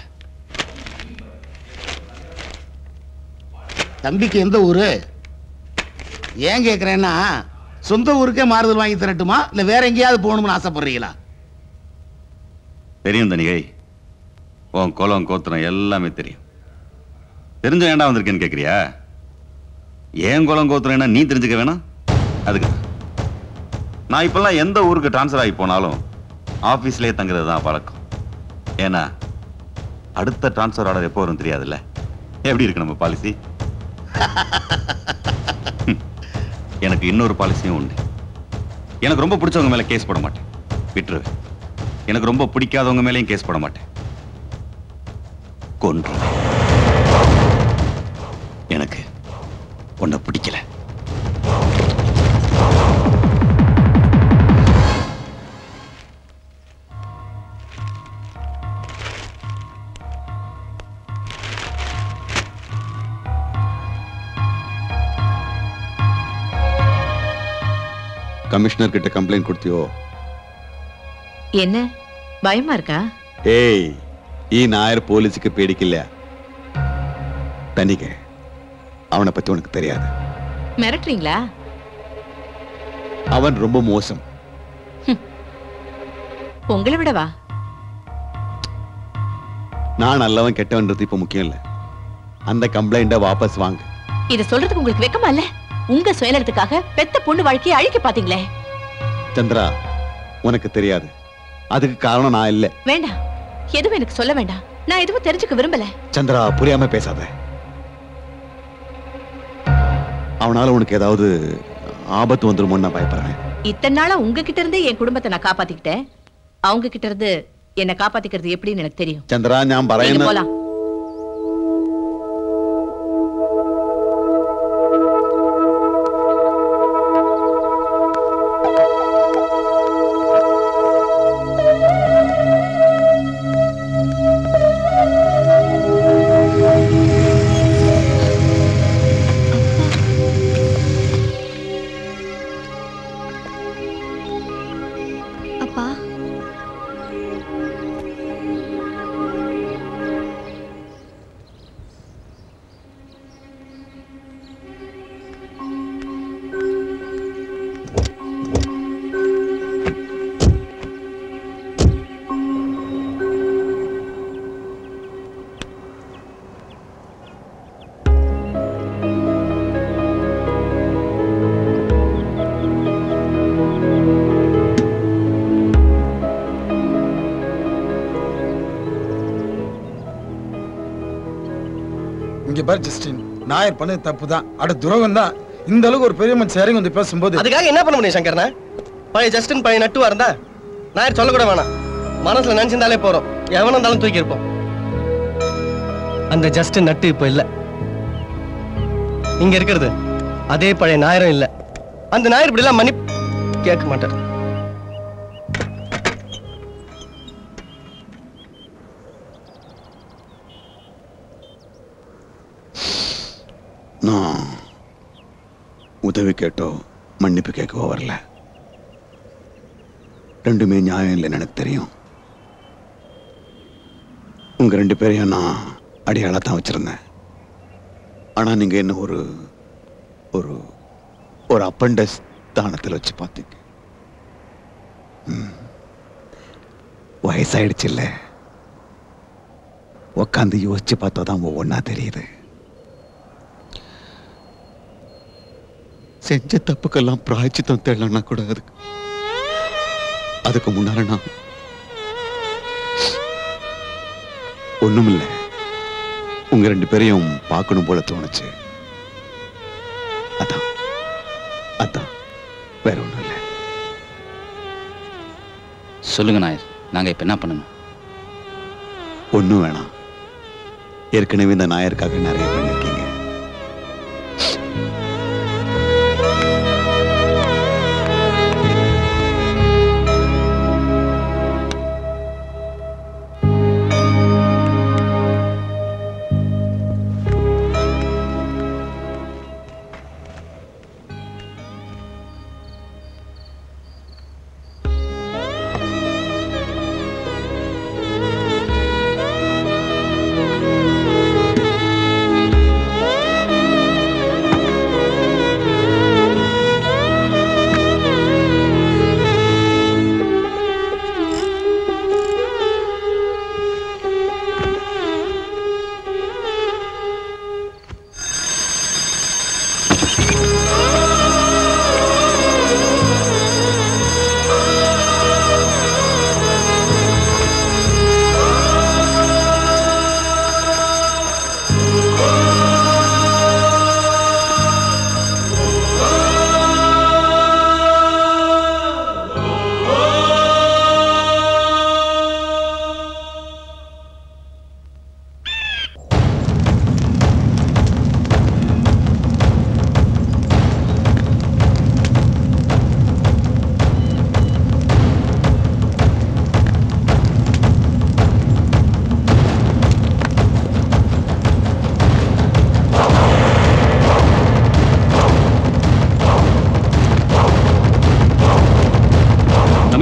E: தம்பிக்கு எந்த ஊரு ஏன் கேட்குறேன்னா சொந்த ஊருக்கே மாறுதல் வாங்கி தரட்டுமா இல்லை வேற எங்கேயாவது போகணும்னு ஆசைப்படுறீங்களா
G: தெரியும் தனிகை உன் குலம் கோத்திரம் எல்லாமே தெரியும் தெரிஞ்ச ஏன்டா வந்திருக்கேன்னு கேட்குறியா ஏன் குலம் கோத்திரம் என்ன நீ தெரிஞ்சுக்க வேணாம் அதுக்கு தான். நான் இப்பெல்லாம் எந்த ஊருக்கு ட்ரான்ஸ்ஃபர் ஆகி போனாலும் ஆஃபீஸ்லேயே தங்குறது தான் பழக்கம் ஏன்னா அடுத்த ட்ரான்ஸ்ஃபர் ஆர்டர் எப்போ வரும் தெரியாதுல்ல எப்படி இருக்கு நம்ம பாலிசி எனக்கு இன்னொரு பாலிசியும் உண்டு எனக்கு ரொம்ப பிடிச்சவங்க மேல கேஸ் போட மாட்டேன் விட்டுருவேன் எனக்கு ரொம்ப பிடிக்காதவங்க மேலேயும் கேஸ் போட மாட்டேன் கொன்றுவேன் எனக்கு உன்னை பிடிக்கல
I: கமிஷனர் கிட்ட கம்ப்ளைண்ட் கொடுத்தியோ
J: என்ன பயமா இருக்கா
I: ഏയ് ഈ നായർ പോലീസുക്ക് പേടിക്കില്ല തനിക്ക് അവനെ പറ്റി ഉനക്ക് தெரியாது
J: மிரட்டுறீங்களா
I: அவன் ரொம்ப மோசம்
J: உங்களை விடவா
I: நான் நல்லவன் கெட்டவன்றது இப்ப முக்கியம் இல்ல அந்த கம்ப்ளைண்ட வாபஸ் வாங்க
J: இத சொல்றதுக்கு உங்களுக்கு வெக்கமா இல்ல உங்க சுயநலத்துக்காக பெத்த பொண்ணு வாழ்க்கையை அழிக்க பாத்தீங்களே
I: சந்திரா உனக்கு தெரியாது அதுக்கு காரணம் நான் இல்ல
J: வேண்டாம் எதுவும் எனக்கு சொல்ல வேண்டாம் நான் எதுவும் தெரிஞ்சுக்க விரும்பல
I: சந்திரா புரியாம பேசாத அவனால உனக்கு ஏதாவது ஆபத்து வந்துருமோன்னு நான் பயப்படுறேன்
J: இத்தனை நாளா உங்ககிட்ட இருந்தே என் குடும்பத்தை நான் காப்பாத்திக்கிட்டேன் அவங்க கிட்ட இருந்து என்ன காப்பாத்திக்கிறது எப்படின்னு எனக்கு தெரியும்
I: ചന്ദ്ര ഞാൻ
J: நீங்க
I: പറയുന്ന
J: போலாம்
K: அப்பா
D: இங்க பாரு ஜஸ்டின் நாயர் பண்ணது தப்பு தான் அட துரோகம் தான் இந்த அளவுக்கு ஒரு பெரிய மனுஷன் இறங்கி வந்து பேசும்போது
H: அதுக்காக என்ன பண்ண முடியும் சங்கர்னா பழைய ஜஸ்டின் பழைய நட்டுவா இருந்தா நாயர் சொல்லக்கூட வேணாம் மனசுல நினைச்சிருந்தாலே போறோம் எவனும் இருந்தாலும் தூக்கி இருப்போம் அந்த ஜஸ்டின் நட்டு இப்ப இல்ல இங்க இருக்கிறது அதே பழைய நாயரும் இல்ல அந்த நாயர் இப்படி எல்லாம் மன்னி கேட்க மாட்டார்
I: நான் உதவி கேட்டோ மன்னிப்பு கேட்கவோ வரல ரெண்டுமே நியாயம் இல்லைன்னு எனக்கு தெரியும் உங்க ரெண்டு பேரையும் நான் அடியாளா தான் வச்சிருந்தேன் ஆனா நீங்க என்ன ஒரு ஒரு ஒரு அப்பண்டஸ் தானத்தில் வச்சு பார்த்தீங்க ம். வயசாயிடுச்சு இல்ல உக்காந்து யோசிச்சு பார்த்தா தான் ஒவ்வொன்றா தெரியுது செஞ்ச தப்புக்கெல்லாம் பிராய்ச்சித்தம் தேடலன்னா கூட அதுக்கு அதுக்கு முன்னால நான் ஒண்ணுமில்ல உங்க ரெண்டு பேரையும் பார்க்கணும் போல தோணுச்சு அதான் அதான் வேற ஒண்ணும் இல்ல
F: சொல்லுங்க நாயர் நாங்க இப்ப என்ன பண்ணணும்
I: ஒண்ணும் வேணாம் ஏற்கனவே இந்த நாயருக்காக நிறைய பண்ணிருக்கீங்க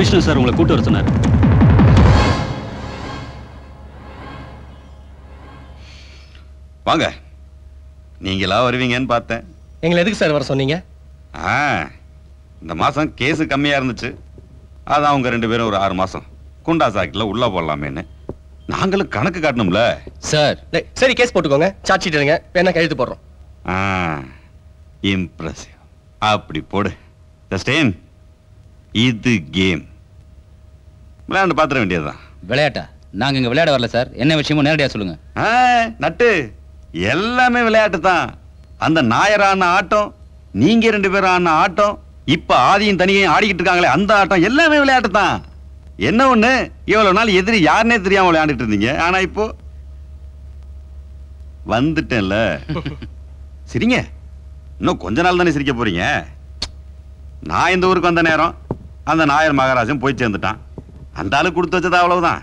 M: கமிஷனர் சார் உங்களை கூட்டு வர சொன்னார்
G: வாங்க நீங்களா வருவீங்கன்னு பார்த்தேன்
H: எங்களை எதுக்கு சார் வர சொன்னீங்க
G: ஆ இந்த மாசம் கேஸ் கம்மியா இருந்துச்சு அதான் அவங்க ரெண்டு பேரும் ஒரு ஆறு மாசம் குண்டா சாக்கில் உள்ள போடலாமேன்னு நாங்களும் கணக்கு காட்டணும்ல
H: சார் சரி கேஸ் போட்டுக்கோங்க சார்ஜ் ஷீட் எடுங்க வேணா கையெழுத்து போடுறோம்
G: ஆ இம்ப்ரெசிவ் அப்படி போடு ஜஸ்டின் இது கேம் விளையாண்டு பார்த்துட வேண்டியதுதான்
F: விளையாட்டா நாங்க இங்க விளையாட வரல சார் என்ன விஷயமோ நேரடியா சொல்லுங்க
G: ஆ, நட்டு எல்லாமே விளையாட்டு தான் அந்த நாயரான ஆட்டம் நீங்க ரெண்டு பேரும் ஆன ஆட்டம் இப்ப ஆதியும் தனியும் ஆடிக்கிட்டு இருக்காங்களே அந்த ஆட்டம் எல்லாமே விளையாட்டு தான் என்ன ஒண்ணு இவ்வளவு நாள் எதிரி யாருன்னே தெரியாம விளையாண்டுட்டு இருந்தீங்க ஆனா இப்போ வந்துட்டேன்ல சரிங்க இன்னும் கொஞ்ச நாள் தானே சிரிக்க போறீங்க நான் இந்த ஊருக்கு வந்த நேரம் அந்த நாயர் மகாராஜன் போய் சேர்ந்துட்டான் அந்த ஆளு கொடுத்து வச்சது அவ்வளவுதான்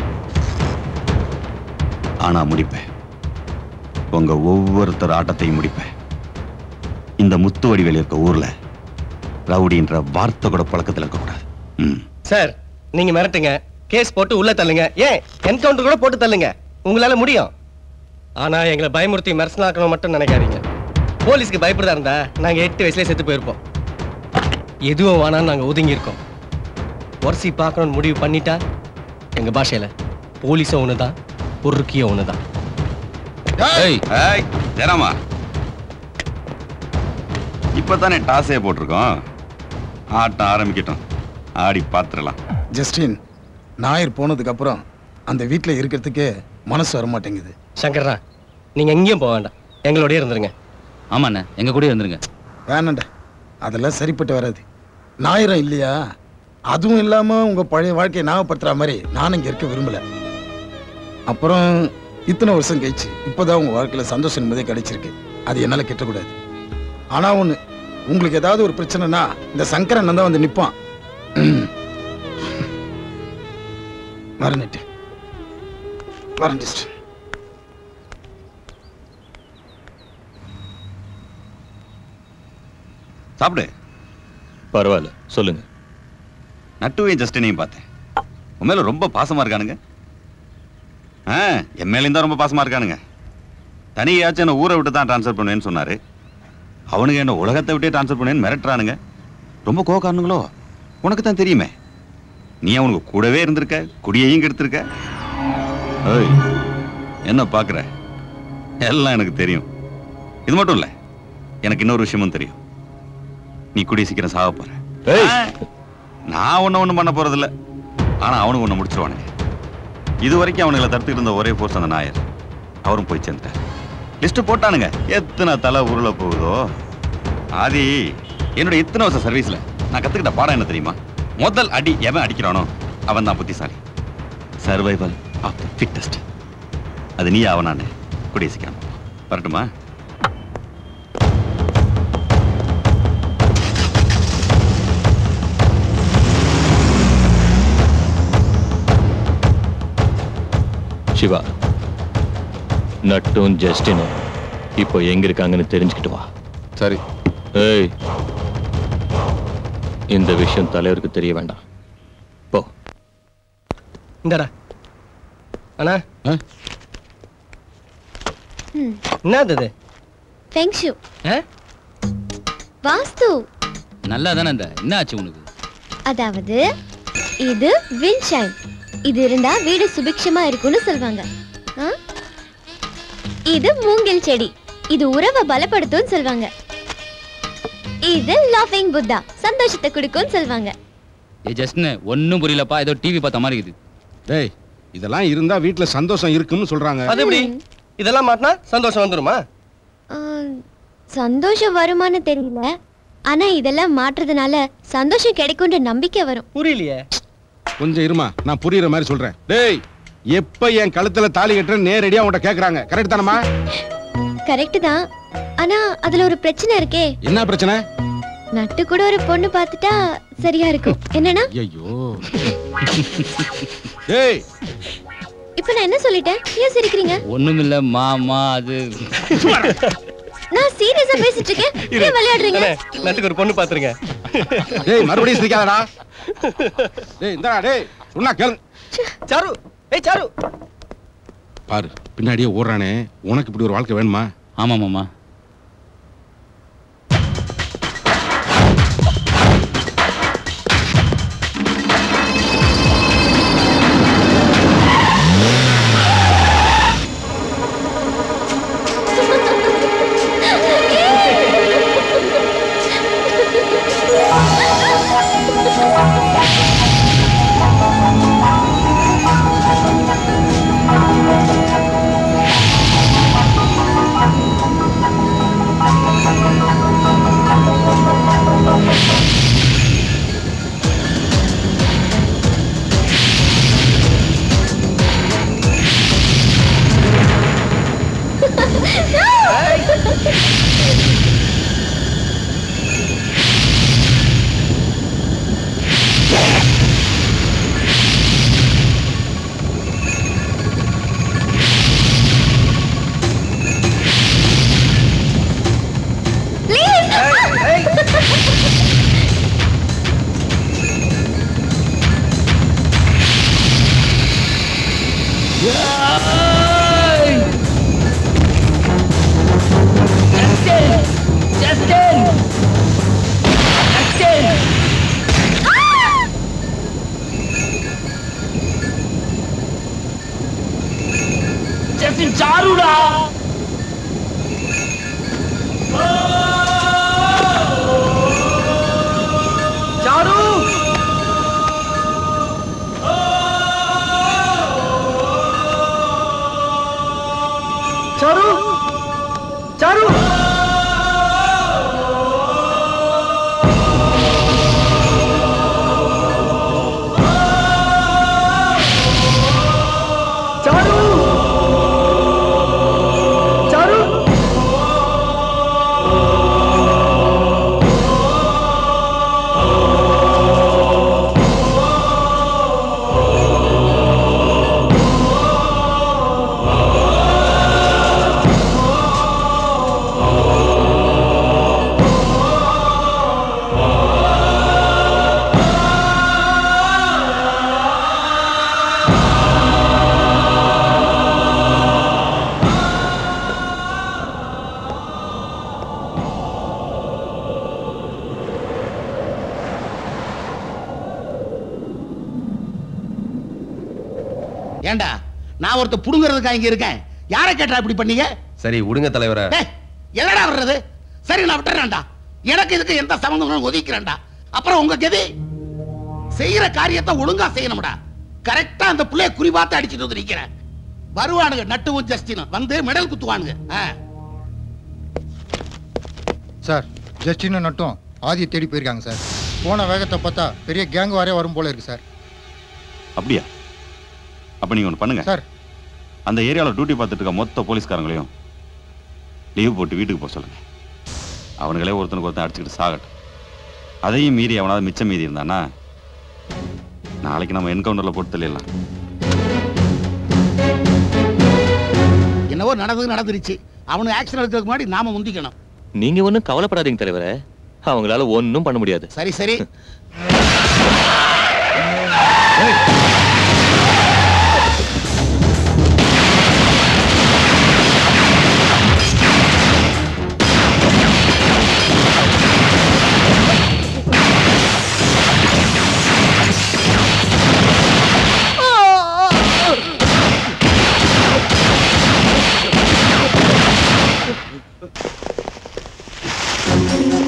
G: ஆனா முடிப்பேன் உங்க ஒவ்வொருத்தர் ஆட்டத்தையும் முடிப்பேன் இந்த முத்து வடிவேல் இருக்க ஊர்ல ரவுடின்ற வார்த்தை கூட பழக்கத்துல இருக்கக்கூடாது ம்
H: சார் நீங்க மிரட்டுங்க கேஸ் போட்டு உள்ள தள்ளுங்க ஏன் என்கவுண்டர் கூட போட்டு தள்ளுங்க உங்களால முடியும் ஆனா எங்களை பயமுறுத்தி மெர்சனாக்கணும் மட்டும் நினைக்காதீங்க போலீஸ்க்கு பயப்படுதா இருந்தா நாங்க எட்டு வயசுலயே செத்து போயிருப்போம் எதுவும் வேணாம்னு நாங்க ஒதுங்கி இருக்கோம் ஒர்சி பார்க்கணும்னு முடிவு பண்ணிட்டா எங்க பாஷையில போலீஸும் ஒண்ணுதான் பொறுக்கியும் ஒண்ணுதான்
G: ஏய் ஏய் ஜெராமா இப்பதானே டாஸே போட்டிருக்கோம் ஆட்டம் ஆரம்பிக்கட்டும் ஆடி பாத்துடலாம்
D: ஜஸ்டின் ஞாயிறு போனதுக்கு அப்புறம் அந்த வீட்டில் இருக்கிறதுக்கே மனசு வர மாட்டேங்குது
H: சங்கர்ரா நீங்க எங்கேயும் போக வேண்டாம் எங்களோடய இருந்துருங்க
F: ஆமாண்ணே எங்க கூட இருந்துருங்க
D: வேணாண்டா அதெல்லாம் சரிப்பட்டு வராது ஞாயிறம் இல்லையா அதுவும் இல்லாம உங்க பழைய வாழ்க்கையை ஞாபகப்படுத்துற மாதிரி நான் இங்க இருக்க விரும்பல அப்புறம் இத்தனை வருஷம் கழிச்சு இப்போதான் உங்க வாழ்க்கையில சந்தோஷம் என்பதே கிடைச்சிருக்கு அது என்னால கிட்டக்கூடாது ஆனா ஒண்ணு உங்களுக்கு ஏதாவது ஒரு பிரச்சனைனா இந்த சங்கரன் தான் வந்து நிப்பான் வரணிட்டு வரேன் ஜஸ்டின்
G: சாப்பிடு
T: பரவாயில்ல சொல்லுங்க
G: நட்டுவையும் ஜஸ்டினையும் பார்த்தேன் உன் மேல ரொம்ப பாசமா இருக்கானுங்க ஆ என் மேலேயும் தான் ரொம்ப பாசமா இருக்கானுங்க தனியாச்சும் என்ன ஊரை விட்டு தான் ட்ரான்ஸ்ஃபர் பண்ணுவேன்னு சொன்னாரு அவனுங்க என்ன உலகத்தை விட்டே ட்ரான்ஸ்ஃபர் பண்ணுவேன்னு மிரட்டுறானுங்க ரொம்ப கோக்காரனுங்களோ உனக்கு தான் தெரியுமே நீ அவனுக்கு கூடவே இருந்திருக்க குடியையும் கெடுத்திருக்க ஏய் என்ன பார்க்குற எல்லாம் எனக்கு தெரியும் இது மட்டும் இல்லை எனக்கு இன்னொரு விஷயமும் தெரியும் நீ கூடிய சீக்கிரம் சாக போற ஆ, நான் ஒண்ணு ஒண்ணும் பண்ண போறதில்ல ஆனா அவனுக்கு ஒண்ணு முடிச்சிருவானுங்க இது வரைக்கும் அவனுங்களை தடுத்துட்டு இருந்த ஒரே போர்ஸ் அந்த நாயர் அவரும் போய் சேர்ந்துட்டார் லிஸ்ட் போட்டானுங்க எத்தனை தலை உருள போகுதோ ஆதி என்னோட இத்தனை வருஷம் சர்வீஸ்ல நான் கத்துக்கிட்ட பாடம் என்ன தெரியுமா முதல் அடி எவன் அடிக்கிறானோ அவன் தான் புத்திசாலி சர்வைவல் ஆஃப் த ஃபிட்டஸ்ட் அது நீ அவனானு கூடிய சீக்கிரம் வரட்டுமா
T: சிவா நட்டும் ஜஸ்டினும் இப்போ எங்க இருக்காங்கன்னு தெரிஞ்சுக்கிட்டு வா
N: சரி
T: ஏய் இந்த விஷயம் தலைவருக்கு தெரிய வேண்டாம் போ
H: இந்தடா அண்ணா என்னது இது
K: ஃபெங்ஷு
H: ஆ?
K: வாஸ்து
F: நல்லா தானே இந்த என்ன ஆச்சு உனக்கு
K: அதாவது இது விண்ஷைன் இது இருந்தா வீடு சுபிக்ஷமா இருக்கும்னு சொல்வாங்க ஆ? இது மூங்கில் செடி இது உறவை பலப்படுத்தும்னு சொல்வாங்க இது லாஃபிங் புத்தா சந்தோஷத்தை கொடுக்கும்னு சொல்வாங்க
F: ஏ ஜஸ்ட்னு ஒன்றும் புரியலப்பா ஏதோ டிவி பார்த்த மாதிரி இருக்குது
S: டேய் இதெல்லாம் இருந்தா வீட்ல சந்தோஷம் இருக்குன்னு சொல்றாங்க
H: அது எப்படி இதெல்லாம் மாட்டினா சந்தோஷம் வந்துருமா
K: ஆ, சந்தோஷம் வருமான்னு தெரியல ஆனா இதெல்லாம் மாற்றுறதுனால சந்தோஷம் கிடைக்கும்ன்ற நம்பிக்கை வரும்
H: புரியலையே
S: கொஞ்சம் இருமா நான் புரியுற மாதிரி சொல்றேன் டேய் எப்ப என் கழுத்துல தாலி கட்டுற நேரடியா உன்கிட்ட கேக்குறாங்க கரெக்ட் தானமா
K: கரெக்ட் தான் ஆனா அதுல ஒரு பிரச்சனை இருக்கே
S: என்ன பிரச்சனை
K: நட்டு கூட ஒரு பொண்ணு பார்த்துட்டா சரியா இருக்கும் என்னன்னா
S: ஐயோ டேய்
K: இப்ப நான் என்ன சொல்லிட்டேன் ஏன் சிரிக்கிறீங்க
F: ஒண்ணுமில்ல மாமா அது
K: நான் சீரியஸா பேசிட்டு இருக்கேன் ஏன் விளையாடுறீங்க
H: அண்ணே, நட்டுக்கு ஒரு பொண்ணு பாத்துருங்க
S: டேய் மறுபடியும் சிரிக்காதடா டேய் இந்தடா டேய் சொன்னா கேளு
H: சாரு ஏய் சாரு
S: பாரு பின்னாடியே ஓடுறானே உனக்கு இப்படி ஒரு வாழ்க்கை வேணுமா
F: ஆமா மாமா
Q: ஜஸ்டின் சாருடா
H: sir sir sir sir sir
E: ஏண்டா நான் ஒருத்த புடுங்கிறதுக்கா இங்க இருக்கேன் யாரை கேட்டா இப்படி பண்ணீங்க
N: சரி விடுங்க தலைவரே
E: டேய், என்னடா வர்றது சரி நான் விட்டுறேன்டா எனக்கு இதுக்கு எந்த சம்பந்தமும் ஒதுக்கிறேன்டா அப்புறம் உங்க கதி செய்யற காரியத்தை ஒழுங்கா செய்யணும்டா கரெக்டா அந்த புள்ளைய குறி பார்த்து அடிச்சிட்டு வந்து நிக்கிறேன் வருவானுங்க நட்டுவும் ஜஸ்டினும் வந்து மெடல் குத்துவானுங்க ஆ.
B: சார் ஜஸ்டினும் நட்டும் ஆதியை தேடி போயிருக்காங்க சார் போன வேகத்தை பார்த்தா பெரிய கேங் வாரே வரும் போல இருக்கு சார்
G: அப்படியா அப்ப நீங்க ஒன்று பண்ணுங்க
B: சார்
G: அந்த ஏரியாவில் டியூட்டி பார்த்துட்டு இருக்க மொத்த போலீஸ்காரங்களையும் லீவ் போட்டு வீட்டுக்கு போக சொல்லுங்க அவனுங்களே ஒருத்தனுக்கு ஒருத்தன் அடிச்சுக்கிட்டு சாகட்டும் அதையும் மீறி அவனாவது மிச்சம் மீதி இருந்தானா நாளைக்கு நம்ம என்கவுண்டர்ல போட்டு தள்ளிடலாம்
E: என்னவோ நடந்தது நடந்துருச்சு அவனு ஆக்ஷன் எடுக்கிறதுக்கு முன்னாடி நாம முந்திக்கணும்
T: நீங்க ஒண்ணும் கவலைப்படாதீங்க தலைவரே அவங்களால ஒண்ணும் பண்ண முடியாது
E: சரி சரி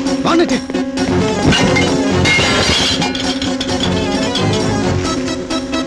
D: வானட்டு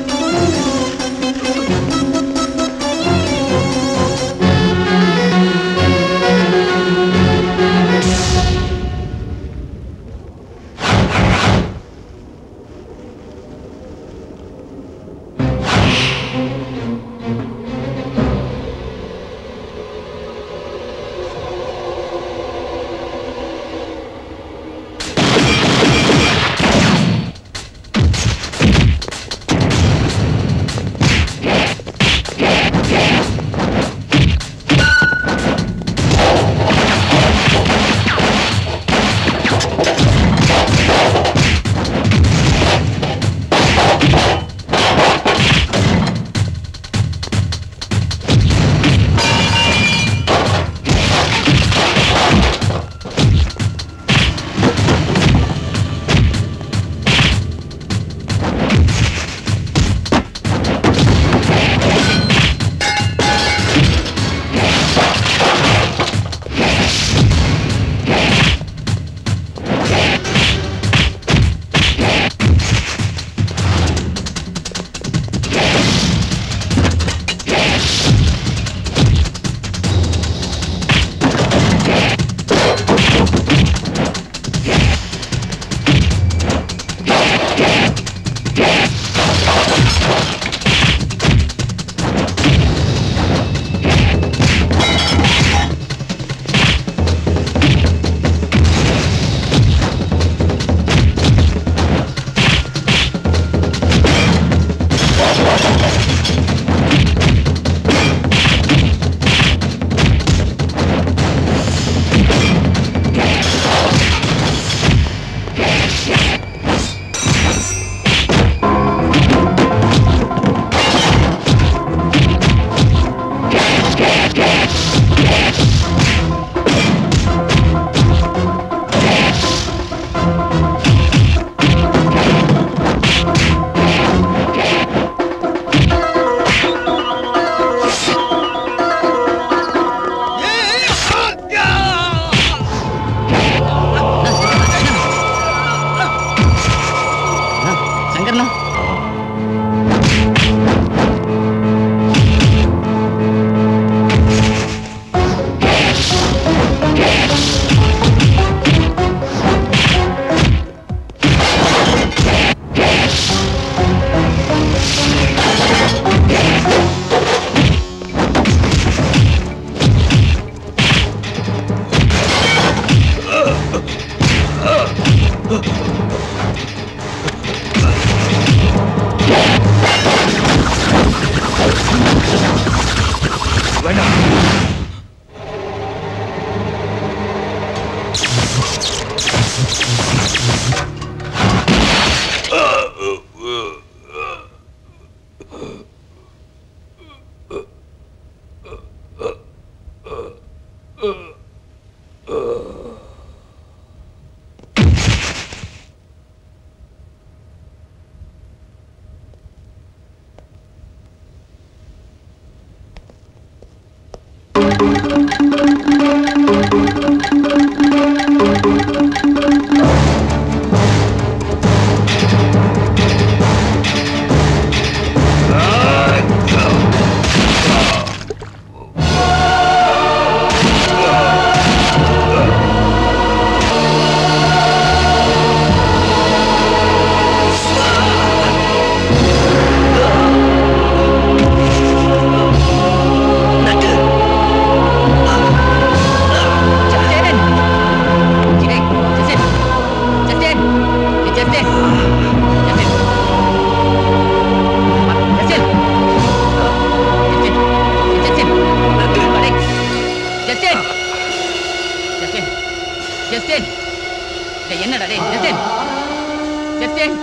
J: ஜஸ்டின்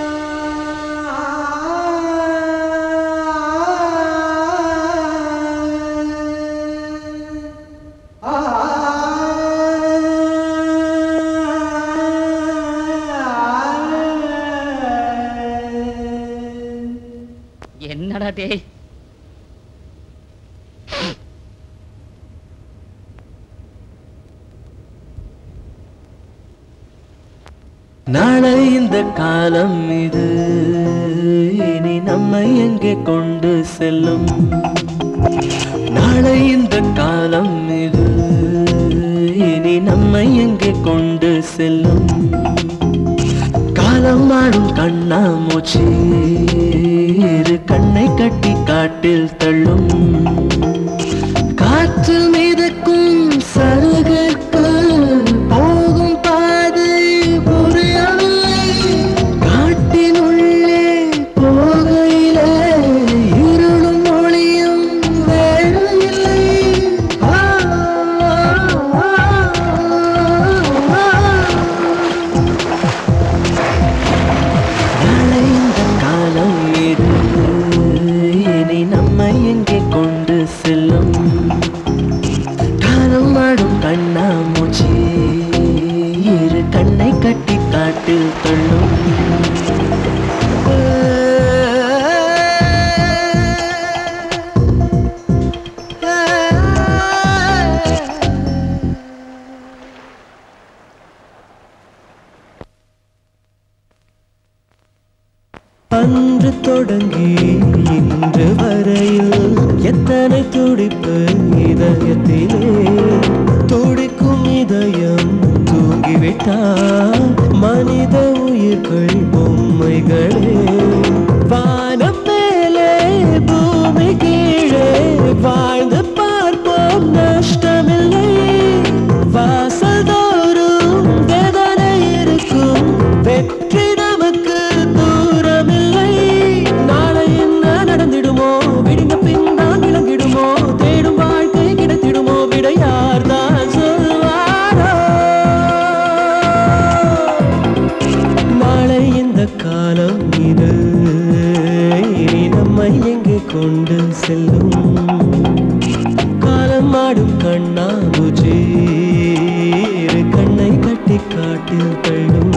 J: என்னடா டேய்
Q: நாளை இந்த காலம் இது இனி நம்மை எங்கே கொண்டு செல்லும் நாளை இந்த காலம் இது இனி நம்மை எங்கே கொண்டு செல்லும் காலம் ஆடும் கண்ணாமூச்சி இரு கண்ணை கட்டி காட்டில் தள்ளும் காற்றில் மிதக்கும் சருகற்கு போகும் பாதை புரியவில்லை காட்டினுள்ளே போகையிலே இருளும் ஒளியும் வேறு இல்லை ஆ, ஆ, ஆ, ஆ. நாளை இந்த காலம் இது இனி நம்மை எங்கே கொண்டு செல்லும் காலம் ஆடும் கண்ணாமூச்சி இரு கண்ணை கட்டி காட்டில் தள்ளும் அன்று தொடங்கி இன்று வரையில் எத்தனை துடிப்பு இதயத்திலே துடிக்கும் இதயம் தூங்கிவிட்டால் மனித உயிர்கள் பொம்மைகளே வானம் மேலே பூமி கீழே வாழ்ந்து பார்ப்போம் நஷ்டமில்லை வாசல் தோறும் வேதனை இருக்கும் வெற்றி நமக்கு தூரமில்லை நாளை என்ன நடந்திடுமோ விடிந்த பின் தான் விளங்கிடுமோ தேடும் வாழ்க்கை கிடைத்திடுமோ விட யார்தான் சொல்வாரோ நாளை இந்த காலம் இது இனி நம்மை எங்கே கொண்டு செல்லும் காலம் ஆடும் கண்ணாபுஜி இரு கண்ணை கட்டி காட்டில் தள்ளும்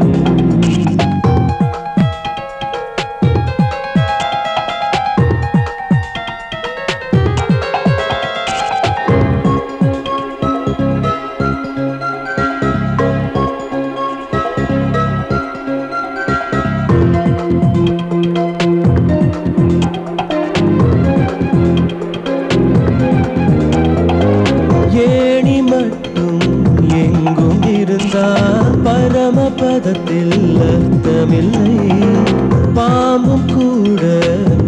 Q: ஏணி மட்டும் எங்கும் இருந்தால் பரமபதத்தில் அர்த்தமில்லை பாம்பும் கூட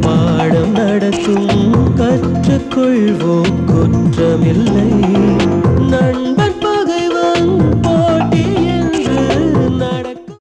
Q: பாடம் நடக்கும் கற்றுக்கொள்வோம் குற்றமில்லை